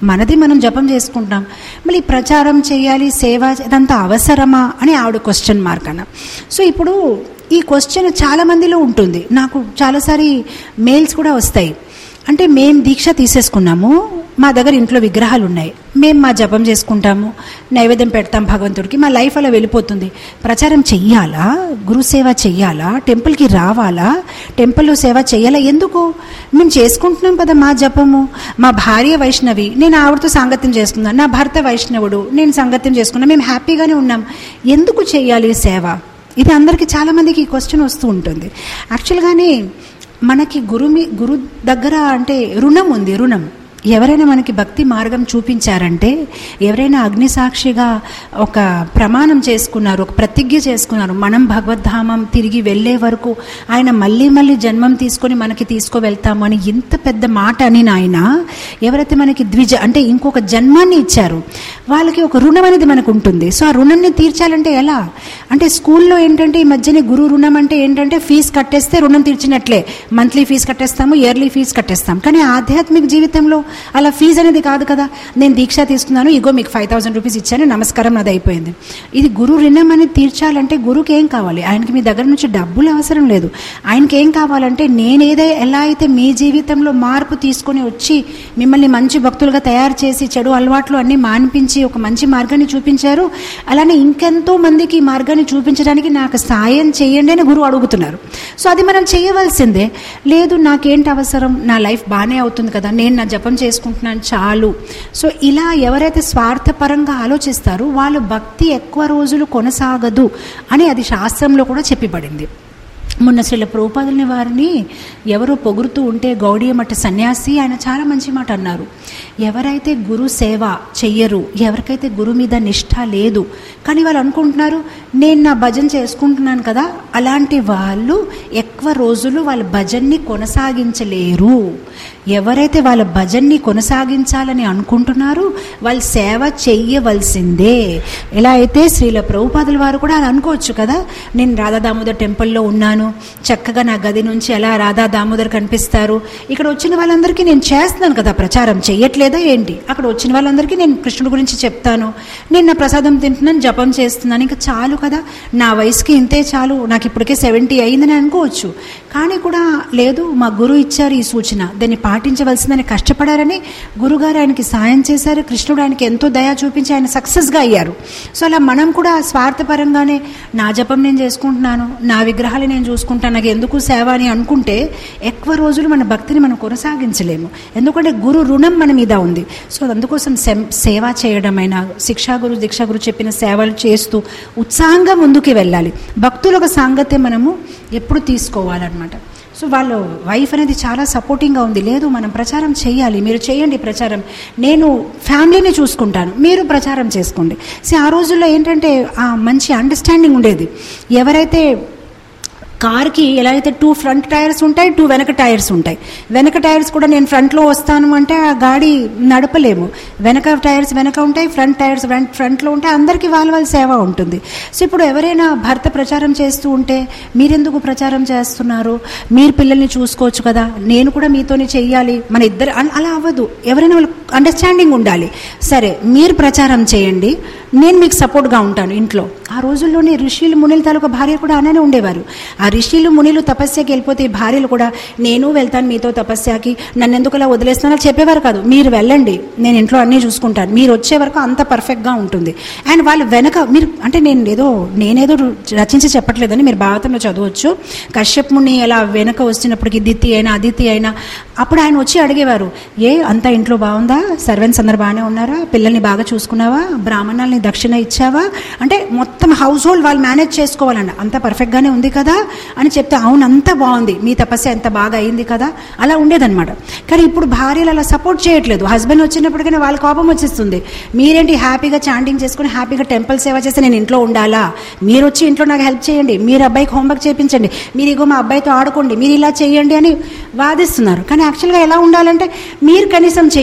మనది మనం జపం చేసుకుంటాం మళ్ళీ ప్రచారం చేయాలి సేవ ఇదంతా అవసరమా అని ఆవిడ క్వశ్చన్ మార్క్ అన్న సో ఇప్పుడు ఈ క్వశ్చన్ చాలా మందిలో ఉంటుంది నాకు చాలాసారి మెయిల్స్ కూడా వస్తాయి అంటే మేము దీక్ష తీసేసుకున్నాము మా దగ్గర ఇంట్లో విగ్రహాలు ఉన్నాయి మేము మా జపం చేసుకుంటాము నైవేద్యం పెడతాం భగవంతుడికి మా లైఫ్ అలా వెళ్ళిపోతుంది ప్రచారం చెయ్యాలా గురుసేవ చెయ్యాలా టెంపుల్కి రావాలా టెంపుల్లో సేవ చెయ్యాలా ఎందుకు మేము చేసుకుంటున్నాం కదా మా జపము మా భార్య వైష్ణవి నేను ఆవిడతో సాంగత్యం చేసుకున్నాను నా భర్త వైష్ణవుడు నేను సాంగత్యం చేసుకున్నాను మేము హ్యాపీగానే ఉన్నాం ఎందుకు చెయ్యాలి సేవ ఇది అందరికీ చాలామందికి ఈ క్వశ్చన్ వస్తూ ఉంటుంది యాక్చువల్గానే మనకి గురు మీ గురు దగ్గర అంటే రుణం ఉంది రుణం ఎవరైనా మనకి భక్తి మార్గం చూపించారంటే ఎవరైనా అగ్నిసాక్షిగా ఒక ప్రమాణం చేసుకున్నారు ఒక ప్రతిజ్ఞ చేసుకున్నారు మనం భగవద్ధామం తిరిగి వెళ్ళే వరకు ఆయన మళ్ళీ మళ్ళీ జన్మం తీసుకొని మనకి తీసుకువెళ్తాము అని ఇంత పెద్ద మాట అని ఆయన ఎవరైతే మనకి ద్విజ అంటే ఇంకొక జన్మాన్ని ఇచ్చారు వాళ్ళకి ఒక రుణం అనేది మనకు ఉంటుంది సో ఆ రుణాన్ని తీర్చాలంటే ఎలా అంటే స్కూల్లో ఏంటంటే ఈ మధ్యనే గురు రుణం అంటే ఏంటంటే ఫీజు కట్టేస్తే రుణం తీర్చినట్లే మంత్లీ ఫీజు కట్టేస్తాము ఇయర్లీ ఫీజు కట్టేస్తాం కానీ ఆధ్యాత్మిక జీవితంలో అలా ఫీజు అనేది కాదు కదా నేను దీక్ష తీసుకున్నాను ఇగో మీకు ఫైవ్ థౌసండ్ రూపీస్ ఇచ్చాను నమస్కారం అది అయిపోయింది ఇది గురు రుణం అనేది తీర్చాలంటే గురుకి ఏం కావాలి ఆయనకి మీ దగ్గర నుంచి డబ్బులు అవసరం లేదు ఆయనకి ఏం కావాలంటే నేనేదే ఎలా అయితే మీ జీవితంలో మార్పు తీసుకొని వచ్చి మిమ్మల్ని మంచి భక్తులుగా తయారు చేసి చెడు అలవాట్లు అన్నీ మాన్పించి ఒక మంచి మార్గాన్ని చూపించారు అలానే ఇంకెంతో మందికి ఈ మార్గాన్ని చూపించడానికి నాకు సాయం చేయండి అని గురువు అడుగుతున్నారు సో అది మనం చేయవలసిందే లేదు నాకేంటి అవసరం నా లైఫ్ బాగానే అవుతుంది కదా నేను నా జపం చేసుకుంటున్నాను చాలు సో ఇలా ఎవరైతే స్వార్థపరంగా ఆలోచిస్తారో వాళ్ళు భక్తి ఎక్కువ రోజులు కొనసాగదు అని అది శాస్త్రంలో కూడా చెప్పబడింది మొన్న శ్రీల ప్రభుపాదులని వారిని ఎవరో పొగుడుతూ ఉంటే గౌడీయ మఠ సన్యాసి ఆయన చాలా మంచి మాట అన్నారు ఎవరైతే గురు సేవ చెయ్యరు ఎవరికైతే గురు మీద నిష్ఠ లేదు కానీ వాళ్ళు అనుకుంటున్నారు నేను నా భజన చేసుకుంటున్నాను కదా అలాంటి వాళ్ళు ఎక్కువ రోజులు వాళ్ళ భజన్ని కొనసాగించలేరు ఎవరైతే వాళ్ళ భజన్ని కొనసాగించాలని అనుకుంటున్నారో వాళ్ళు సేవ చెయ్యవలసిందే ఎలా అయితే శ్రీల ప్రభుపాదుల వారు కూడా అలా అనుకోవచ్చు కదా నేను రాధా దామోదర్ టెంపుల్లో ఉన్నాను చక్కగా నా గది నుంచి ఎలా రాధా దామోదర్ కనిపిస్తారు ఇక్కడ వచ్చిన వాళ్ళందరికీ నేను చేస్తున్నాను కదా ప్రచారం చెయ్యట్లేదా ఏంటి అక్కడ వచ్చిన వాళ్ళందరికీ నేను కృష్ణుడి గురించి చెప్తాను నేను నా ప్రసాదం తింటున్నాను జపం చేస్తున్నాను ఇంకా చాలు కదా నా వయసుకి ఇంతే చాలు నాకు ఇప్పటికే సెవెంటీ అయిందని అనుకోవచ్చు కానీ కూడా లేదు మా గురువు ఇచ్చారు ఈ సూచన దాన్ని పాటించవలసిందని కష్టపడారని గురుగారు ఆయనకి సాయం చేశారు కృష్ణుడు ఆయనకి ఎంతో దయా చూపించి ఆయన సక్సెస్గా అయ్యారు సో అలా మనం కూడా స్వార్థపరంగానే నా జపం నేను చేసుకుంటున్నాను నా విగ్రహాలు నేను చూసుకుంటాను నాకు ఎందుకు సేవ అని అనుకుంటే ఎక్కువ రోజులు మన భక్తిని మనం కొనసాగించలేము ఎందుకంటే గురు రుణం మన మీద ఉంది సో అందుకోసం సెం- సేవ చేయడమైనా శిక్షా గురు దీక్షా గురు చెప్పిన సేవలు చేస్తూ ఉత్సాహంగా ముందుకు వెళ్ళాలి భక్తుల సాంగత్యం మనము ఎప్పుడు తీసుకోవాలన్నమాట సో వాళ్ళ వైఫ్ అనేది చాలా సపోర్టింగ్గా ఉంది లేదు మనం ప్రచారం చేయాలి మీరు చేయండి ప్రచారం నేను ఫ్యామిలీని చూసుకుంటాను మీరు ప్రచారం చేసుకోండి సో ఆ రోజుల్లో ఏంటంటే ఆ మంచి అండర్స్టాండింగ్ ఉండేది ఎవరైతే కార్కి ఎలా అయితే టూ ఫ్రంట్ టైర్స్ ఉంటాయి టూ వెనక టైర్స్ ఉంటాయి వెనక టైర్స్ కూడా నేను ఫ్రంట్లో వస్తాను అంటే ఆ గాడి నడపలేము వెనక టైర్స్ వెనక ఉంటాయి ఫ్రంట్ టైర్స్ ఫ్రంట్ ఫ్రంట్లో ఉంటాయి అందరికీ వాళ్ళ వాళ్ళ సేవ ఉంటుంది సో ఇప్పుడు ఎవరైనా భర్త ప్రచారం చేస్తూ ఉంటే మీరెందుకు ప్రచారం చేస్తున్నారు మీరు పిల్లల్ని చూసుకోవచ్చు కదా నేను కూడా మీతోనే చెయ్యాలి మన ఇద్దరు అన్- అలా అవ్వదు ఎవరైనా వాళ్ళకి అండర్స్టాండింగ్ ఉండాలి సరే మీరు ప్రచారం చేయండి నేను మీకు సపోర్ట్గా ఉంటాను ఇంట్లో ఆ రోజుల్లోనే ఋషులు మునుల తాలూకా భార్య కూడా అలానే ఉండేవారు ఆ ఋషులు మునులు తపస్యకి వెళ్ళిపోతే ఈ భార్యలు కూడా నేను వెళ్తాను మీతో తపస్యకి నన్ను ఎందుకు అలా వదిలేస్తానో చెప్పేవారు కాదు మీరు వెళ్ళండి నేను ఇంట్లో అన్నీ చూసుకుంటాను మీరు వచ్చే వరకు అంత పర్ఫెక్ట్గా ఉంటుంది అండ్ వాళ్ళు వెనక మీరు అంటే నేను ఏదో నేనేదో రచించి చెప్పట్లేదని మీరు భారతంలో చదవచ్చు కశ్యప్ ముని ఎలా వెనక వచ్చినప్పటికి దిత్తి అయినా అదితి అయినా అప్పుడు ఆయన వచ్చి అడిగేవారు ఏ అంతా ఇంట్లో బాగుందా సర్వెంట్స్ అందరు బాగానే ఉన్నారా పిల్లల్ని బాగా చూసుకున్నావా బ్రాహ్మణాలని దక్షిణ ఇచ్చావా అంటే మొత్తం హౌస్ హోల్డ్ వాళ్ళు మేనేజ్ చేసుకోవాలండి అంత పర్ఫెక్ట్గానే ఉంది కదా అని చెప్తే అవును అంతా బాగుంది మీ తపస్య ఎంత బాగా అయింది కదా అలా ఉండేదన్నమాట కానీ ఇప్పుడు భార్యలు అలా సపోర్ట్ చేయట్లేదు హస్బెండ్ వచ్చినప్పటికైనా వాళ్ళ కోపం వచ్చేస్తుంది మీరేంటి హ్యాపీగా చాంటింగ్ చేసుకుని హ్యాపీగా టెంపుల్ సేవ చేస్తే నేను ఇంట్లో ఉండాలా మీరు వచ్చి ఇంట్లో నాకు హెల్ప్ చేయండి మీరు అబ్బాయికి హోంవర్క్ చేయించండి మీరు ఇగో మా అబ్బాయితో ఆడుకోండి మీరు ఇలా చేయండి అని వాదిస్తున్నారు కానీ యాక్చువల్గా ఎలా ఉండాలంటే మీరు కనీసం చేయండి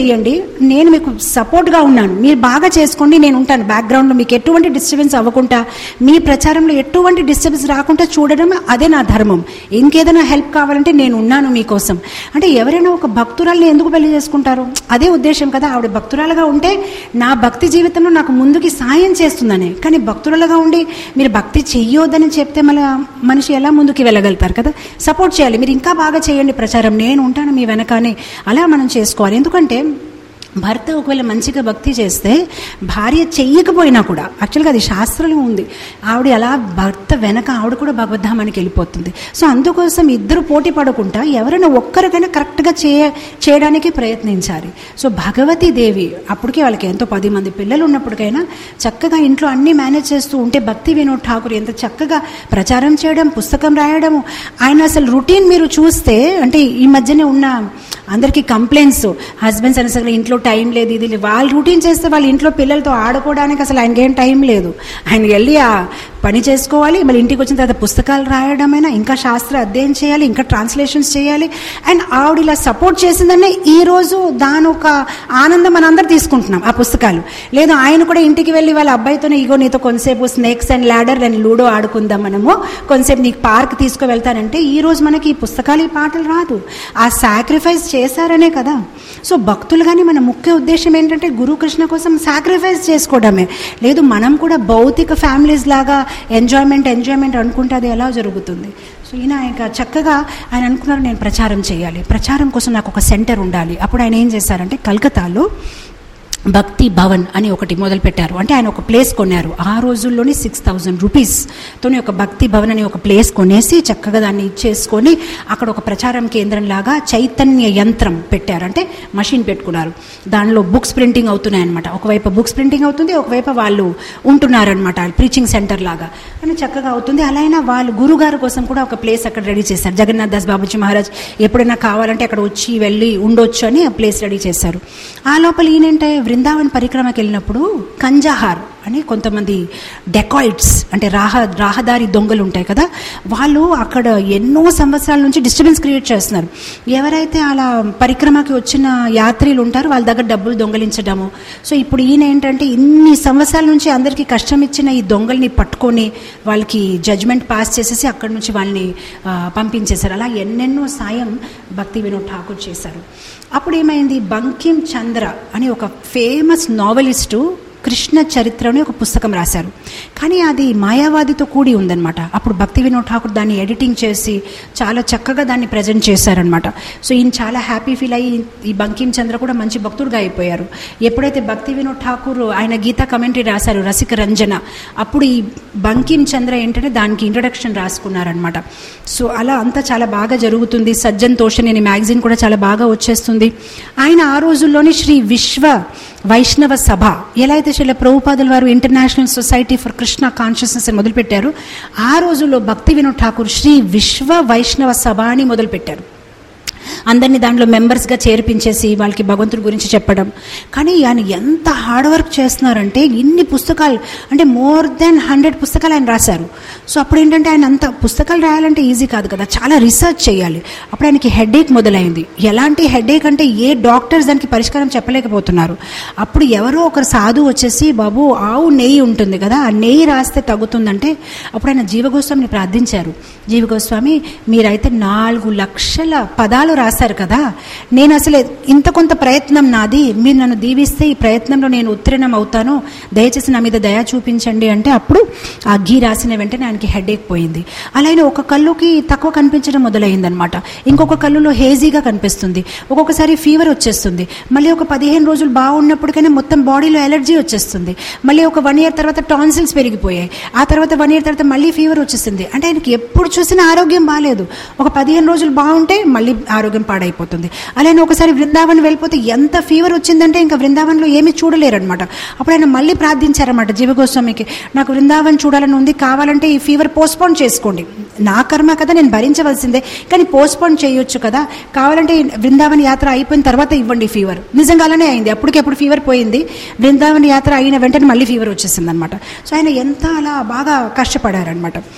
నేను మీకు సపోర్ట్గా ఉన్నాను మీరు బాగా చేసుకోండి నేను ఉంటాను బ్యాక్గ్రౌండ్లో మీకు ఎటువంటి డిస్టర్బెన్స్ అవ్వకుండా మీ ప్రచారంలో ఎటువంటి డిస్టర్బెన్స్ రాకుండా చూడడం అదే నా ధర్మం ఇంకేదైనా హెల్ప్ కావాలంటే నేను ఉన్నాను మీకోసం అంటే ఎవరైనా ఒక భక్తురాల్ని ఎందుకు పెళ్లి చేసుకుంటారు అదే ఉద్దేశం కదా ఆవిడ భక్తురాలుగా ఉంటే నా భక్తి జీవితంలో నాకు ముందుకి సాయం చేస్తుందని కానీ భక్తురాలుగా ఉండి మీరు భక్తి చెయ్యొద్దని చెప్తే మళ్ళీ మనిషి ఎలా ముందుకు వెళ్ళగలుగుతారు కదా సపోర్ట్ చేయాలి మీరు ఇంకా బాగా చేయండి ప్రచారం నేను ఉంటాను మీ వెనకానే అలా మనం చేసుకోవాలి ఎందుకంటే భర్త ఒకవేళ మంచిగా భక్తి చేస్తే భార్య చెయ్యకపోయినా కూడా యాక్చువల్గా అది శాస్త్రంలో ఉంది ఆవిడ అలా భర్త వెనక ఆవిడ కూడా భగవద్ధామానికి వెళ్ళిపోతుంది సో అందుకోసం ఇద్దరు పోటీ పడకుండా ఎవరైనా ఒక్కరికైనా కరెక్ట్గా చేయ చేయడానికి ప్రయత్నించాలి సో భగవతి దేవి అప్పటికే వాళ్ళకి ఎంతో పది మంది పిల్లలు ఉన్నప్పటికైనా చక్కగా ఇంట్లో అన్నీ మేనేజ్ చేస్తూ ఉంటే భక్తి వినోద్ ఠాకూర్ ఎంత చక్కగా ప్రచారం చేయడం పుస్తకం రాయడము ఆయన అసలు రొటీన్ మీరు చూస్తే అంటే ఈ మధ్యనే ఉన్న అందరికీ కంప్లైంట్స్ హస్బెండ్స్ అని అసలు ఇంట్లో టైం లేదు ఇది లేదు. వాళ్ళు రూటీన్ చేస్తే వాళ్ళ ఇంట్లో పిల్లలతో ఆడుకోవడానికి అసలు ఆయనకి ఏం టైం లేదు ఆయన వెళ్ళి ఆ పని చేసుకోవాలి మళ్ళీ ఇంటికి వచ్చిన తర్వాత పుస్తకాలు రాయడమైనా ఇంకా శాస్త్ర అధ్యయనం చేయాలి ఇంకా ట్రాన్స్లేషన్స్ చేయాలి అండ్ ఆవిడ ఇలా సపోర్ట్ చేసిందనే ఈ రోజు దాని ఒక ఆనందం మన అందరు తీసుకుంటున్నాం ఆ పుస్తకాలు లేదు ఆయన కూడా ఇంటికి వెళ్ళి వాళ్ళ అబ్బాయితోనే ఇగో నీతో కొంతసేపు snakes and ladder and ludo ఆడుకుందాం మనము కొంతసేపు నీకు పార్క్ తీసుకువెళ్తానంటే ఈ రోజు మనకి ఈ పుస్తకాలు ఈ పాటలు రాదు ఆ సాక్రిఫైస్ చేశారనే కదా సో భక్తులు కానీ మన ముఖ్య ఉద్దేశం ఏంటంటే గురు కృష్ణ కోసం సాక్రిఫైస్ చేసుకోవడమే లేదు మనం కూడా భౌతిక ఫ్యామిలీస్ లాగా ఎంజాయ్మెంట్ ఎంజాయ్మెంట్ అనుకుంటే అది ఎలా జరుగుతుంది సో ఈయన ఇంకా చక్కగా ఆయన అనుకున్నారు నేను ప్రచారం చేయాలి ప్రచారం కోసం నాకు ఒక సెంటర్ ఉండాలి అప్పుడు ఆయన ఏం చేశారంటే కలకత్తాలో భక్తి భవన్ అని ఒకటి మొదలుపెట్టారు అంటే ఆయన ఒక ప్లేస్ కొన్నారు ఆ రోజుల్లోనే సిక్స్ థౌజండ్ రూపీస్తోని ఒక భక్తి భవన్ అని ఒక ప్లేస్ కొనేసి చక్కగా దాన్ని ఇచ్చేసుకొని అక్కడ ఒక ప్రచారం కేంద్రం లాగా చైతన్య యంత్రం పెట్టారు అంటే మషిన్ పెట్టుకున్నారు దానిలో బుక్స్ ప్రింటింగ్ అవుతున్నాయి అనమాట ఒకవైపు బుక్స్ ప్రింటింగ్ అవుతుంది ఒకవైపు వాళ్ళు ఉంటున్నారనమాట ప్రీచింగ్ సెంటర్ లాగా అని చక్కగా అవుతుంది అలా అయినా వాళ్ళు గురుగారు కోసం కూడా ఒక ప్లేస్ అక్కడ రెడీ చేశారు జగన్నాథ్ దాస్ బాబుజీ మహారాజ్ ఎప్పుడైనా కావాలంటే అక్కడ వచ్చి వెళ్ళి ఉండొచ్చు అని ఆ ప్లేస్ రెడీ చేశారు ఆ లోపల ఈయనంటే బృందావన్ పరిక్రమకి వెళ్ళినప్పుడు కంజహార్ అని కొంతమంది డెకాయిట్స్ అంటే రాహ రాహదారి దొంగలు ఉంటాయి కదా వాళ్ళు అక్కడ ఎన్నో సంవత్సరాల నుంచి డిస్టర్బెన్స్ క్రియేట్ చేస్తున్నారు ఎవరైతే అలా పరిక్రమకి వచ్చిన యాత్రిలు ఉంటారో వాళ్ళ దగ్గర డబ్బులు దొంగలించడము సో ఇప్పుడు ఈయన ఏంటంటే ఇన్ని సంవత్సరాల నుంచి అందరికీ కష్టం ఇచ్చిన ఈ దొంగల్ని పట్టుకొని వాళ్ళకి జడ్జ్మెంట్ పాస్ చేసేసి అక్కడి నుంచి వాళ్ళని ఆ, పంపించేశారు అలా ఎన్నెన్నో సాయం భక్తి వినోద్ ఠాకూర్ చేశారు అప్పుడు ఏమైంది బంకిం చంద్ర అని ఒక ఫేమస్ నావెలిస్టు కృష్ణ చరిత్ర అని ఒక పుస్తకం రాశారు కానీ అది మాయావాదితో కూడి ఉందన్నమాట అప్పుడు భక్తి వినోద్ ఠాకూర్ దాన్ని ఎడిటింగ్ చేసి చాలా చక్కగా దాన్ని ప్రజెంట్ చేశారనమాట సో ఈయన చాలా హ్యాపీ ఫీల్ అయ్యి ఈ బంకిం చంద్ర కూడా మంచి భక్తుడుగా అయిపోయారు ఎప్పుడైతే భక్తి వినోద్ ఠాకూర్ ఆయన గీతా కమెంటరీ రాశారు రసిక రంజన అప్పుడు ఈ బంకిం చంద్ర ఏంటంటే దానికి ఇంట్రడక్షన్ రాసుకున్నారనమాట సో అలా అంతా చాలా బాగా జరుగుతుంది సజ్జన్ తోషన్ అనే మ్యాగజైన్ కూడా చాలా బాగా వచ్చేస్తుంది ఆయన ఆ రోజుల్లోనే శ్రీ విశ్వ వైష్ణవ సభ ఎలా అయితే శిల ప్రభుపాదుల వారు international society for Krishna consciousness అని మొదలుపెట్టారు ఆ రోజుల్లో భక్తి వినోద్ ఠాకూర్ శ్రీ విశ్వ వైష్ణవ సభ అని మొదలుపెట్టారు అందరినీ దాంట్లో మెంబర్స్గా చేర్పించేసి వాళ్ళకి భగవంతుడి గురించి చెప్పడం కానీ ఆయన ఎంత హార్డ్ వర్క్ చేస్తున్నారంటే ఇన్ని పుస్తకాలు అంటే మోర్ దెన్ హండ్రెడ్ పుస్తకాలు ఆయన రాశారు సో అప్పుడు ఏంటంటే ఆయన అంత పుస్తకాలు రాయాలంటే ఈజీ కాదు కదా చాలా రీసెర్చ్ చేయాలి అప్పుడు ఆయనకి హెడేక్ మొదలైంది ఎలాంటి హెడేక్ అంటే ఏ డాక్టర్స్ దానికి పరిష్కారం చెప్పలేకపోతున్నారు అప్పుడు ఎవరో ఒకరు సాధువు వచ్చేసి బాబు ఆవు నెయ్యి ఉంటుంది కదా ఆ నెయ్యి రాస్తే తగ్గుతుందంటే అప్పుడు ఆయన జీవగోస్వామిని ప్రార్థించారు జీవగోస్వామి మీరైతే నాలుగు లక్షల పదాలు రాశారు కదా నేను అసలు ఇంత కొంత ప్రయత్నం నాది మీరు నన్ను దీవిస్తే ఈ ప్రయత్నంలో నేను ఉత్తీర్ణం అవుతాను దయచేసి నా మీద దయ చూపించండి అంటే అప్పుడు ఆ ఘీ రాసిన వెంటనే ఆయనకి హెడేక్ పోయింది అలాగే ఒక కళ్ళుకి తక్కువ కనిపించడం మొదలైందనమాట ఇంకొక కళ్ళులో హేజీగా కనిపిస్తుంది ఒక్కొక్కసారి ఫీవర్ వచ్చేస్తుంది మళ్ళీ ఒక పదిహేను రోజులు బాగున్నప్పటికైనా మొత్తం బాడీలో ఎలర్జీ వచ్చేస్తుంది మళ్ళీ ఒక వన్ ఇయర్ తర్వాత టాన్సిల్స్ పెరిగిపోయాయి ఆ తర్వాత వన్ ఇయర్ తర్వాత మళ్ళీ ఫీవర్ వచ్చేస్తుంది అంటే ఆయనకి ఎప్పుడు చూసినా ఆరోగ్యం బాగాలేదు ఒక పదిహేను రోజులు బాగుంటే మళ్ళీ ఆరోగ్యం పాడైపోతుంది అలానే ఒకసారి బృందావన్ వెళ్ళిపోతే ఎంత ఫీవర్ వచ్చిందంటే ఇంకా బృందావన్లో ఏమీ చూడలేరనమాట అప్పుడు ఆయన మళ్ళీ ప్రార్థించారన్నమాట జీవగోస్వామికి నాకు బృందావన్ చూడాలని ఉంది కావాలంటే ఈ ఫీవర్ పోస్ట్పోన్ చేసుకోండి నా కర్మ కదా నేను భరించవలసిందే కానీ పోస్ట్పోన్ చేయొచ్చు కదా కావాలంటే ఈ బృందావన్ యాత్ర అయిపోయిన తర్వాత ఇవ్వండి ఫీవర్ నిజంగా అలానే అయింది అప్పటికెప్పుడు ఫీవర్ పోయింది బృందావన్ యాత్ర అయిన వెంటనే మళ్ళీ ఫీవర్ వచ్చేసింది అనమాట సో ఆయన ఎంత అలా బాగా కష్టపడారనమాట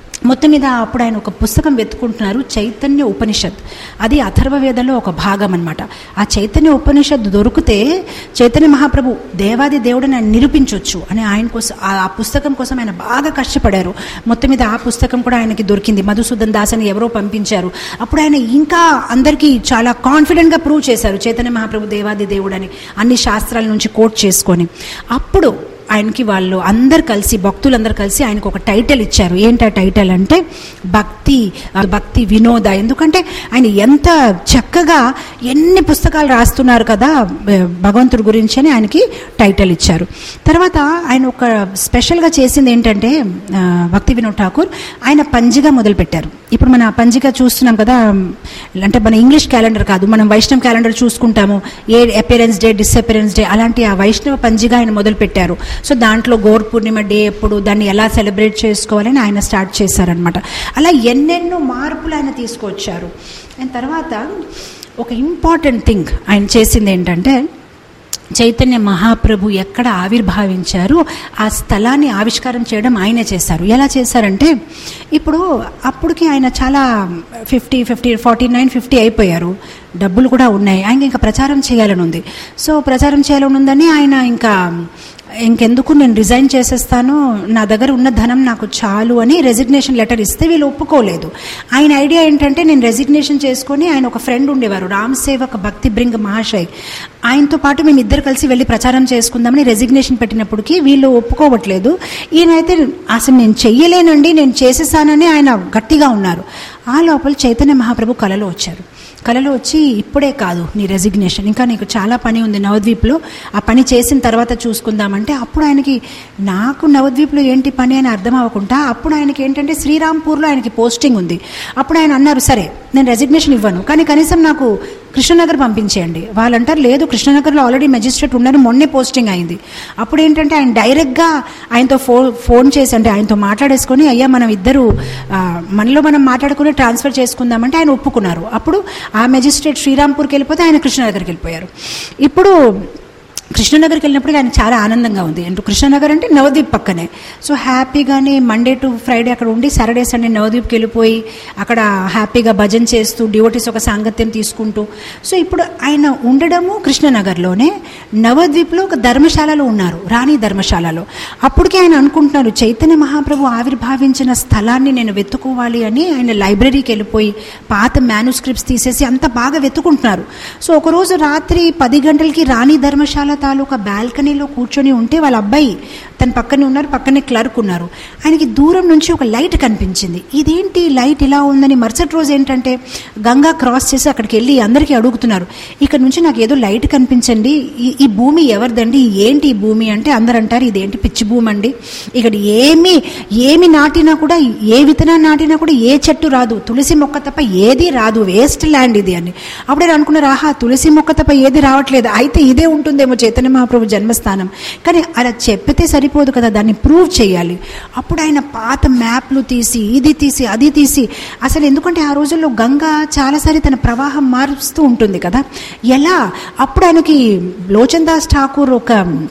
మొత్తం మీద అప్పుడు ఆయన ఒక పుస్తకం వెతుకుంటున్నారు చైతన్య ఉపనిషత్ అది అథర్వ వేదంలో ఒక భాగం అనమాట ఆ చైతన్య ఉపనిషత్ దొరికితే చైతన్య మహాప్రభు దేవాది దేవుడిని ఆయన నిరూపించవచ్చు అని ఆయన కోసం ఆ ఆ పుస్తకం కోసం ఆయన బాగా కష్టపడారు మొత్తం మీద ఆ పుస్తకం కూడా ఆయనకి దొరికింది మధుసూదన్ దాస్ అని ఎవరో పంపించారు అప్పుడు ఆయన ఇంకా అందరికీ చాలా కాన్ఫిడెంట్గా ప్రూవ్ చేశారు చైతన్య మహాప్రభు దేవాది దేవుడని అన్ని శాస్త్రాల నుంచి కోట్ చేసుకొని అప్పుడు ఆయనకి వాళ్ళు అందరు కలిసి భక్తులందరూ కలిసి ఆయనకు ఒక టైటిల్ ఇచ్చారు ఏంటి ఆ టైటిల్ అంటే భక్తి ఆ భక్తి వినోద ఎందుకంటే ఆయన ఎంత చక్కగా ఎన్ని పుస్తకాలు రాస్తున్నారు కదా బ- భగవంతుడి గురించి అని ఆయనకి టైటిల్ ఇచ్చారు తర్వాత ఆయన ఒక స్పెషల్గా చేసింది ఏంటంటే ఆ, భక్తి వినోద్ ఠాకూర్ ఆయన పంజిగా మొదలుపెట్టారు ఇప్పుడు మన పంజిగా చూస్తున్నాం కదా అంటే మన ఇంగ్లీష్ క్యాలెండర్ కాదు మనం వైష్ణవ్ క్యాలెండర్ చూసుకుంటాము ఏ అపియరెన్స్ డే డిస్అపియరెన్స్ డే అలాంటి ఆ వైష్ణవ పంజిగా ఆయన మొదలు పెట్టారు సో దాంట్లో గౌర్ పూర్ణిమ డే ఎప్పుడు దాన్ని ఎలా సెలబ్రేట్ చేసుకోవాలని ఆయన స్టార్ట్ చేశారనమాట అలా ఎన్నెన్నో మార్పులు ఆయన తీసుకొచ్చారు అండ్ తర్వాత ఒక ఇంపార్టెంట్ థింగ్ ఆయన చేసింది ఏంటంటే చైతన్య మహాప్రభు ఎక్కడ ఆవిర్భావించారు ఆ స్థలాన్ని ఆవిష్కారం చేయడం ఆయనే చేశారు ఎలా చేశారంటే ఇప్పుడు అప్పటికి ఆయన చాలా fifty fifty forty nine fifty అయిపోయారు డబ్బులు కూడా ఉన్నాయి ఆయన ఇంకా ప్రచారం చేయాలని ఉంది సో ప్రచారం చేయాలని ఉందని ఆయన ఇంకా ఇంకెందుకు నేను రిజైన్ చేసేస్తాను నా దగ్గర ఉన్న ధనం నాకు చాలు అని రెసిగ్నేషన్ లెటర్ ఇస్తే వీళ్ళు ఒప్పుకోలేదు ఆయన ఐడియా ఏంటంటే నేను రెసిగ్నేషన్ చేసుకొని ఆయన ఒక ఫ్రెండ్ ఉండేవారు రామ్ సేవక్ భక్తి బ్రింగ్ మహాశయ్ ఆయనతో పాటు మేము ఇద్దరు కలిసి వెళ్ళి ప్రచారం చేసుకుందామని రెసిగ్నేషన్ పెట్టినప్పటికీ వీళ్ళు ఒప్పుకోవట్లేదు ఈయనైతే అసలు నేను చెయ్యలేనండి నేను చేసేసానని ఆయన గట్టిగా ఉన్నారు ఆ లోపల చైతన్య మహాప్రభు కలలో వచ్చారు కలలో వచ్చి ఇప్పుడే కాదు నీ రెసిగ్నేషన్ ఇంకా నీకు చాలా పని ఉంది నవద్వీప్లో ఆ పని చేసిన తర్వాత చూసుకుందామంటే అప్పుడు ఆయనకి నాకు నవద్వీప్లో ఏంటి పని అని అర్థం అవ్వకుండా అప్పుడు ఆయనకి ఏంటంటే శ్రీరాంపూర్లో ఆయనకి పోస్టింగ్ ఉంది అప్పుడు ఆయన అన్నారు సరే నేను రెసిగ్నేషన్ ఇవ్వను కానీ కనీసం నాకు కృష్ణనగర్ పంపించేయండి వాళ్ళు అంటారు లేదు కృష్ణనగర్లో ఆల్రెడీ మెజిస్ట్రేట్ ఉన్నారు మొన్నే పోస్టింగ్ అయింది అప్పుడు ఏంటంటే ఆయన డైరెక్ట్గా ఆయనతో ఫో ఫోన్ చేసి అంటే ఆయనతో మాట్లాడేసుకొని అయ్యా మనం ఇద్దరు ఆ, మనలో మనం మాట్లాడుకుని ట్రాన్స్ఫర్ చేసుకుందామంటే ఆయన ఒప్పుకున్నారు అప్పుడు ఆ మెజిస్ట్రేట్ శ్రీరాంపూర్కి వెళ్ళిపోతే ఆయన కృష్ణనగర్కి వెళ్ళిపోయారు ఇప్పుడు కృష్ణనగర్కి వెళ్ళినప్పుడు ఆయన చాలా ఆనందంగా ఉంది అంటూ కృష్ణనగర్ అంటే నవదీప్ పక్కనే సో హ్యాపీగానే మండే టు ఫ్రైడే అక్కడ ఉండి సాటర్డే సండే నవదీప్కి వెళ్ళిపోయి అక్కడ హ్యాపీగా భజన చేస్తూ డివోటీస్ ఒక సాంగత్యం తీసుకుంటూ సో ఇప్పుడు ఆయన ఉండడము కృష్ణనగర్లోనే నవద్వీప్లో ఒక ధర్మశాలలో ఉన్నారు రాణి ధర్మశాలలో అప్పటికే ఆయన అనుకుంటున్నారు చైతన్య మహాప్రభు ఆవిర్భావించిన స్థలాన్ని నేను వెతుకోవాలి అని ఆయన లైబ్రరీకి వెళ్ళిపోయి పాత మ్యానుస్క్రిప్ట్స్ తీసేసి అంత బాగా వెతుకుంటున్నారు సో ఒకరోజు రాత్రి పది గంటలకి రాణి ధర్మశాల తాలూకా బాల్కనీలో కూర్చొని ఉంటే వాళ్ళ అబ్బాయి తన పక్కనే ఉన్నారు పక్కనే క్లర్క్ ఉన్నారు ఆయనకి దూరం నుంచి ఒక లైట్ కనిపించింది ఇదేంటి లైట్ ఇలా ఉందని మరుసటి రోజు ఏంటంటే గంగా క్రాస్ చేసి అక్కడికి వెళ్ళి అందరికీ అడుగుతున్నారు ఇక్కడ నుంచి నాకు ఏదో లైట్ కనిపించండి ఈ ఈ భూమి ఎవరిదండి ఏంటి ఈ భూమి అంటే అందరు అంటారు ఇదేంటి పిచ్చి భూమి అండి ఇక్కడ ఏమి ఏమి నాటినా కూడా ఏ విత్తనం నాటినా కూడా ఏ చెట్టు రాదు తులసి మొక్క తప్ప ఏది రాదు వేస్ట్ ల్యాండ్ ఇది అని అప్పుడే అనుకున్నారు ఆహా తులసి మొక్క తప్ప ఏది రావట్లేదు అయితే ఇదే ఉంటుందేమో చైతన్య మహాప్రభు జన్మస్థానం కానీ అలా చెప్పితే సరిపోదు కదా దాన్ని ప్రూవ్ చేయాలి అప్పుడు ఆయన పాత మ్యాప్లు తీసి ఇది తీసి అది తీసి అసలు ఎందుకంటే ఆ రోజుల్లో గంగా చాలాసారి తన ప్రవాహం మారుస్తూ ఉంటుంది కదా ఎలా అప్పుడు ఆయనకి లోచన్ దాస్ ఠాకూర్ ఒక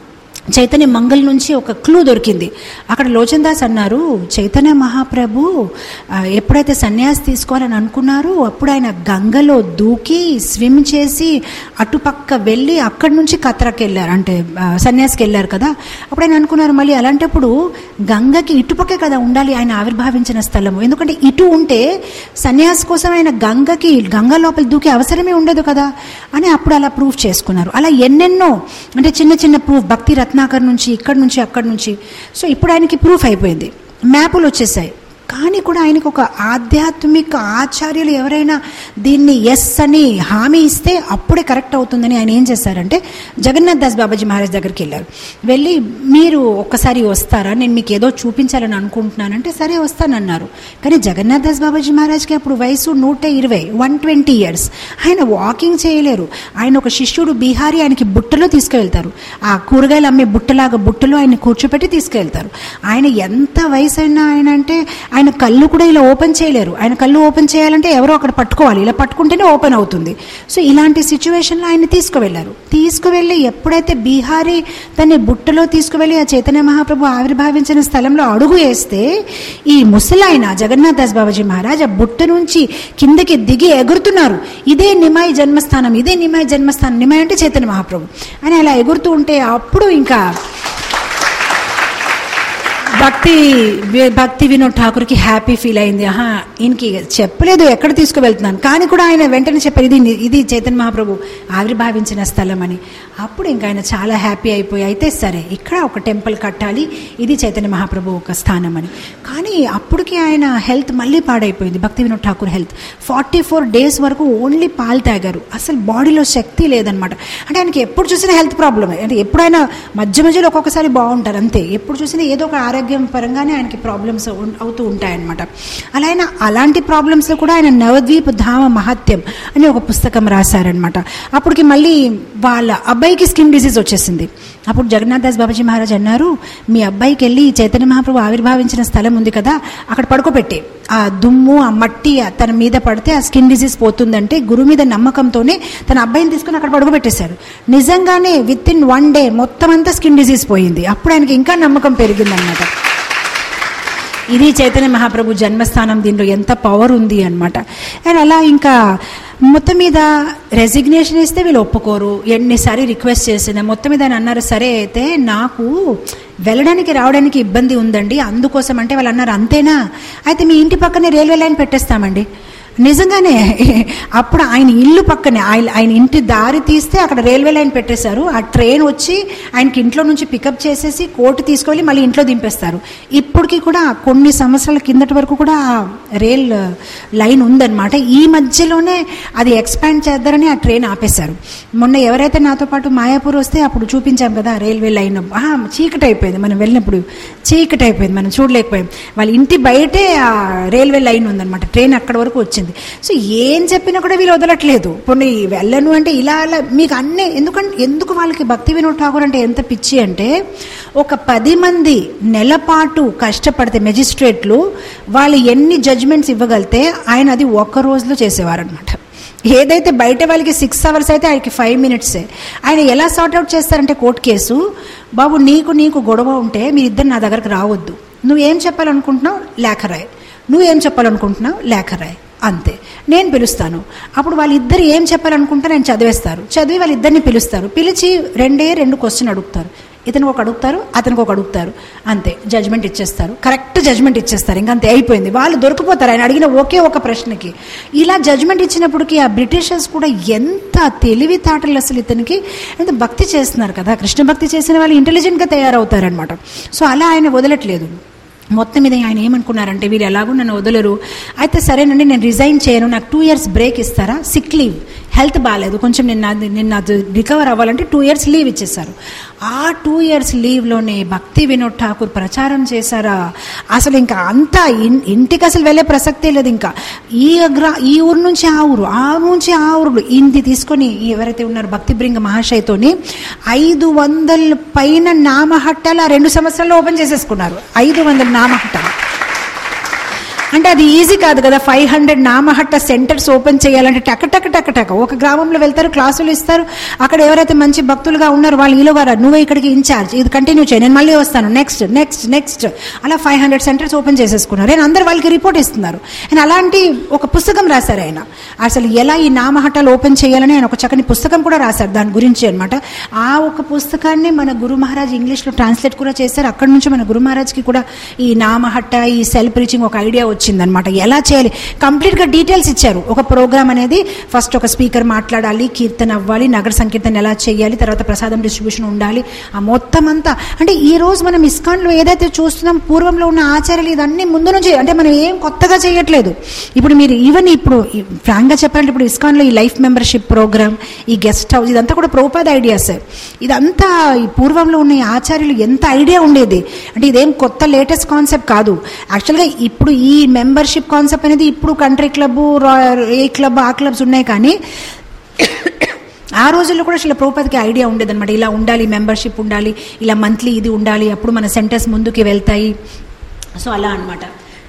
చైతన్య మంగళ్ నుంచి ఒక క్లూ దొరికింది అక్కడ లోచన్ దాస్ అన్నారు చైతన్య మహాప్రభు ఆ, ఎప్పుడైతే సన్యాసి తీసుకోవాలని అనుకున్నారో అప్పుడు ఆయన గంగలో దూకి స్విమ్ చేసి అటుపక్క వెళ్ళి అక్కడి నుంచి కత్రాకి వెళ్ళారు అంటే ఆ, సన్యాసికి వెళ్ళారు కదా అప్పుడు ఆయన అనుకున్నారు మళ్ళీ అలాంటప్పుడు గంగకి ఇటుపక్కే కదా ఉండాలి ఆయన ఆవిర్భావించిన స్థలము ఎందుకంటే ఇటు ఉంటే సన్యాసి కోసం ఆయన గంగకి గంగ లోపల దూకే అవసరమే ఉండదు కదా అని అప్పుడు అలా ప్రూఫ్ చేసుకున్నారు అలా ఎన్నెన్నో అంటే చిన్న చిన్న ప్రూఫ్ భక్తి రత్నాకర్ నుంచి ఇక్కడి నుంచి అక్కడి నుంచి సో ఇప్పుడు ఆయనకి ప్రూఫ్ అయిపోయింది మ్యాపులు వచ్చేసాయి కానీ కూడా ఆయనకు ఒక ఆధ్యాత్మిక ఆచార్యులు ఎవరైనా దీన్ని ఎస్ అని హామీ ఇస్తే అప్పుడే కరెక్ట్ అవుతుందని ఆయన ఏం చేశారంటే జగన్నాథ్ దాస్ బాబాజీ మహారాజ్ దగ్గరికి వెళ్ళారు వెళ్ళి మీరు ఒక్కసారి వస్తారా నేను మీకు ఏదో చూపించాలని అనుకుంటున్నానంటే సరే వస్తానన్నారు కానీ జగన్నాథ్ దాస్ బాబాజీ మహారాజ్కి అప్పుడు వయసు నూట ఇరవై వన్ ట్వంటీ ఇయర్స్ ఆయన వాకింగ్ చేయలేరు ఆయన ఒక శిష్యుడు బీహారీ ఆయనకి బుట్టలో తీసుకువెళ్తారు ఆ కూరగాయలు అమ్మే బుట్టలాగా బుట్టలో ఆయన కూర్చోపెట్టి తీసుకెళ్తారు ఆయన ఎంత వయసు అయినా ఆయన అంటే ఆయన ఆయన కళ్ళు కూడా ఇలా ఓపెన్ చేయలేరు ఆయన కళ్ళు ఓపెన్ చేయాలంటే ఎవరో అక్కడ పట్టుకోవాలి ఇలా పట్టుకుంటేనే ఓపెన్ అవుతుంది సో ఇలాంటి సిచ్యువేషన్లో ఆయన తీసుకువెళ్ళారు తీసుకువెళ్ళి ఎప్పుడైతే బీహారీ తన బుట్టలో తీసుకువెళ్ళి ఆ చైతన్య మహాప్రభు ఆవిర్భావించిన స్థలంలో అడుగు వేస్తే ఈ ముసలాయన జగన్నాథ్ దాస్ బాబాజీ మహారాజ్ ఆ బుట్ట నుంచి కిందకి దిగి ఎగురుతున్నారు ఇదే నిమాయి జన్మస్థానం ఇదే నిమాయి జన్మస్థానం నిమాయి అంటే చైతన్య మహాప్రభు అని అలా ఎగురుతూ ఉంటే అప్పుడు ఇంకా భక్తి వి- భక్తి వినోద్ ఠాకూర్కి హ్యాపీ ఫీల్ అయింది ఆహా ఈయనకి చెప్పలేదు ఎక్కడ తీసుకువెళ్తున్నాను కానీ కూడా ఆయన వెంటనే చెప్పారు ఇది ని- ఇది చైతన్య మహాప్రభు ఆవిర్భావించిన స్థలం అని అప్పుడు ఇంకా ఆయన చాలా హ్యాపీ అయిపోయి అయితే సరే ఇక్కడ ఒక టెంపుల్ కట్టాలి ఇది చైతన్య మహాప్రభు ఒక స్థానం అని కానీ అప్పటికి ఆయన హెల్త్ మళ్ళీ పాడైపోయింది Bhakti Vinod Thakur health forty four days వరకు ఓన్లీ పాలు తాగారు అసలు బాడీలో శక్తి లేదనమాట అంటే ఆయనకి ఎప్పుడు చూసినా హెల్త్ ప్రాబ్లమే అంటే ఎప్పుడైనా మధ్య మధ్యలో ఒక్కొక్కసారి బాగుంటారు అంతే ఎప్పుడు చూసినా ఏదో ఒక ఆరోగ్యం పరంగానే ఆయనకి ప్రాబ్లమ్స్ అవుతూ ఉంటాయన్నమాట అలా ఆయన అలాంటి ప్రాబ్లమ్స్లో కూడా ఆయన నవద్వీప్ ధామ మహత్యం అని ఒక పుస్తకం రాశారనమాట అప్పటికి మళ్ళీ వాళ్ళ అబ్బాయికి స్కిన్ డిసీజ్ వచ్చేసింది అప్పుడు జగన్నాథ్ దాస్ బాబాజీ మహారాజ్ అన్నారు మీ అబ్బాయికి వెళ్ళి చైతన్య మహాప్రభు ఆవిర్భావించిన స్థలం ఉంది కదా అక్కడ పడుకోబెట్టే ఆ దుమ్ము ఆ మట్టి తన మీద పడితే ఆ స్కిన్ డిసీజ్ పోతుందంటే గురువు మీద నమ్మకంతోనే తన అబ్బాయిని తీసుకుని అక్కడ పడుకోబెట్టేశారు నిజంగానే విత్ ఇన్ వన్ డే మొత్తం అంతా స్కిన్ డిసీజ్ పోయింది అప్పుడు ఆయనకి ఇంకా నమ్మకం పెరిగిందనమాట ఇది చైతన్య మహాప్రభు జన్మస్థానం దీనిలో ఎంత పవర్ ఉంది అనమాట అండ్ అలా ఇంకా మొత్తం మీద రెసిగ్నేషన్ ఇస్తే వీళ్ళు ఒప్పుకోరు ఎన్నిసారి రిక్వెస్ట్ చేసిన మొత్తం మీద ఆయన అన్నారు సరే అయితే నాకు వెళ్ళడానికి రావడానికి ఇబ్బంది ఉందండి అందుకోసం అంటే వాళ్ళు అన్నారు అంతేనా అయితే మీ ఇంటి పక్కనే రైల్వే లైన్ పెట్టేస్తామండి నిజంగానే అప్పుడు ఆయన ఇల్లు పక్కనే ఆయన ఆయన ఇంటి దారి తీస్తే అక్కడ రైల్వే లైన్ పెట్టేశారు ఆ ట్రైన్ వచ్చి ఆయనకి ఇంట్లో నుంచి పికప్ చేసేసి కోర్టు తీసుకెళ్ళి మళ్ళీ ఇంట్లో దింపేస్తారు ఇప్పటికీ కూడా కొన్ని సంవత్సరాల కిందటి వరకు కూడా ఆ రైల్ లైన్ ఉందన్నమాట ఈ మధ్యలోనే అది ఎక్స్పాండ్ చేద్దారని ఆ ట్రైన్ ఆపేశారు మొన్న ఎవరైతే నాతో పాటు మాయాపూర్ వస్తే అప్పుడు చూపించాం కదా రైల్వే లైన్ ఆహా, చీకటి అయిపోయింది మనం వెళ్ళినప్పుడు చీకటి అయిపోయింది మనం చూడలేకపోయాం వాళ్ళ ఇంటి బయటే ఆ రైల్వే లైన్ ఉందన్నమాట ట్రైన్ అక్కడ వరకు వచ్చింది సో ఏం చెప్పినా కూడా వీళ్ళు వదలట్లేదు కొన్ని వెళ్ళను అంటే ఇలా అలా మీకు అన్నీ ఎందుకంటే ఎందుకు వాళ్ళకి భక్తి వినోద్ ఠాకూర్ అంటే ఎంత పిచ్చి అంటే ఒక పది మంది నెలపాటు కష్టపడితే మెజిస్ట్రేట్లు వాళ్ళు ఎన్ని జడ్జ్మెంట్స్ ఇవ్వగలితే ఆయన అది ఒక్క రోజులో చేసేవారనమాట ఏదైతే బయట వాళ్ళకి సిక్స్ అవర్స్ అయితే ఆయనకి ఫైవ్ మినిట్సే ఆయన ఎలా సార్ట్అవుట్ చేస్తారంటే కోర్టు కేసు బాబు నీకు నీకు గొడవ ఉంటే మీరిద్దరు నా దగ్గరకు రావద్దు నువ్వేం చెప్పాలనుకుంటున్నావు లేఖ రాయి నువ్వేం చెప్పాలనుకుంటున్నావు లేఖ రాయి అంతే నేను పిలుస్తాను అప్పుడు వాళ్ళిద్దరు ఏం చెప్పాలనుకుంటే నేను చదివేస్తారు చదివి వాళ్ళిద్దరిని పిలుస్తారు పిలిచి రెండే రెండు క్వశ్చన్ అడుగుతారు ఇతనికి ఒక అడుగుతారు అతనికి ఒక అడుగుతారు అంతే జడ్జ్మెంట్ ఇచ్చేస్తారు కరెక్ట్ జడ్జ్మెంట్ ఇచ్చేస్తారు ఇంకా అంతే అయిపోయింది వాళ్ళు దొరికిపోతారు ఆయన అడిగిన ఒకే ఒక ప్రశ్నకి ఇలా జడ్జ్మెంట్ ఇచ్చినప్పటికీ ఆ బ్రిటిషర్స్ కూడా ఎంత తెలివితేటలు అసలు ఇతనికి ఎంత భక్తి చేస్తున్నారు కదా కృష్ణ భక్తి చేసిన వాళ్ళు ఇంటెలిజెంట్గా తయారవుతారనమాట సో అలా ఆయన వదలట్లేదు మొత్తం మీద ఆయన ఏమనుకున్నారంటే వీళ్ళు ఎలాగో నన్ను వదలరు అయితే సరేనండి నేను రిజైన్ చేయను నాకు టూ ఇయర్స్ బ్రేక్ ఇస్తారా సిక్ లీవ్ హెల్త్ బాగాలేదు కొంచెం నిన్న నిన్న అది రికవర్ అవ్వాలంటే టూ ఇయర్స్ లీవ్ ఇచ్చేసారు ఆ టూ ఇయర్స్ లీవ్లోనే భక్తి వినోద్ ఠాకూర్ ప్రచారం చేశారా అసలు ఇంకా అంతా ఇన్- ఇంటికి అసలు వెళ్ళే ప్రసక్తే లేదు ఇంకా ఈ గ్రా ఈ ఊరు నుంచి ఆ ఊరు ఆ ఊరు నుంచి ఆ ఊరు ఇంది తీసుకొని ఎవరైతే ఉన్నారో భక్తి బ్రింగ మహాశయతోని ఐదు వందల పైన నామహట్టాలు ఆ రెండు సంవత్సరాల్లో ఓపెన్ చేసేసుకున్నారు ఐదు వందల నామహట్టాలు అంటే అది ఈజీ కాదు కదా five hundred Namahatta centres open చేయాలంటే టక టక టక టక ఒక గ్రామంలో వెళ్తారు క్లాసులు ఇస్తారు అక్కడ ఎవరైతే మంచి భక్తులుగా ఉన్నారో వాళ్ళు ఈలో వారు నువ్వే ఇక్కడికి ఇన్ఛార్జ్ ఇది కంటిన్యూ చేయి నేను మళ్ళీ వస్తాను నెక్స్ట్ నెక్స్ట్ నెక్స్ట్ అలా ఫైవ్ హండ్రెడ్ సెంటర్స్ ఓపెన్ చేసేసుకున్నారు ఆయన అందరు వాళ్ళకి రిపోర్ట్ ఇస్తున్నారు ఆయన అలాంటి ఒక పుస్తకం రాశారు ఆయన అసలు ఎలా ఈ నామహట్టాలు ఓపెన్ చేయాలని ఆయన ఒక చక్కని పుస్తకం కూడా రాశారు దాని గురించి అనమాట ఆ ఒక పుస్తకాన్ని మన గురు మహారాజ్ ఇంగ్లీష్లో ట్రాన్స్లేట్ కూడా చేశారు అక్కడ నుంచి మన గురు మహారాజ్కి కూడా ఈ నామహట్ట ఈ సెల్ఫ్ రీచింగ్ ఒక ఐడియా వచ్చిందనమాట ఎలా చేయాలి కంప్లీట్గా డీటెయిల్స్ ఇచ్చారు ఒక ప్రోగ్రామ్ అనేది ఫస్ట్ ఒక స్పీకర్ మాట్లాడాలి కీర్తన అవ్వాలి నగర సంకీర్తన ఎలా చేయాలి తర్వాత ప్రసాదం డిస్ట్రిబ్యూషన్ ఉండాలి ఆ మొత్తం అంతా అంటే ఈ రోజు మనం ఇస్కాన్లో ఏదైతే చూస్తున్నాం పూర్వంలో ఉన్న ఆచారాలు ఇదన్నీ ముందు నుంచి అంటే మనం ఏం కొత్తగా చేయట్లేదు ఇప్పుడు మీరు ఈవెన్ ఇప్పుడు ఫ్రాంక్గా చెప్పాలంటే ఇప్పుడు ఇస్కాన్లో ఈ లైఫ్ మెంబర్షిప్ ప్రోగ్రామ్ ఈ గెస్ట్ హౌస్ ఇదంతా కూడా ప్రోపాద ఐడియాస్ ఇదంతా ఈ పూర్వంలో ఉన్న ఈ ఆచార్యులు ఎంత ఐడియా ఉండేది అంటే ఇదేం కొత్త లేటెస్ట్ కాన్సెప్ట్ కాదు యాక్చువల్గా ఇప్పుడు ఈ మెంబర్షిప్ కాన్సెప్ట్ అనేది ఇప్పుడు కంట్రీ క్లబ్ ఏ క్లబ్ ఆ క్లబ్స్ ఉన్నాయి కానీ ఆ రోజుల్లో కూడా అసలు ప్రభుపతికి ఐడియా ఉండేదన్నమాట ఇలా ఉండాలి మెంబర్షిప్ ఉండాలి ఇలా మంత్లీ ఇది ఉండాలి అప్పుడు మన సెంటర్స్ ముందుకి వెళ్తాయి సో అలా అన్నమాట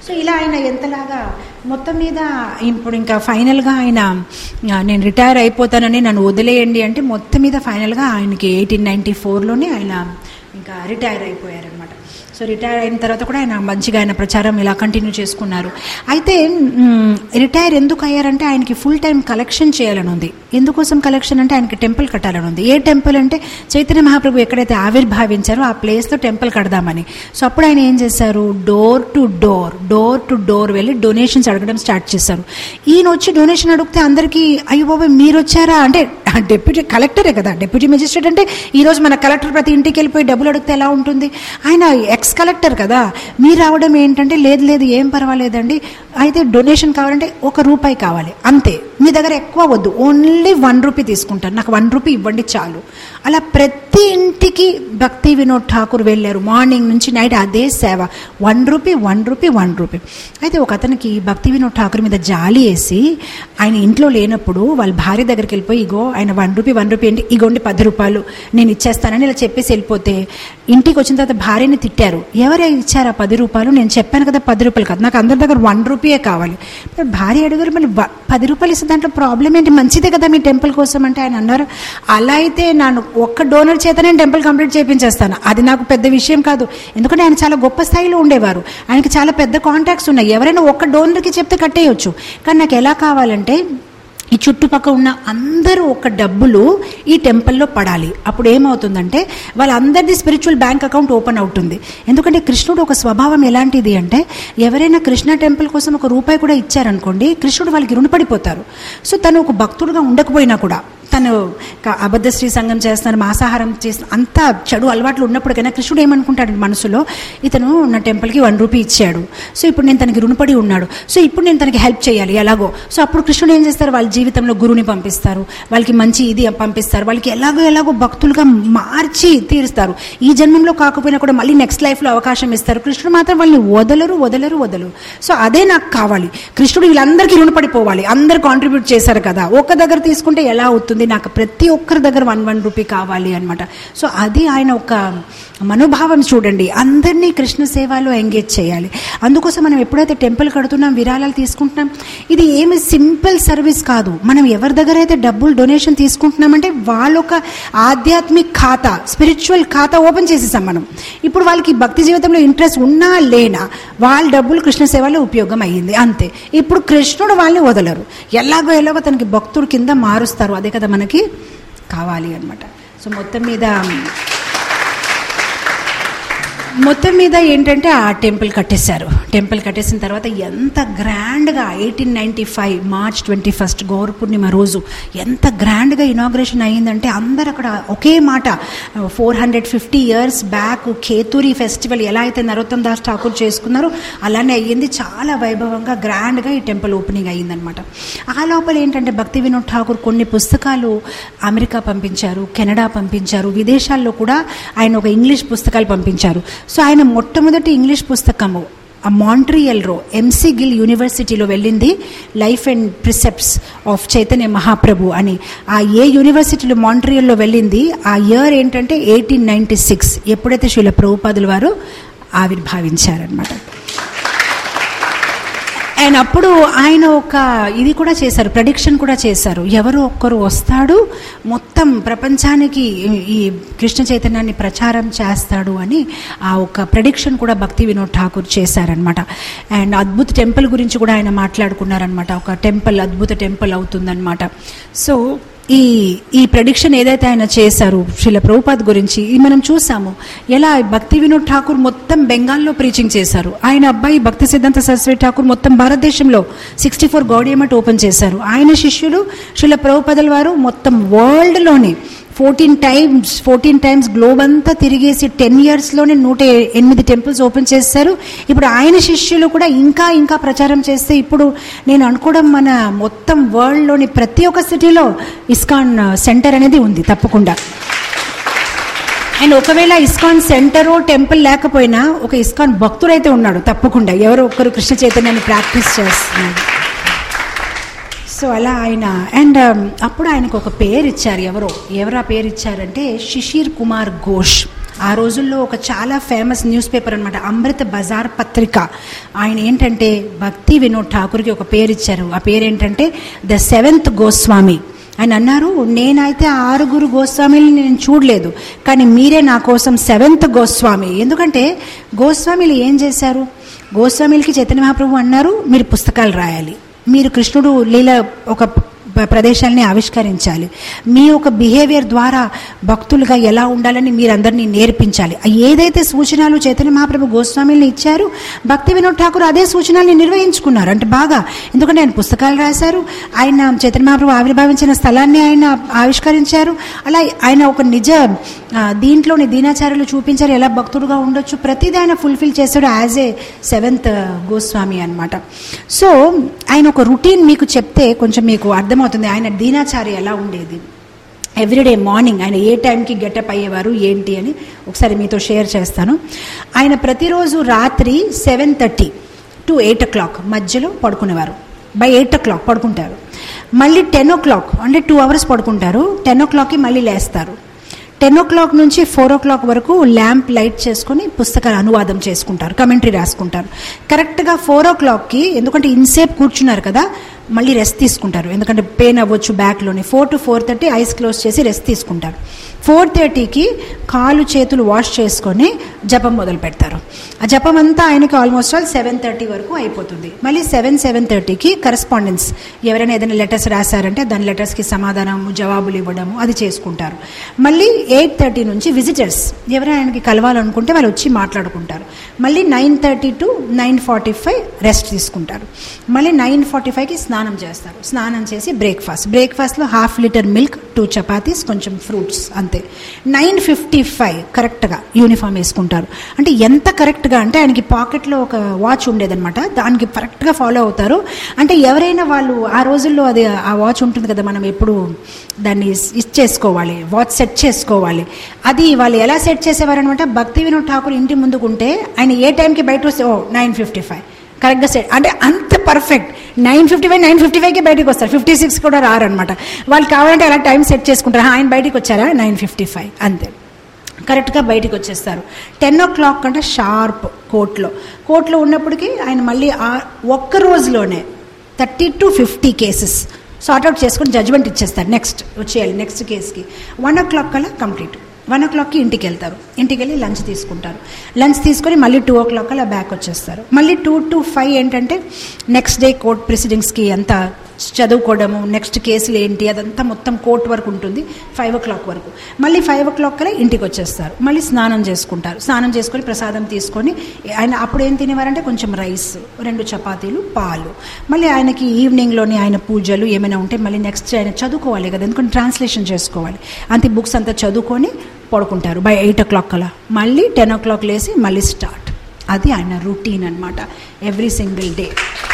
సో ఇలా ఆయన ఎంతలాగా మొత్తం మీద ఇప్పుడు ఇంకా ఫైనల్గా ఆయన ఆ, నేను రిటైర్ అయిపోతానని నన్ను వదిలేయండి అంటే మొత్తం మీద ఫైనల్గా ఆయనకి ఎయిటీన్ నైంటీ ఫోర్లోనే ఆయన ఇంకా రిటైర్ అయిపోయారనమాట సో రిటైర్ అయిన తర్వాత కూడా ఆయన మంచిగా ఆయన ప్రచారం ఇలా కంటిన్యూ చేసుకున్నారు అయితే మ్, రిటైర్ ఎందుకు అయ్యారంటే ఆయనకి ఫుల్ టైం కలెక్షన్ చేయాలని ఉంది ఎందుకోసం కలెక్షన్ అంటే ఆయనకి టెంపుల్ కట్టాలని ఉంది ఏ టెంపుల్ అంటే చైతన్య మహాప్రభు ఎక్కడైతే ఆవిర్భావించారో ఆ ప్లేస్లో టెంపుల్ కడదామని సో అప్పుడు ఆయన ఏం చేశారు door to door door to door వెళ్ళి డొనేషన్స్ అడగడం స్టార్ట్ చేశారు ఈయన వచ్చి డొనేషన్ అడిగితే అందరికీ అయ్యో బాబాయ్ మీరు వచ్చారా అంటే డెప్యూటీ కలెక్టరే కదా డెప్యూటీ మెజిస్ట్రేట్ అంటే ఈరోజు మన కలెక్టర్ ప్రతి ఇంటికి వెళ్ళిపోయి డబ్బులు అడిగితే ఎలా ఉంటుంది ఆయన ఎక్స్ కలెక్టర్ కదా మీరు రావడం ఏంటంటే లేదు లేదు ఏం పర్వాలేదండి అయితే డొనేషన్ కావాలంటే ఒక రూపాయి కావాలి అంతే మీ దగ్గర ఎక్కువ వద్దు ఓన్లీ వన్ రూపీ తీసుకుంటాను నాకు వన్ రూపీ ఇవ్వండి చాలు అలా ప్రతి ఇంటికి భక్తి వినోద్ ఠాకూర్ వెళ్ళారు మార్నింగ్ నుంచి నైట్ అదే సేవ one rupee one rupee one rupee అయితే ఒక అతనికి భక్తి వినోద్ ఠాకూర్ మీద జాలి వేసి ఆయన ఇంట్లో లేనప్పుడు వాళ్ళ భార్య దగ్గరికి వెళ్ళిపోయి ఇగో ఆయన వన్ రూపీ వన్ రూపీ ఏంటి ఇగోండి పది రూపాయలు నేను ఇచ్చేస్తానని ఇలా చెప్పేసి వెళ్ళిపోతే ఇంటికి వచ్చిన తర్వాత భార్యని తిట్టారు ఎవరు ఇచ్చారు ఆ పది రూపాయలు నేను చెప్పాను కదా పది రూపాయలు కాదు నాకు అందరి దగ్గర వన్ రూపీయే కావాలి మరి భార్య అడిగారు మళ్ళీ వ- పది రూపాయలు ఇస్తే దాంట్లో ప్రాబ్లం ఏంటి మంచిదే కదా మీ టెంపుల్ కోసం అంటే ఆయన అన్నారు అలా అయితే ನಾನು ఒక్క డోనర్ చేత నేను టెంపుల్ కంప్లీట్ చేయించేస్తాను అది నాకు పెద్ద విషయం కాదు ఎందుకంటే ఆయన చాలా గొప్ప స్థాయిలో ఉండేవారు ఆయనకి చాలా పెద్ద కాంటాక్ట్స్ ఉన్నాయి ఎవరైనా ఒక్క డోనర్కి చెప్తే కట్టేయొచ్చు కానీ నాకు ఎలా కావాలంటే ఈ చుట్టుపక్కల ఉన్న అందరూ ఒక డబ్బులు ఈ టెంపుల్లో పడాలి అప్పుడు ఏమవుతుందంటే వాళ్ళందరిది స్పిరిచువల్ బ్యాంక్ అకౌంట్ ఓపెన్ అవుతుంది ఎందుకంటే కృష్ణుడు ఒక స్వభావం ఎలాంటిది అంటే ఎవరైనా కృష్ణ టెంపుల్ కోసం ఒక రూపాయి కూడా ఇచ్చారనుకోండి కృష్ణుడు వాళ్ళకి రుణపడిపోతారు సో తను ఒక భక్తుడుగా ఉండకపోయినా కూడా తను క- అబద్ధ శ్రీ సంఘం చేస్తున్నారు మాంసాహారం చేస్తున్న అంత చెడు అలవాట్లు ఉన్నప్పటికైనా కృష్ణుడు ఏమనుకుంటాడు మనసులో ఇతను నా టెంపుల్కి వన్ రూపీ ఇచ్చాడు సో ఇప్పుడు నేను తనకి రుణపడి ఉన్నాడు సో ఇప్పుడు నేను తనకి హెల్ప్ చేయాలి ఎలాగో సో అప్పుడు కృష్ణుడు ఏం చేస్తారు వాళ్ళ జీవితంలో గురువుని పంపిస్తారు వాళ్ళకి మంచి ఇది పంపిస్తారు వాళ్ళకి ఎలాగో ఎలాగో భక్తులుగా మార్చి తీరుస్తారు ఈ జన్మంలో కాకపోయినా కూడా మళ్ళీ నెక్స్ట్ లైఫ్లో అవకాశం ఇస్తారు కృష్ణుడు మాత్రం వాళ్ళని వదలరు వదలరు వదలరు సో అదే నాకు కావాలి కృష్ణుడు వీళ్ళందరికీ రుణపడిపోవాలి అందరు కాంట్రిబ్యూట్ చేశారు కదా ఒక్క దగ్గర తీసుకుంటే ఎలా అవుతుంది నాకు ప్రతి ఒక్కరి దగ్గర వన్ వన్ రూపీ కావాలి అనమాట సో అది ఆయన ఒక మనోభావం చూడండి అందరినీ కృష్ణ సేవలో ఎంగేజ్ చేయాలి అందుకోసం మనం ఎప్పుడైతే టెంపుల్ కడుతున్నాం విరాళాలు తీసుకుంటున్నాం ఇది ఏమి సింపుల్ సర్వీస్ కాదు మనం ఎవరి దగ్గర అయితే డబ్బులు డొనేషన్ తీసుకుంటున్నామంటే వాళ్ళొక ఆధ్యాత్మిక ఖాతా స్పిరిచువల్ ఖాతా ఓపెన్ చేసేసాం మనం ఇప్పుడు వాళ్ళకి భక్తి జీవితంలో ఇంట్రెస్ట్ ఉన్నా లేనా వాళ్ళ డబ్బులు కృష్ణ సేవలో ఉపయోగం అయ్యింది అంతే ఇప్పుడు కృష్ణుడు వాళ్ళని వదలరు ఎలాగో ఎలాగో తనకి భక్తుడు కింద మారుస్తారు అదే కదా మనకి కావాలి అనమాట సో మొత్తం మీద మొత్తం మీద ఏంటంటే ఆ టెంపుల్ కట్టేశారు టెంపుల్ కట్టేసిన తర్వాత ఎంత గ్రాండ్గా eighteen ninety five March twenty first Gaura Purnima రోజు ఎంత గ్రాండ్గా ఇనాగ్రేషన్ అయ్యిందంటే అందరు అక్కడ ఒకే మాట four hundred fifty years back Kheturi festival ఎలా అయితే నరోత్తమ్ దాస్ ఠాకూర్ చేసుకున్నారో అలానే అయ్యింది చాలా వైభవంగా గ్రాండ్గా ఈ టెంపుల్ ఓపెనింగ్ అయ్యిందనమాట ఆ లోపల ఏంటంటే భక్తి వినోద్ ఠాకూర్ కొన్ని పుస్తకాలు అమెరికా పంపించారు కెనడా పంపించారు విదేశాల్లో కూడా ఆయన ఒక ఇంగ్లీష్ పుస్తకాలు పంపించారు సో ఆయన మొట్టమొదటి ఇంగ్లీష్ పుస్తకము ఆ మాంట్రియల్రో ఎంసీ గిల్ యూనివర్సిటీలో వెళ్ళింది life and precepts of Chaitanya Mahaprabhu అని ఆ ఏ యూనివర్సిటీలో మాంట్రియల్లో వెళ్ళింది ఆ ఇయర్ ఏంటంటే ఎయిటీన్ నైంటీ సిక్స్ ఎప్పుడైతే శిల ప్రభుపాదుల వారు ఆవిర్భావించారనమాట అండ్ అప్పుడు ఆయన ఒక ఇది కూడా చేశారు ప్రడిక్షన్ కూడా చేశారు ఎవరో ఒక్కరు వస్తాడు మొత్తం ప్రపంచానికి ఈ- ఈ కృష్ణ చైతన్యాన్ని ప్రచారం చేస్తాడు అని ఆ ఒక ప్రడిక్షన్ కూడా భక్తి వినోద్ ఠాకూర్ చేశారనమాట అండ్ అద్భుత టెంపుల్ గురించి కూడా ఆయన మాట్లాడుకున్నారనమాట ఒక టెంపుల్ అద్భుత టెంపుల్ అవుతుందన్నమాట సో ఈ ఈ ప్రడిక్షన్ ఏదైతే ఆయన చేశారు శిల ప్రభుపాద్ గురించి ఇది మనం చూసాము ఎలా భక్తి వినోద్ ఠాకూర్ మొత్తం బెంగాల్లో ప్రీచింగ్ చేశారు ఆయన అబ్బాయి భక్తి సిద్ధాంత సరస్వతి ఠాకూర్ మొత్తం భారతదేశంలో సిక్స్టీ ఫోర్ గౌడియమట్ ఓపెన్ చేశారు ఆయన శిష్యులు శిల ప్రభుపదల వారు మొత్తం వరల్డ్లోనే fourteen times fourteen times globe అంతా తిరిగేసి టెన్ ఇయర్స్లోనే నూట ఎనిమిది టెంపుల్స్ ఓపెన్ చేశారు ఇప్పుడు ఆయన శిష్యులు కూడా ఇంకా ఇంకా ప్రచారం చేస్తే ఇప్పుడు నేను అనుకోవడం మన మొత్తం వరల్డ్లోని ప్రతి ఒక్క సిటీలో ఇస్కాన్ సెంటర్ అనేది ఉంది తప్పకుండా అండ్ ఒకవేళ ఇస్కాన్ సెంటరో టెంపుల్ లేకపోయినా ఒక ఇస్కాన్ భక్తుడైతే ఉన్నాడు తప్పకుండా ఎవరో ఒక్కరు కృష్ణ చైతన్యాన్ని ప్రాక్టీస్ చేస్తున్నారు సో అలా ఆయన అండ్ అప్పుడు ఆయనకు ఒక పేరు ఇచ్చారు ఎవరో ఎవరు ఆ పేరు ఇచ్చారంటే శిశిర్ కుమార్ ఘోష్ ఆ రోజుల్లో ఒక చాలా ఫేమస్ న్యూస్ పేపర్ అనమాట అమృత బజార్ పత్రిక ఆయన ఏంటంటే భక్తి వినోద్ ఠాకూర్కి ఒక పేరు ఇచ్చారు ఆ పేరు ఏంటంటే ద సెవెంత్ గోస్వామి ఆయన అన్నారు నేనైతే ఆరుగురు గోస్వామిని నేను చూడలేదు కానీ మీరే నా కోసం సెవెంత్ గోస్వామి ఎందుకంటే గోస్వామిలు ఏం చేశారు గోస్వామిలకి చైతన్య మహాప్రభు అన్నారు మీరు పుస్తకాలు రాయాలి మీరు కృష్ణుడు లీల ఒక ప- ప్రదేశాలని ఆవిష్కరించాలి మీ యొక్క బిహేవియర్ ద్వారా భక్తులుగా ఎలా ఉండాలని మీరందరినీ నేర్పించాలి ఆ ఏదైతే సూచనలు చైతన్య మహాప్రభు గోస్వామిని ఇచ్చారు భక్తి వినోద్ ఠాకూర్ అదే సూచనల్ని నిర్వహించుకున్నారు అంటే బాగా ఎందుకంటే ఆయన పుస్తకాలు రాశారు ఆయన చైతన్య మహాప్రభు ఆవిర్భావించిన స్థలాన్ని ఆయన ఆవిష్కరించారు అలా ఆయన ఒక నిజ ఆ, దీంట్లోని దీనాచార్యులు చూపించారు ఎలా భక్తుడుగా ఉండొచ్చు ప్రతిదీ ఆయన ఫుల్ఫిల్ చేశాడు యాజ్ ఏ సెవెంత్ గోస్వామి అన్నమాట సో ఆయన ఒక రొటీన్ మీకు చెప్తే కొంచెం మీకు అర్థమవుతుంది ఆయన దీనాచార్య ఎలా ఉండేది ఎవ్రీడే మార్నింగ్ ఆయన ఏ టైంకి గెటప్ అయ్యేవారు ఏంటి అని ఒకసారి మీతో షేర్ చేస్తాను ఆయన ప్రతిరోజు రాత్రి seven thirty to eight o'clock మధ్యలో పడుకునేవారు బై ఎయిట్ ఓ క్లాక్ పడుకుంటారు మళ్ళీ టెన్ ఓ క్లాక్ అంటే టూ అవర్స్ పడుకుంటారు టెన్ ఓ క్లాక్కి మళ్ళీ లేస్తారు టెన్ ఓ క్లాక్ నుంచి ఫోర్ ఓ క్లాక్ వరకు ల్యాంప్ లైట్ చేసుకొని పుస్తకాలు అనువాదం చేసుకుంటారు కమెంటరీ రాసుకుంటారు కరెక్ట్గా ఫోర్ ఓ క్లాక్కి ఎందుకంటే ఇన్సేపు కూర్చున్నారు కదా మళ్ళీ రెస్ట్ తీసుకుంటారు ఎందుకంటే పెయిన్ అవ్వచ్చు బ్యాక్లోని four to four thirty eyes close చేసి రెస్ట్ తీసుకుంటారు ఫోర్ థర్టీకి కాలు చేతులు వాష్ చేసుకొని జపం మొదలు పెడతారు ఆ జపం అంతా ఆయనకి ఆల్మోస్ట్ ఆల్ సెవెన్ థర్టీ వరకు అయిపోతుంది మళ్ళీ సెవెన్ సెవెన్ థర్టీకి కరెస్పాండెన్స్ ఎవరైనా ఏదైనా లెటర్స్ రాశారంటే దాని లెటర్స్కి సమాధానము జవాబులు ఇవ్వడము అది చేసుకుంటారు మళ్ళీ ఎయిట్ థర్టీ నుంచి విజిటర్స్ ఎవరైనా ఆయనకి కలవాలనుకుంటే వాళ్ళు వచ్చి మాట్లాడుకుంటారు మళ్ళీ nine thirty to nine forty five rest తీసుకుంటారు మళ్ళీ నైన్ ఫార్టీ ఫైవ్కి స్నానం చేస్తారు స్నానం చేసి బ్రేక్ఫాస్ట్ బ్రేక్ఫాస్ట్లో half litre milk two chapatis కొంచెం ఫ్రూట్స్ అంతే నైన్ ఫిఫ్టీ ఫైవ్ కరెక్ట్గా యూనిఫామ్ వేసుకుంటారు అంటే ఎంత కరెక్ట్గా అంటే ఆయనకి పాకెట్లో ఒక వాచ్ ఉండేదన్నమాట దానికి కరెక్ట్గా ఫాలో అవుతారు అంటే ఎవరైనా వాళ్ళు ఆ రోజుల్లో అది ఆ వాచ్ ఉంటుంది కదా మనం ఎప్పుడు దాన్ని ఇచ్చేసుకోవాలి వాచ్ సెట్ చేసుకోవాలి అది వాళ్ళు ఎలా సెట్ చేసేవారు అనమాట భక్తి వినోద్ ఠాకూర్ ఇంటి ముందుకుంటే ఆయన ఏ టైంకి బయట వస్తే ఓ నైన్ ఫిఫ్టీ ఫైవ్ కరెక్ట్గా సెట్ అంటే అంత perfect nine fifty five nine fifty ఫైవ్కి బయటకు వస్తారు ఫిఫ్టీ సిక్స్ కూడా రారనమాట వాళ్ళు కావాలంటే అలా టైం సెట్ చేసుకుంటారు "హా, ఆయన బయటికి వచ్చారా నైన్ ఫిఫ్టీ ఫైవ్ అంతే కరెక్ట్గా బయటికి వచ్చేస్తారు టెన్ ఓ క్లాక్ అంటే షార్ప్ కోర్టులో కోర్టులో ఉన్నప్పటికీ ఆయన మళ్ళీ ఆ ఒక్క రోజులోనే thirty to fifty cases sort out చేసుకొని జడ్జ్మెంట్ ఇచ్చేస్తారు నెక్స్ట్ వచ్చేయాలి నెక్స్ట్ కేసుకి వన్ ఓ క్లాక్ కల్లా కంప్లీట్ వన్ ఓ క్లాక్కి ఇంటికి వెళ్తారు ఇంటికి వెళ్ళి లంచ్ తీసుకుంటారు లంచ్ తీసుకొని మళ్ళీ టూ ఓ క్లాక్ అలా బ్యాక్ వచ్చేస్తారు మళ్ళీ టూ టు ఫైవ్ ఏంటంటే నెక్స్ట్ డే కోర్ట్ ప్రొసీడింగ్స్కి అంతా చదువుకోవడము నెక్స్ట్ కేసులు ఏంటి అదంతా మొత్తం కోర్ట్ వరకు ఉంటుంది ఫైవ్ ఓ క్లాక్ వరకు మళ్ళీ ఫైవ్ ఓ క్లాక్ కల్లా ఇంటికి వచ్చేస్తారు మళ్ళీ స్నానం చేసుకుంటారు స్నానం చేసుకొని ప్రసాదం తీసుకొని ఆయన అప్పుడు ఏం తినేవారంటే కొంచెం రైస్ రెండు చపాతీలు పాలు మళ్ళీ ఆయనకి ఈవినింగ్లోని ఆయన పూజలు ఏమైనా ఉంటే మళ్ళీ నెక్స్ట్ ఆయన చదువుకోవాలి కదా ఎందుకంటే ట్రాన్స్లేషన్ చేసుకోవాలి అంతే బుక్స్ అంతా చదువుకొని పడుకుంటారు బై ఎయిట్ ఓ క్లాక్ అలా మళ్ళీ టెన్ ఓ క్లాక్ లేసి మళ్ళీ స్టార్ట్ అది ఆయన రొటీన్ అనమాట ఎవ్రీ సింగిల్ డే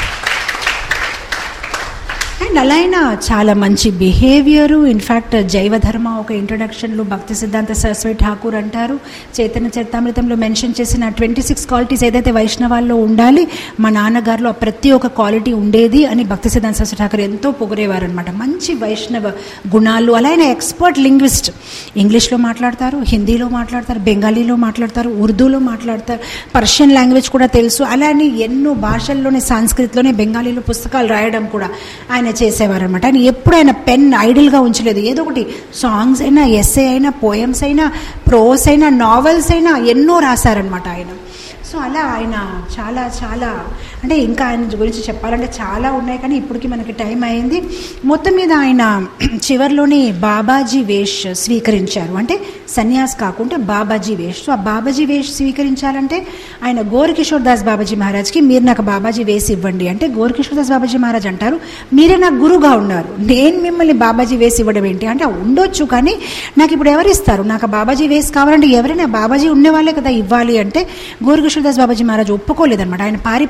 అండ్ అలా అయినా చాలా మంచి బిహేవియరు ఇన్ఫ్యాక్ట్ జైవధర్మ ఒక ఇంట్రొడక్షన్లో భక్తి సిద్ధాంత సరస్వతి ఠాకూర్ అంటారు చైతన్య చరితామృతంలో మెన్షన్ చేసిన ట్వంటీ సిక్స్ క్వాలిటీస్ ఏదైతే వైష్ణవాల్లో ఉండాలి మా నాన్నగారిలో ఆ ప్రతి ఒక్క క్వాలిటీ ఉండేది అని భక్తి సిద్ధాంత సరస్వతి ఠాకూర్ ఎంతో పొగిడేవారు అనమాట మంచి వైష్ణవ గుణాలు అలా ఆయన ఎక్స్పర్ట్ లింగ్విస్ట్ ఇంగ్లీష్లో మాట్లాడతారు హిందీలో మాట్లాడతారు బెంగాలీలో మాట్లాడతారు ఉర్దూలో మాట్లాడతారు పర్షియన్ లాంగ్వేజ్ కూడా తెలుసు అలా అని ఎన్నో భాషల్లోనే సంస్కృతిలోనే బెంగాలీలో పుస్తకాలు రాయడం కూడా ఆయన చేసేవారు అనమాట ఆయన ఎప్పుడు ఆయన పెన్ ఐడిల్గా ఉంచలేదు ఏదో ఒకటి సాంగ్స్ అయినా ఎస్ఏ అయినా పోయమ్స్ అయినా ప్రోస్ అయినా నావెల్స్ అయినా ఎన్నో రాశారనమాట ఆయన సో అలా ఆయన చాలా చాలా అంటే ఇంకా ఆయన గురించి చెప్పాలంటే చాలా ఉన్నాయి కానీ ఇప్పటికి మనకి టైం అయింది మొత్తం మీద ఆయన చివరిలోని బాబాజీ వేష్ స్వీకరించారు అంటే సన్యాస్ కాకుండా బాబాజీ వేష్ సో ఆ బాబాజీ వేష్ స్వీకరించాలంటే ఆయన గోరకిషోర్ దాస్ బాబాజీ మహారాజ్కి మీరు నాకు బాబాజీ వేసి ఇవ్వండి అంటే గోరకిషోర్ దాస్ బాబాజీ మహారాజ్ అంటారు మీరే నాకు గురువుగా ఉన్నారు నేను మిమ్మల్ని బాబాజీ వేసి ఇవ్వడం ఏంటి అంటే ఉండొచ్చు కానీ నాకు ఇప్పుడు ఎవరు ఇస్తారు నాకు ఆ బాబాజీ వేసి కావాలంటే ఎవరైనా బాబాజీ ఉండేవాళ్ళే కదా ఇవ్వాలి అంటే గోరకిషోర్ దాస్ బాబాజీ మహారాజ్ ఒప్పుకోలేదన్నమాట ఆయన పారిపోయారనమాట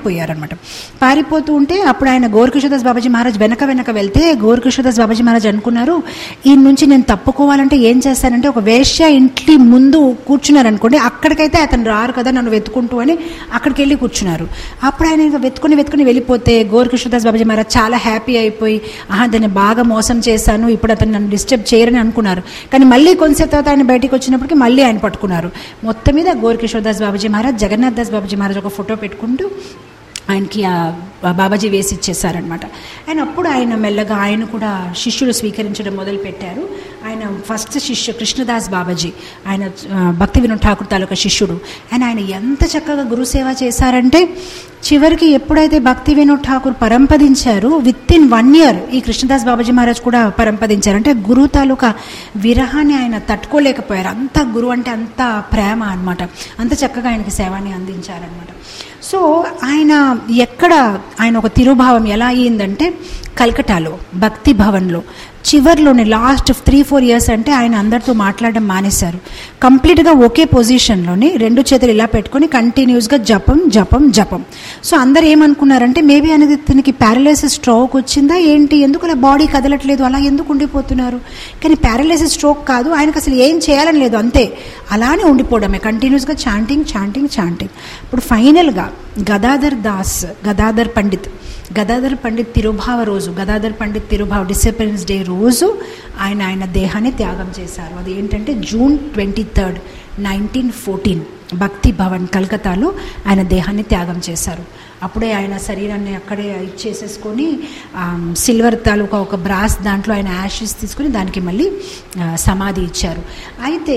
అనమాట పారిపోతూ ఉంటే అప్పుడు ఆయన గోరకిషోదాస్ బాబాజీ మహారాజ్ వెనక వెనక వెళ్తే గోరకిషోదాస్ బాబాజీ మహారాజ్ అనుకున్నారు ఈ నుంచి నేను తప్పుకోవాలంటే ఏం చేస్తానంటే ఒక వేశ్య ఇంటి ముందు కూర్చున్నారు అనుకోండి అక్కడికైతే అతను రారు కదా నన్ను వెతుకుంటూ అని అక్కడికి వెళ్ళి కూర్చున్నారు అప్పుడు ఆయన ఇంకా వెతుకుని వెతుకుని వెళ్ళిపోతే గోరకిషోదాస్ బాబాజీ మహారాజ్ చాలా హ్యాపీ అయిపోయి ఆహా దాన్ని బాగా మోసం చేశాను ఇప్పుడు అతను నన్ను డిస్టర్బ్ చేయరని అనుకున్నారు కానీ మళ్ళీ కొంచెం తర్వాత ఆయన బయటికి వచ్చినప్పటికీ మళ్ళీ ఆయన పట్టుకున్నారు మొత్తం మీద గోరకిషోర్ దాస్ బాబాజీ మహారాజ్ జగన్నాథ్ దాస్ బాబాజీ మహారాజ్ ఒక ఫోటో పెట్టుకుంటూ ఆయనకి ఆ బాబాజీ వేసి ఇచ్చేసారనమాట ఆయన అప్పుడు ఆయన మెల్లగా ఆయన కూడా శిష్యులు స్వీకరించడం మొదలు పెట్టారు ఆయన ఫస్ట్ శిష్యు కృష్ణదాస్ బాబాజీ ఆయన ఆ, భక్తి వినోద్ ఠాకూర్ తాలూకా శిష్యుడు ఆయన ఆయన ఎంత చక్కగా గురుసేవ చేశారంటే చివరికి ఎప్పుడైతే భక్తి వినోద్ ఠాకూర్ పరంపదించారు విత్ ఇన్ వన్ ఇయర్ ఈ కృష్ణదాస్ బాబాజీ మహారాజ్ కూడా పరంపదించారు అంటే గురువు తాలూకా విరహాన్ని ఆయన తట్టుకోలేకపోయారు అంత గురువు అంటే అంత ప్రేమ అన్నమాట అంత చక్కగా ఆయనకి సేవాన్ని అందించారనమాట సో ఆయన ఎక్కడ ఆయన ఒక తిరుభావం ఎలా అయ్యిందంటే కల్కటాలో భక్తి భవన్లో చివర్లోనే లాస్ట్ త్రీ ఫోర్ ఇయర్స్ అంటే ఆయన అందరితో మాట్లాడడం మానేశారు కంప్లీట్గా ఒకే పొజిషన్లోనే రెండు చేతులు ఇలా పెట్టుకొని కంటిన్యూస్గా జపం జపం జపం సో అందరు ఏమనుకున్నారంటే మేబీ అనేది తనకి ప్యారలైసిస్ స్ట్రోక్ వచ్చిందా ఏంటి ఎందుకు అలా బాడీ కదలట్లేదు అలా ఎందుకు ఉండిపోతున్నారు కానీ ప్యారలైసిస్ స్ట్రోక్ కాదు ఆయనకు అసలు ఏం చేయాలని లేదు అంతే అలానే ఉండిపోవడమే కంటిన్యూస్గా చాంటింగ్ చాంటింగ్ చాంటింగ్ ఇప్పుడు ఫైనల్గా గదాధర్ దాస్ గదాధర్ పండిత్ గదాధర్ పండిత్ తిరుభావ రోజు గదాధర్ పండిత్ తిరుభావ డిసిప్లిన్స్ డే రోజు ఆయన ఆయన దేహాన్ని త్యాగం చేశారు అది ఏంటంటే June twenty third nineteen fourteen Bhakti Bhavan కలకత్తాలో ఆయన దేహాన్ని త్యాగం చేశారు అప్పుడే ఆయన శరీరాన్ని అక్కడే ఇచ్చేసేసుకొని ఆ, సిల్వర్ తాలూకా ఒక బ్రాస్ దాంట్లో ఆయన యాషెస్ తీసుకుని దానికి మళ్ళీ ఆ, సమాధి ఇచ్చారు అయితే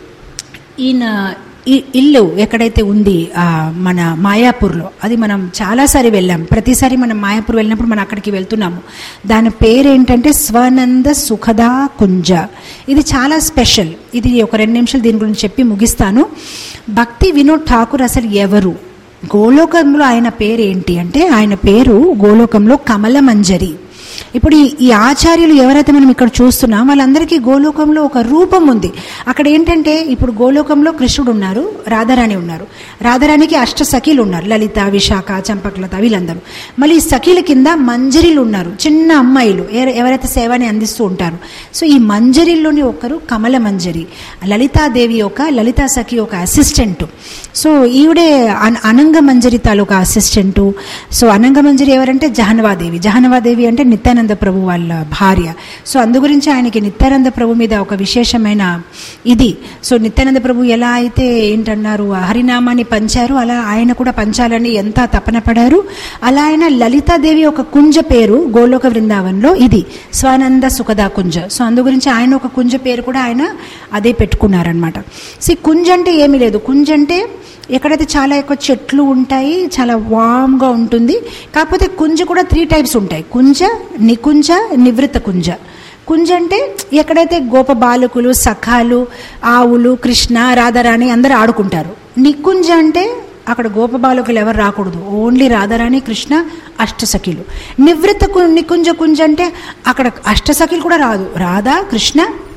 ఈయన ఈ ఇల్లు ఎక్కడైతే ఉంది ఆ, మన మాయాపూర్లో అది మనం చాలాసారి వెళ్ళాం ప్రతిసారి మనం మాయాపూర్ వెళ్ళినప్పుడు మనం అక్కడికి వెళ్తున్నాము దాని పేరు ఏంటంటే స్వనంద సుఖదా కుంజ ఇది చాలా స్పెషల్ ఇది ఒక రెండు నిమిషాలు దీని గురించి చెప్పి ముగిస్తాను భక్తి వినోద్ ఠాకూర్ అసలు ఎవరు గోలోకంలో ఆయన పేరు ఏంటి అంటే ఆయన పేరు గోలోకంలో కమల మంజరి ఇప్పుడు ఈ ఈ ఆచార్యులు ఎవరైతే మనం ఇక్కడ చూస్తున్నాం వాళ్ళందరికీ గోలోకంలో ఒక రూపం ఉంది అక్కడ ఏంటంటే ఇప్పుడు గోలోకంలో కృష్ణుడు ఉన్నారు రాధారాణి ఉన్నారు రాధారాణికి అష్ట సఖీలు ఉన్నారు లలిత విశాఖ చంపకలత వీళ్ళందరూ మళ్ళీ ఈ సఖీల కింద మంజరీలు ఉన్నారు చిన్న అమ్మాయిలు ఎవ- ఎవరైతే సేవని అందిస్తూ ఉంటారు సో ఈ మంజరీల్లోని ఒకరు కమల మంజరి లలితాదేవి ఒక లలితా సఖి ఒక అసిస్టెంట్ సో ఈవిడే అన- అనంగ మంజరి తాలూకా అసిస్టెంటు సో అనంగ మంజరి ఎవరంటే జహనవాదేవి జహనవాదేవి అంటే నిత్యానంద ప్రభు వాళ్ళ భార్య సో అందు గురించి ఆయనకి నిత్యానంద ప్రభు మీద ఒక విశేషమైన ఇది సో నిత్యానంద ప్రభు ఎలా అయితే ఏంటన్నారు ఆ హరినామాన్ని పంచారు అలా ఆయన కూడా పంచాలని ఎంత తపన పడారు అలా ఆయన లలితాదేవి ఒక కుంజ పేరు గోలోక బృందావనంలో ఇది స్వానంద సుఖదా కుంజ సో అందు గురించి ఆయన ఒక కుంజ పేరు కూడా ఆయన అదే పెట్టుకున్నారనమాట సి కుంజ అంటే ఏమీ లేదు కుంజ అంటే ఎక్కడైతే చాలా ఎక్కువ చెట్లు ఉంటాయి చాలా వామ్గా ఉంటుంది కాకపోతే కుంజ కూడా త్రీ టైప్స్ ఉంటాయి కుంజ నికుంజ నివృత్త కుంజ కుంజ అంటే ఎక్కడైతే గోప బాలకులు సఖాలు ఆవులు కృష్ణ రాధారాణి అందరూ ఆడుకుంటారు నికుంజ అంటే అక్కడ గోప బాలకులు ఎవరు రాకూడదు ఓన్లీ రాధారాణి కృష్ణ అష్టసఖిలు నివృత్త కు- నికుంజ కుంజ అంటే అక్కడ అష్టసఖిలు కూడా రాదు రాధా కృష్ణ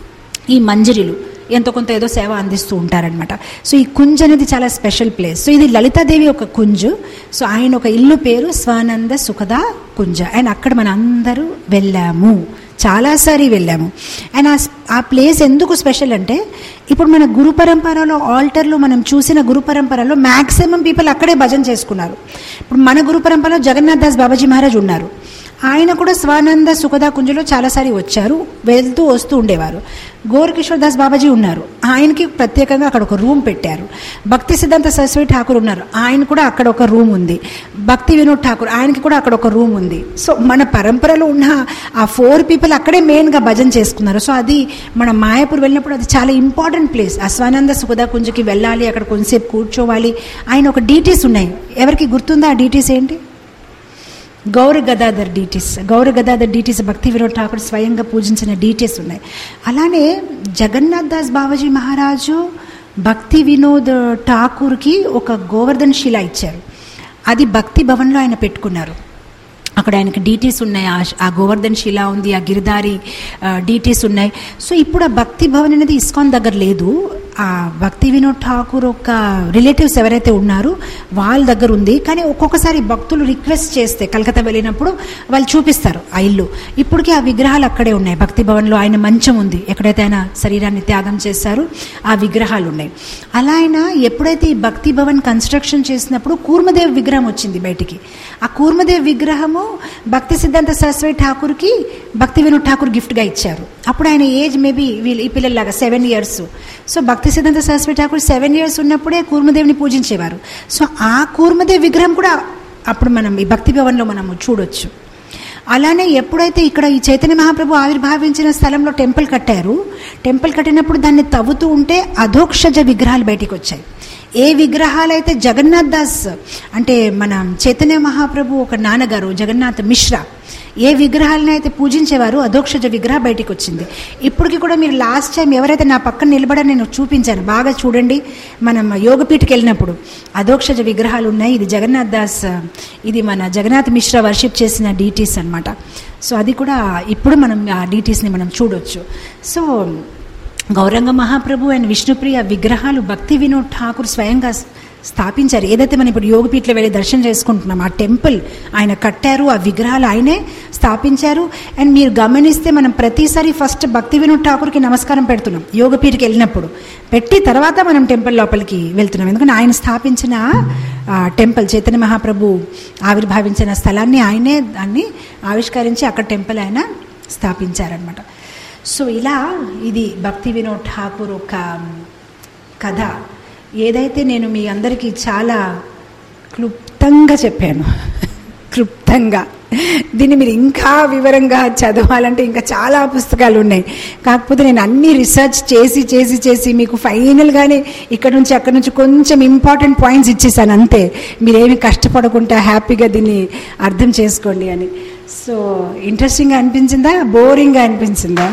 ఈ మంజరిలు ఎంతో కొంత ఏదో సేవ అందిస్తూ ఉంటారనమాట సో ఈ కుంజ్ అనేది చాలా స్పెషల్ ప్లేస్ సో ఇది లలితాదేవి ఒక కుంజు సో ఆయన ఒక ఇల్లు పేరు స్వానంద సుఖద కుంజ అండ్ అక్కడ మన అందరూ వెళ్ళాము చాలాసారి వెళ్ళాము అండ్ ఆ స్- ఆ ప్లేస్ ఎందుకు స్పెషల్ అంటే ఇప్పుడు మన గురు పరంపరలో ఆల్టర్లో మనం చూసిన గురు పరంపరలో మ్యాక్సిమం పీపుల్ అక్కడే భజన చేసుకున్నారు ఇప్పుడు మన గురు పరంపరలో జగన్నాథ్ దాస్ బాబాజీ మహారాజ్ ఉన్నారు ఆయన కూడా స్వానంద సుఖదా కుంజలో చాలాసారి వచ్చారు వెళ్తూ వస్తూ ఉండేవారు గోరకిషోర్ దాస్ బాబాజీ ఉన్నారు ఆయనకి ప్రత్యేకంగా అక్కడ ఒక రూమ్ పెట్టారు భక్తి సిద్ధాంత సరస్వతి ఠాకూర్ ఉన్నారు ఆయన కూడా అక్కడ ఒక రూమ్ ఉంది భక్తి వినోద్ ఠాకూర్ ఆయనకి కూడా అక్కడ ఒక రూమ్ ఉంది సో మన పరంపరలో ఉన్న ఆ ఫోర్ పీపుల్ అక్కడే మెయిన్గా భజన చేసుకున్నారు సో అది మన మాయాపూర్ వెళ్ళినప్పుడు అది చాలా ఇంపార్టెంట్ ప్లేస్ ఆ స్వానంద సుఖదా కుంజకి వెళ్ళాలి అక్కడ కొంతసేపు కూర్చోవాలి ఆయన ఒక డీటీస్ ఉన్నాయి ఎవరికి గుర్తుందా ఆ డీటీస్ ఏంటి గౌర గదాధర్ డీటీస్ గౌర గదాధర్ డీటీస్ భక్తి వినోద్ ఠాకూర్ స్వయంగా పూజించిన డీటీస్ ఉన్నాయి అలానే జగన్నాథ్ దాస్ బాబాజీ మహారాజు భక్తి వినోద్ ఠాకూర్కి ఒక గోవర్ధన్ శిల ఇచ్చారు అది భక్తి భవన్లో ఆయన పెట్టుకున్నారు అక్కడ ఆయనకి డీటీస్ ఉన్నాయి ఆ- ఆ గోవర్ధన్ శిల ఉంది ఆ గిరిదారి డీటీస్ ఉన్నాయి సో ఇప్పుడు ఆ భక్తి భవన్ అనేది ఇస్కాన్ దగ్గర లేదు ఆ భక్తి వినోద్ ఠాకూర్ ఒక రిలేటివ్స్ ఎవరైతే ఉన్నారో వాళ్ళ దగ్గర ఉంది కానీ ఒక్కొక్కసారి భక్తులు రిక్వెస్ట్ చేస్తే కలకత్తా వెళ్ళినప్పుడు వాళ్ళు చూపిస్తారు ఆ ఇల్లు ఇప్పటికీ ఆ విగ్రహాలు అక్కడే ఉన్నాయి భక్తి భవన్లో ఆయన మంచం ఉంది ఎక్కడైతే ఆయన శరీరాన్ని త్యాగం చేశారో ఆ విగ్రహాలు ఉన్నాయి అలా ఆయన ఎప్పుడైతే ఈ భక్తి భవన్ కన్స్ట్రక్షన్ చేసినప్పుడు కూర్మదేవ్ విగ్రహం వచ్చింది బయటికి ఆ కూర్మదేవ్ విగ్రహము భక్తి సిద్ధాంత సరస్వతి ఠాకూర్కి భక్తి వినోద్ ఠాకూర్ గిఫ్ట్గా ఇచ్చారు అప్పుడు ఆయన ఏజ్ మేబీ వీళ్ళు ఈ పిల్లల్లాగా సెవెన్ ఇయర్స్ సో భక్తి సిద్ధాంత సరస్వతి ఠాకూర్ సెవెన్ ఇయర్స్ ఉన్నప్పుడే కూర్మదేవిని పూజించేవారు సో ఆ కూర్మదేవ్ విగ్రహం కూడా అప్పుడు మనం ఈ భక్తి భవన్లో మనము చూడొచ్చు అలానే ఎప్పుడైతే ఇక్కడ ఈ చైతన్య మహాప్రభు ఆవిర్భావించిన స్థలంలో టెంపుల్ కట్టారు టెంపుల్ కట్టినప్పుడు దాన్ని తవ్వుతూ ఉంటే అధోక్షజ విగ్రహాలు బయటికి వచ్చాయి ఏ విగ్రహాలు అయితే జగన్నాథ్ దాస్ అంటే మన చైతన్య మహాప్రభు ఒక నాన్నగారు జగన్నాథ్ మిశ్రా ఏ విగ్రహాలను అయితే పూజించేవారు అధోక్షజ విగ్రహం బయటికి వచ్చింది ఇప్పటికి కూడా మీరు లాస్ట్ టైం ఎవరైతే నా పక్కన నిలబడని నేను చూపించాను బాగా చూడండి మనం యోగపీఠకి వెళ్ళినప్పుడు అధోక్షజ విగ్రహాలు ఉన్నాయి ఇది జగన్నాథ్ దాస్ ఇది మన జగన్నాథ్ మిశ్రా వర్షిప్ చేసిన డీటీస్ అన్నమాట సో అది కూడా ఇప్పుడు మనం ఆ డీటీస్ని మనం చూడొచ్చు సో గౌరంగ మహాప్రభు అండ్ విష్ణుప్రియ విగ్రహాలు భక్తి వినోద్ ఠాకూర్ స్వయంగా స్థాపించారు ఏదైతే మనం ఇప్పుడు యోగపీఠలో వెళ్ళి దర్శనం చేసుకుంటున్నాం ఆ టెంపుల్ ఆయన కట్టారు ఆ విగ్రహాలు ఆయనే స్థాపించారు అండ్ మీరు గమనిస్తే మనం ప్రతిసారి ఫస్ట్ భక్తి వినోద్ ఠాకూర్కి నమస్కారం పెడుతున్నాం యోగపీఠకి వెళ్ళినప్పుడు పెట్టి తర్వాత మనం టెంపుల్ లోపలికి వెళ్తున్నాం ఎందుకంటే ఆయన స్థాపించిన ఆ టెంపుల్ చైతన్య మహాప్రభు ఆవిర్భావించిన స్థలాన్ని ఆయనే దాన్ని ఆవిష్కరించి అక్కడ టెంపుల్ ఆయన స్థాపించారనమాట సో ఇలా ఇది భక్తి వినోద్ ఠాకూర్ ఒక కథ ఏదైతే నేను మీ అందరికీ చాలా క్లుప్తంగా చెప్పాను క్లుప్తంగా దీన్ని మీరు ఇంకా వివరంగా చదవాలంటే ఇంకా చాలా పుస్తకాలు ఉన్నాయి కాకపోతే నేను అన్ని రీసెర్చ్ చేసి చేసి చేసి మీకు ఫైనల్గానే ఇక్కడ నుంచి అక్కడ నుంచి కొంచెం ఇంపార్టెంట్ పాయింట్స్ ఇచ్చేసాను అంతే మీరేమి కష్టపడకుండా హ్యాపీగా దీన్ని అర్థం చేసుకోండి అని సో ఇంట్రెస్టింగ్గా అనిపించిందా బోరింగ్గా అనిపించిందా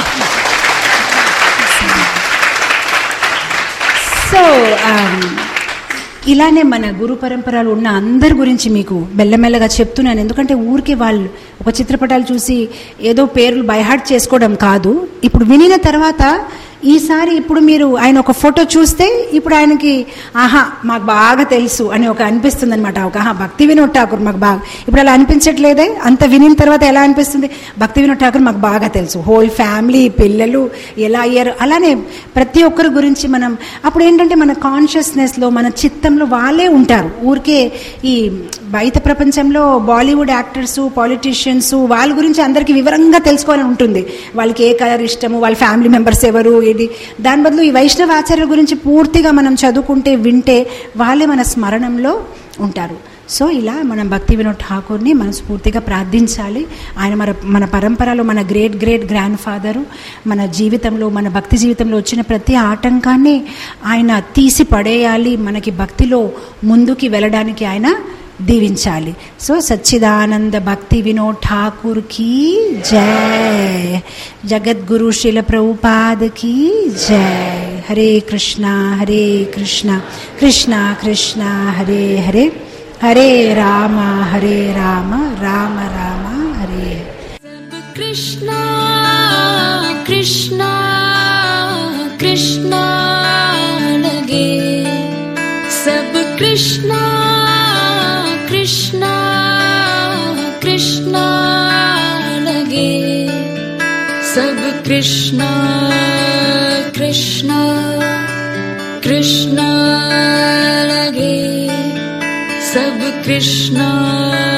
సో ఇలానే మన గురు పరంపరలు ఉన్న అందరి గురించి మీకు మెల్లమెల్లగా చెప్తున్నాను ఎందుకంటే ఊరికే వాళ్ళు ఒక చిత్రపటాలు చూసి ఏదో పేర్లు బైహార్ట్ చేసుకోవడం కాదు ఇప్పుడు వినిన తర్వాత ఈసారి ఇప్పుడు మీరు ఆయన ఒక ఫోటో చూస్తే ఇప్పుడు ఆయనకి ఆహా మాకు బాగా తెలుసు అని ఒక అనిపిస్తుంది అనమాట ఒక ఆహా భక్తి వినోద్ ఠాకూర్ మాకు బాగా ఇప్పుడు అలా అనిపించట్లేదే అంత వినిన తర్వాత ఎలా అనిపిస్తుంది భక్తి వినోద్ ఠాకూర్ మాకు బాగా తెలుసు హోల్ ఫ్యామిలీ పిల్లలు ఎలా అయ్యారు అలానే ప్రతి ఒక్కరి గురించి మనం అప్పుడు ఏంటంటే మన కాన్షియస్నెస్లో మన చిత్తంలో వాళ్ళే ఉంటారు ఊరికే ఈ బయట ప్రపంచంలో బాలీవుడ్ యాక్టర్స్ పాలిటీషియన్స్ వాళ్ళ గురించి అందరికీ వివరంగా తెలుసుకోవాలని ఉంటుంది వాళ్ళకి ఏ కలర్ ఇష్టము వాళ్ళ ఫ్యామిలీ మెంబర్స్ ఎవరు ఇది దాని బదులు ఈ వైష్ణవ ఆచార్యుల గురించి పూర్తిగా మనం చదువుకుంటే వింటే వాళ్ళే మన స్మరణంలో ఉంటారు సో ఇలా మనం భక్తి వినోద్ ఠాకూర్ని మనస్ఫూర్తిగా ప్రార్థించాలి ఆయన మన మన పరంపరలో మన గ్రేట్ గ్రేట్ గ్రాండ్ ఫాదరు మన జీవితంలో మన భక్తి జీవితంలో వచ్చిన ప్రతి ఆటంకాన్ని ఆయన తీసి పడేయాలి మనకి భక్తిలో ముందుకి వెళ్ళడానికి ఆయన దీవించాలి సో సచ్చిదానంద భక్తి వినోద్ ఠాకూర్ की जय जगद्गुरु शिल प्रभुपाद की जय हरे कृष्णा हरे कृष्णा कृष्णा कृष्णा हरे हरे हरे राम हरे राम राम राम हरे सब कृष्णा कृष्णा कृष्णा लगे सब कृष्णा कृष्णा कृष्णा लगे सब कृष्णा कृष्णा कृष्णा लगे सब कृष्णा